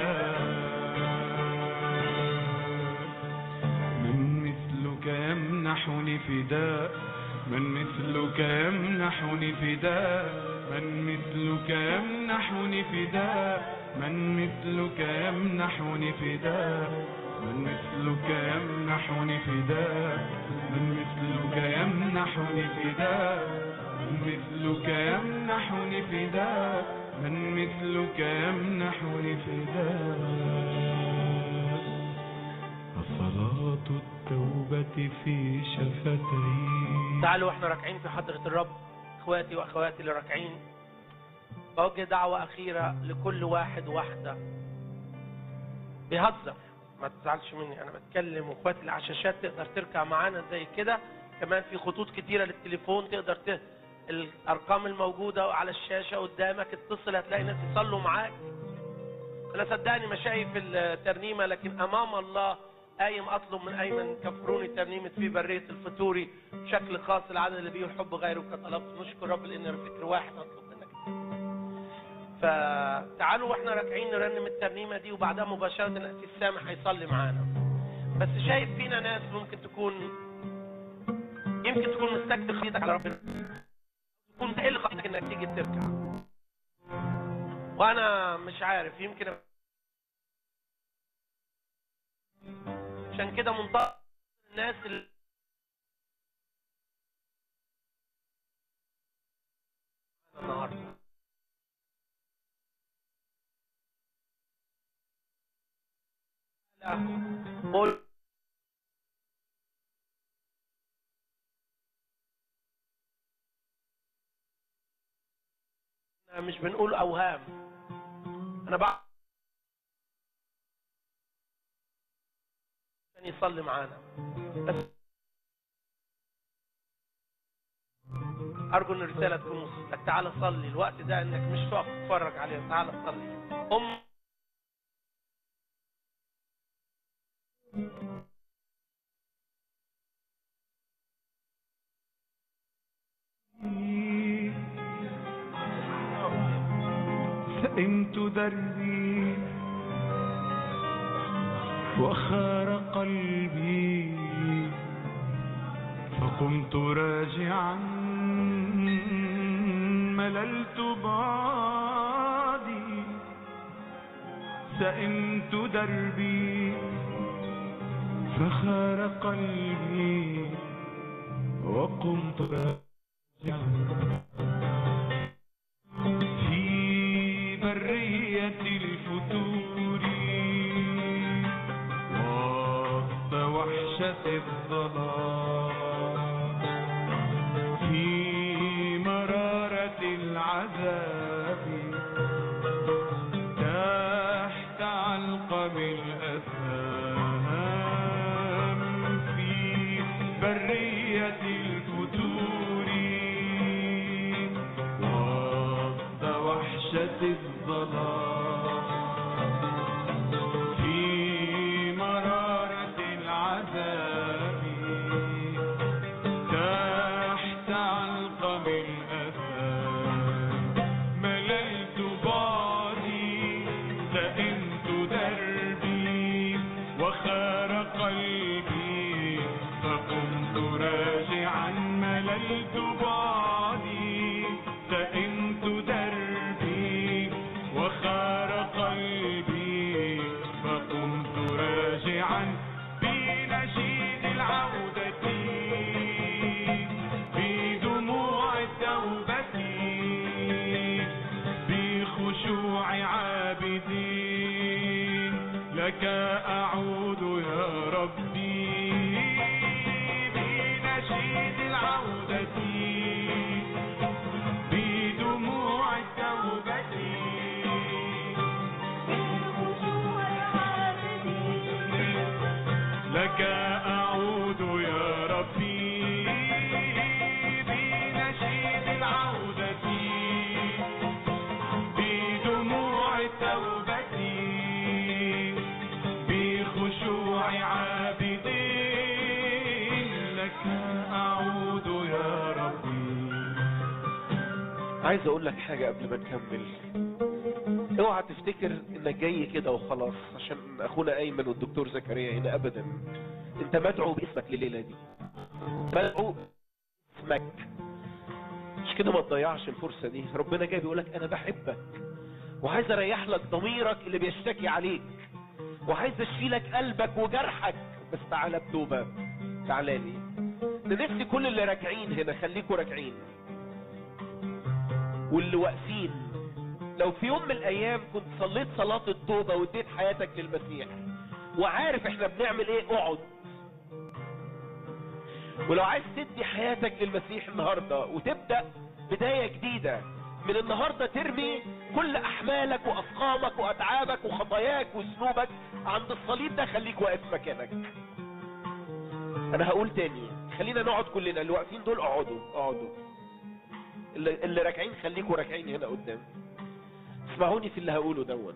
فداء من مثلك يمنحني فداء من مثلك يمنحني فداء من مثلك يمنحني فداء من مثلك يمنحني فداء من مثلك يمنحني فداء من مثلك يمنحني فداء من مثلك يمنحني فداء صلاة التوبة في شفتي تعالوا واحنا راكعين في حضرة الرب اخواتي واخواتي اللي راكعين بوجه دعوة أخيرة لكل واحد واحدة بيهزر ما تزعلش مني أنا بتكلم واخواتي اللي على الشاشات تقدر تركع معانا زي كده كمان في خطوط كتيرة للتليفون تقدر ت... الأرقام الموجودة على الشاشة قدامك اتصل هتلاقي ناس يصلوا معاك أنا صدقني ما شايف الترنيمة لكن أمام الله قايم اطلب من ايمن كفروني ترنيمه في بريه الفتوري بشكل خاص العدد اللي بيه الحب غيره كطلبت نشكر رب لان فكر واحد اطلب منك فتعالوا واحنا راكعين نرنم الترنيمه دي وبعدها مباشره الاسيس سامح هيصلي معانا بس شايف فينا ناس ممكن تكون يمكن تكون مستكتر خطيتك على ربنا تكون تقل خطيتك انك تيجي تركع وانا مش عارف يمكن عشان كده منتظر الناس اللي النهارده قول مش بنقول اوهام انا بعد عشان يصلي معانا بس ارجو ان الرساله تكون وصلت تعالى صلي الوقت ده انك مش تقف تتفرج عليها تعالى صلي ام سئمت دربي وخار قلبي فقمت راجعا مللت بعدي سئمت دربي فخار قلبي وقمت راجعا في برية الفتور وسط وحشة الظلام في مرارة العذاب تحت علقم الأثام في برية الفتور وسط وحشة الظلام في مرارة العذاب تحت علقم الأثام مللت بعدي لئمت دربي وخار قلبي فقمت راجعا مللت بعدي لئمت دربي وخار قلبي فقمت راجعا بنشيد العودة بدموع التوبة بخشوع عابدين لك أعود يا ربي بنشيد العودة بدموع التوبة لك أعود يا ربي بنشيد العودة بدموع التوبة بخشوع عابدين لك أعود يا ربي عايز اقول لك حاجة قبل ما نكمل اوعى تفتكر انك جاي كده وخلاص عشان اخونا ايمن والدكتور زكريا هنا ابدا انت مدعو باسمك لليلة دي مدعو باسمك مش كده ما تضيعش الفرصة دي ربنا جاي بيقولك انا بحبك وعايز اريح لك ضميرك اللي بيشتكي عليك وعايز اشفي لك قلبك وجرحك بس تعالى بتوبة تعالى لي نفسي كل اللي راجعين هنا خليكوا راجعين واللي واقفين لو في يوم من الايام كنت صليت صلاة التوبة واديت حياتك للمسيح وعارف احنا بنعمل ايه اقعد ولو عايز تدي حياتك للمسيح النهاردة وتبدأ بداية جديدة من النهاردة ترمي كل احمالك وافقامك واتعابك وخطاياك وذنوبك عند الصليب ده خليك واقف مكانك انا هقول تاني خلينا نقعد كلنا اللي واقفين دول اقعدوا اقعدوا اللي, اللي راكعين خليكوا راكعين هنا قدام اسمعوني في اللي هقوله دون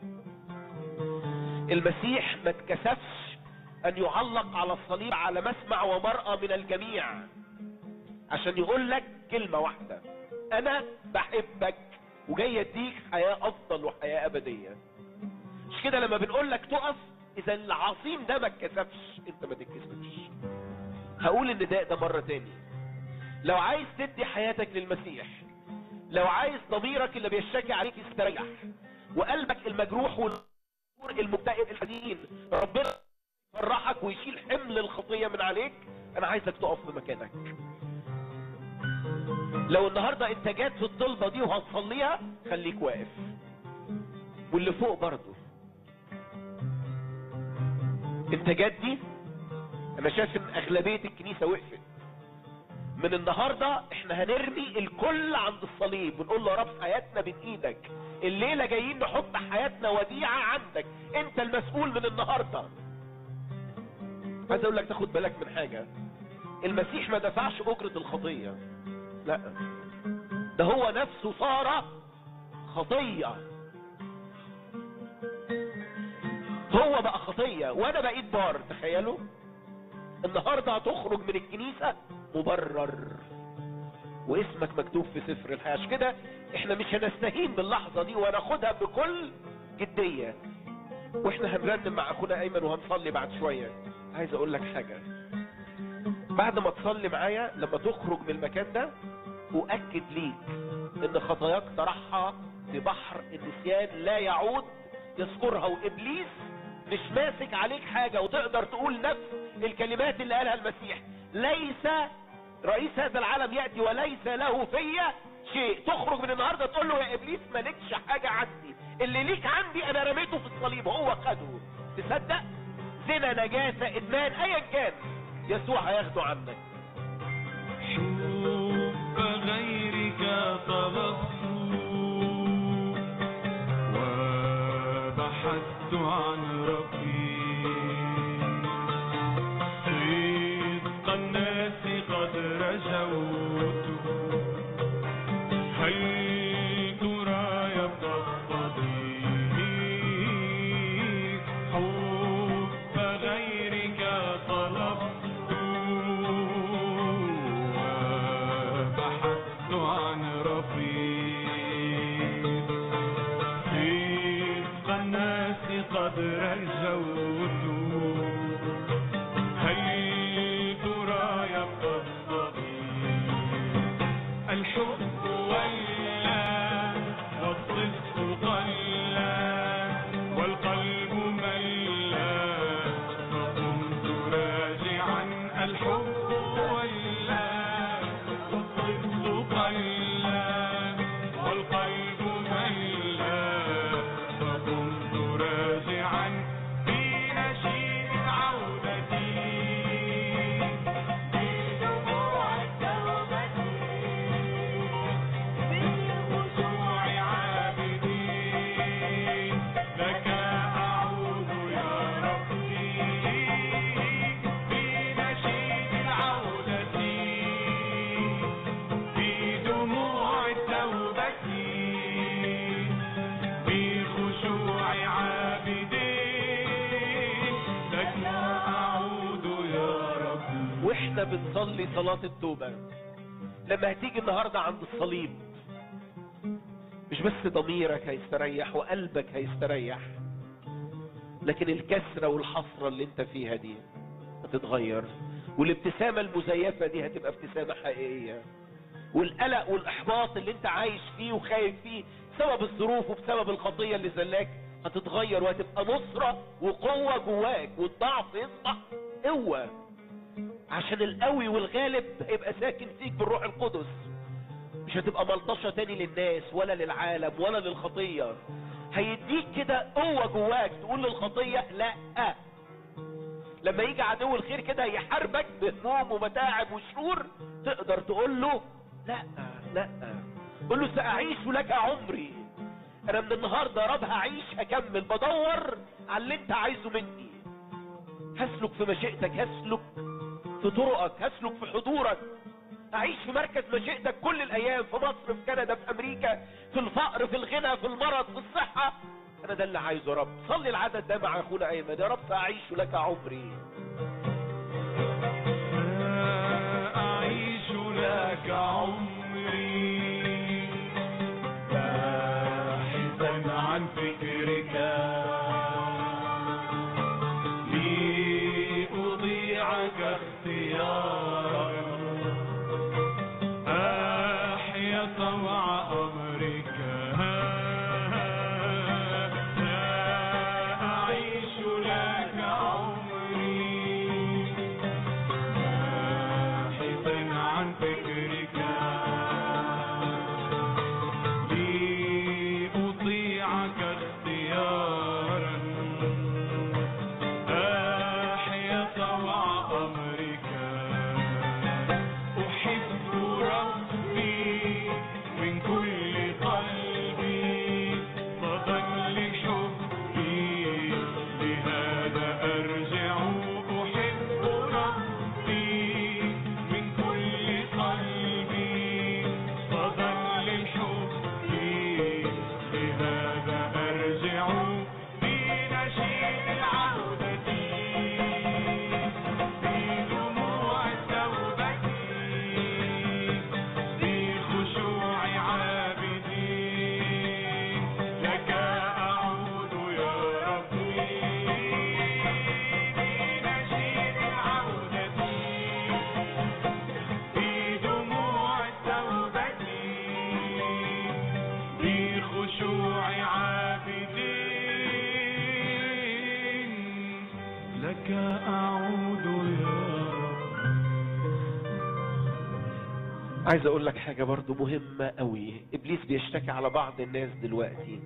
المسيح ما اتكسفش ان يعلق على الصليب على مسمع ومرأة من الجميع عشان يقول لك كلمة واحدة انا بحبك وجاي اديك حياة افضل وحياة ابدية مش كده لما بنقول لك تقف اذا العظيم ده ما اتكسفش انت ما تتكسفش هقول النداء ده مرة تاني لو عايز تدي حياتك للمسيح لو عايز ضميرك اللي بيشتكي عليك يستريح وقلبك المجروح والمكسور المكتئب الحزين ربنا يفرحك ويشيل حمل الخطية من عليك انا عايزك تقف في مكانك لو النهاردة انت جات في الطلبة دي وهتصليها خليك واقف واللي فوق برضه انت جات دي انا شايف ان اغلبية الكنيسة وقفت من النهاردة احنا هنرمي الكل عند الصليب ونقول له يا رب حياتنا بين ايدك الليلة جايين نحط حياتنا وديعة عندك انت المسؤول من النهاردة عايز اقول لك تاخد بالك من حاجة المسيح ما دفعش اجرة الخطية لا ده هو نفسه صار خطية هو بقى خطية وانا بقيت بار تخيلوا النهاردة هتخرج من الكنيسة مبرر واسمك مكتوب في سفر الحياة عشان كده احنا مش هنستهين باللحظة دي وناخدها بكل جدية واحنا هنرنم مع اخونا ايمن وهنصلي بعد شوية عايز اقول لك حاجة بعد ما تصلي معايا لما تخرج من المكان ده اؤكد ليك ان خطاياك طرحها في بحر النسيان لا يعود يذكرها وابليس مش ماسك عليك حاجة وتقدر تقول نفس الكلمات اللي قالها المسيح ليس رئيس هذا العالم يأتي وليس له فيا شيء تخرج من النهاردة تقول له يا ابليس مالكش حاجة عندي اللي ليك عندي انا رميته في الصليب هو خده تصدق زنا نجاسة ادمان ايا كان يسوع هياخده عنك حب غيرك طلبت وبحثت عن ربي صدق الناس قد رجوت هل ترى يبقى الصديق حب غيرك طلبت وبحثت عن ربي صدق الناس قد رجوت هل ترى يبقى الصديق الحب ولا والصدق قلا والقلب ملا فقمت راجعا الحب ولا والصدق قلا والقلب ملا فقمت راجعا في نشيد عودتي بدموع التوبة بالخشوع عابدين لك أعود يا ربي في نشيد العودة في دموع التوبة بخشوع عابدين لك أعود يا ربي واحنا بنصلي صلاة التوبة لما هتيجي النهاردة عند الصليب مش بس ضميرك هيستريح وقلبك هيستريح لكن الكسرة والحسرة اللي انت فيها دي هتتغير والابتسامة المزيفة دي هتبقى ابتسامة حقيقية والقلق والإحباط اللي انت عايش فيه وخايف فيه بسبب الظروف وبسبب الخطية اللي زلاك هتتغير وهتبقى نصرة وقوة جواك والضعف يصبح قوة عشان القوي والغالب هيبقى ساكن فيك بالروح القدس مش هتبقى ملطشة تاني للناس ولا للعالم ولا للخطية هيديك كده قوة جواك تقول للخطية لا لما يجي عدو الخير كده يحاربك بهموم ومتاعب وشرور تقدر تقول له لا لا قول له سأعيش لك عمري انا من النهارده يا رب هعيش هكمل بدور على اللي انت عايزه مني هسلك في مشيئتك هسلك في طرقك هسلك في حضورك أعيش في مركز مشيئتك كل الأيام في مصر في كندا في أمريكا في الفقر في الغنى في المرض في الصحة أنا ده اللي عايزه يا رب صلي العدد ده مع أخونا أيمن يا رب أعيش لك عمري أعيش لك عمري باحثا عن فكرك لأضيعك اختيارا أحيا طوع أمرك أعيش لك عمري باحثا عن فكرك لأطيعك اختيارا أحيا طوع أمرك أحب ربي من كل قلبي فظل حبي لهذا أرجع أحب ربي من كل قلبي فظل حبي لهذا أرجع عايز اقول لك حاجة برضو مهمة قوي ابليس بيشتكي على بعض الناس دلوقتي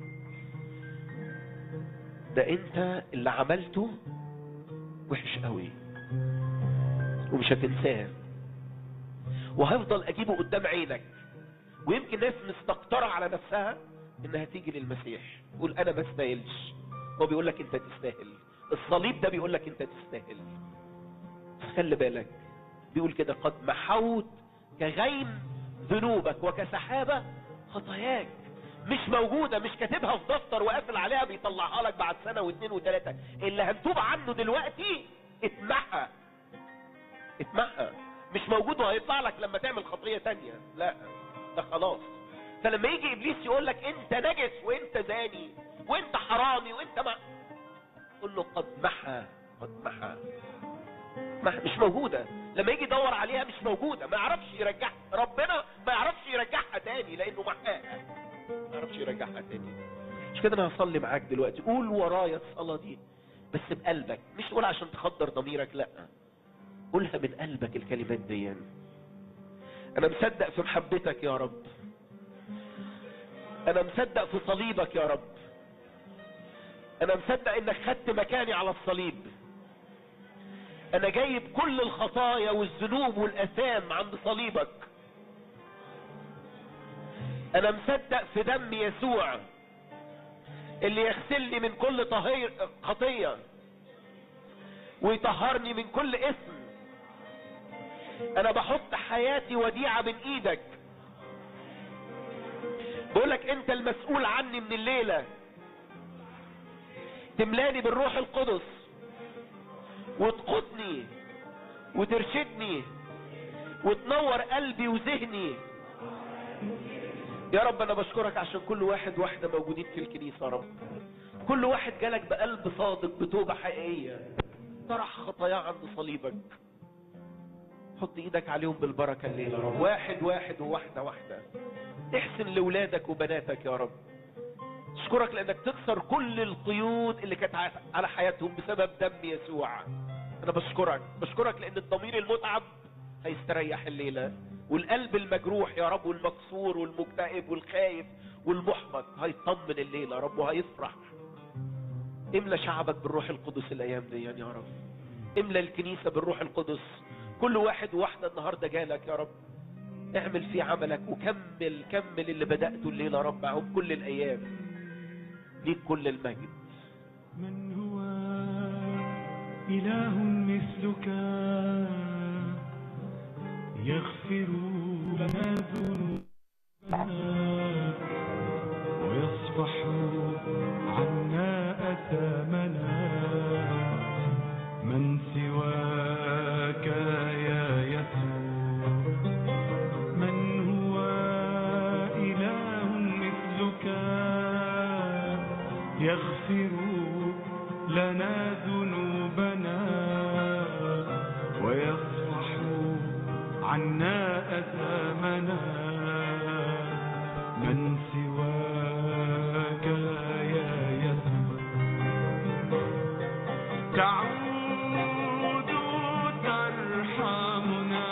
ده انت اللي عملته وحش قوي ومش هتنساه وهفضل اجيبه قدام عينك ويمكن ناس مستكترة على نفسها انها تيجي للمسيح تقول انا ما استاهلش هو بيقول لك انت تستاهل الصليب ده بيقول لك انت تستاهل خلي بالك بيقول كده قد محوت كغيم ذنوبك وكسحابة خطاياك مش موجودة مش كاتبها في دفتر وقافل عليها بيطلعها لك بعد سنة واثنين وثلاثة اللي هنتوب عنه دلوقتي اتمحى اتمحى مش موجود وهيطلع لك لما تعمل خطية تانية لا ده خلاص فلما يجي ابليس يقول لك انت نجس وانت زاني وانت حرامي وانت ما قول له قد محى قد محى ما مش موجودة لما يجي يدور عليها مش موجودة ما يعرفش يرجعها ربنا ما يعرفش يرجعها تاني لانه محاها ما يعرفش يرجعها تاني مش كده انا هصلي معاك دلوقتي قول ورايا الصلاة دي بس بقلبك مش تقول عشان تخدر ضميرك لا قولها من قلبك الكلمات دي يعني. انا مصدق في محبتك يا رب انا مصدق في صليبك يا رب انا مصدق انك خدت مكاني على الصليب انا جايب كل الخطايا والذنوب والاثام عند صليبك انا مصدق في دم يسوع اللي يغسلني من كل طهير خطية ويطهرني من كل اسم انا بحط حياتي وديعة من ايدك بقولك انت المسؤول عني من الليلة تملاني بالروح القدس وتقودني وترشدني وتنور قلبي وذهني يا رب انا بشكرك عشان كل واحد واحدة موجودين في الكنيسة يا رب كل واحد جالك بقلب صادق بتوبة حقيقية طرح خطاياه عند صليبك حط ايدك عليهم بالبركة الليلة يا رب واحد واحد وواحدة واحدة احسن لولادك وبناتك يا رب اشكرك لانك تكسر كل القيود اللي كانت على حياتهم بسبب دم يسوع انا بشكرك بشكرك لان الضمير المتعب هيستريح الليلة والقلب المجروح يا رب والمكسور والمكتئب والخايف والمحبط هيطمن الليلة يا رب وهيفرح املى شعبك بالروح القدس الايام دي يا رب املى الكنيسة بالروح القدس كل واحد وواحدة النهاردة جالك يا رب اعمل فيه عملك وكمل كمل اللي بدأته الليلة يا رب معهم كل الايام ليك كل المجد من هو إله مثلك يغفر لنا ذنوبنا ويصفح عنا أثامنا من سواك يا يسوع من هو إله مثلك يغفر لنا ذنوبنا ويصفح عنا أثامنا من سواك يا يسوع تعود ترحمنا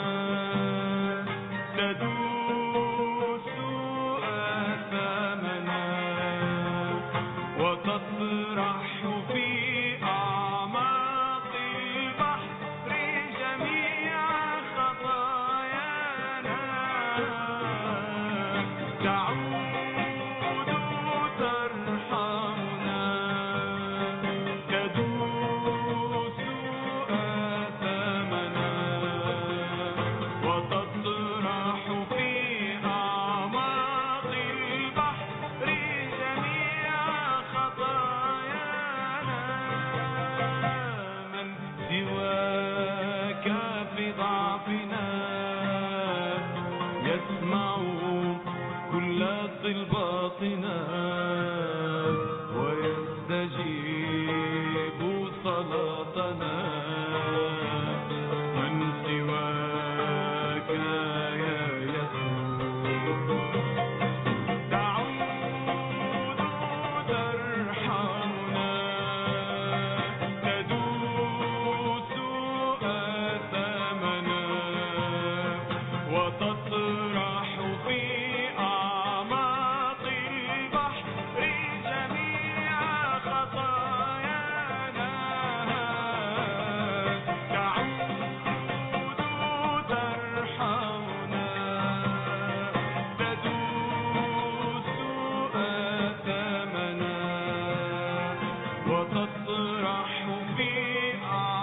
تدوس آثامنا وتطرح في أعماق البحر جميع خطايانا تعود ترحمنا تدوس آثامنا وتطرح في أعماق البحر جميع خطايانا وتطرح في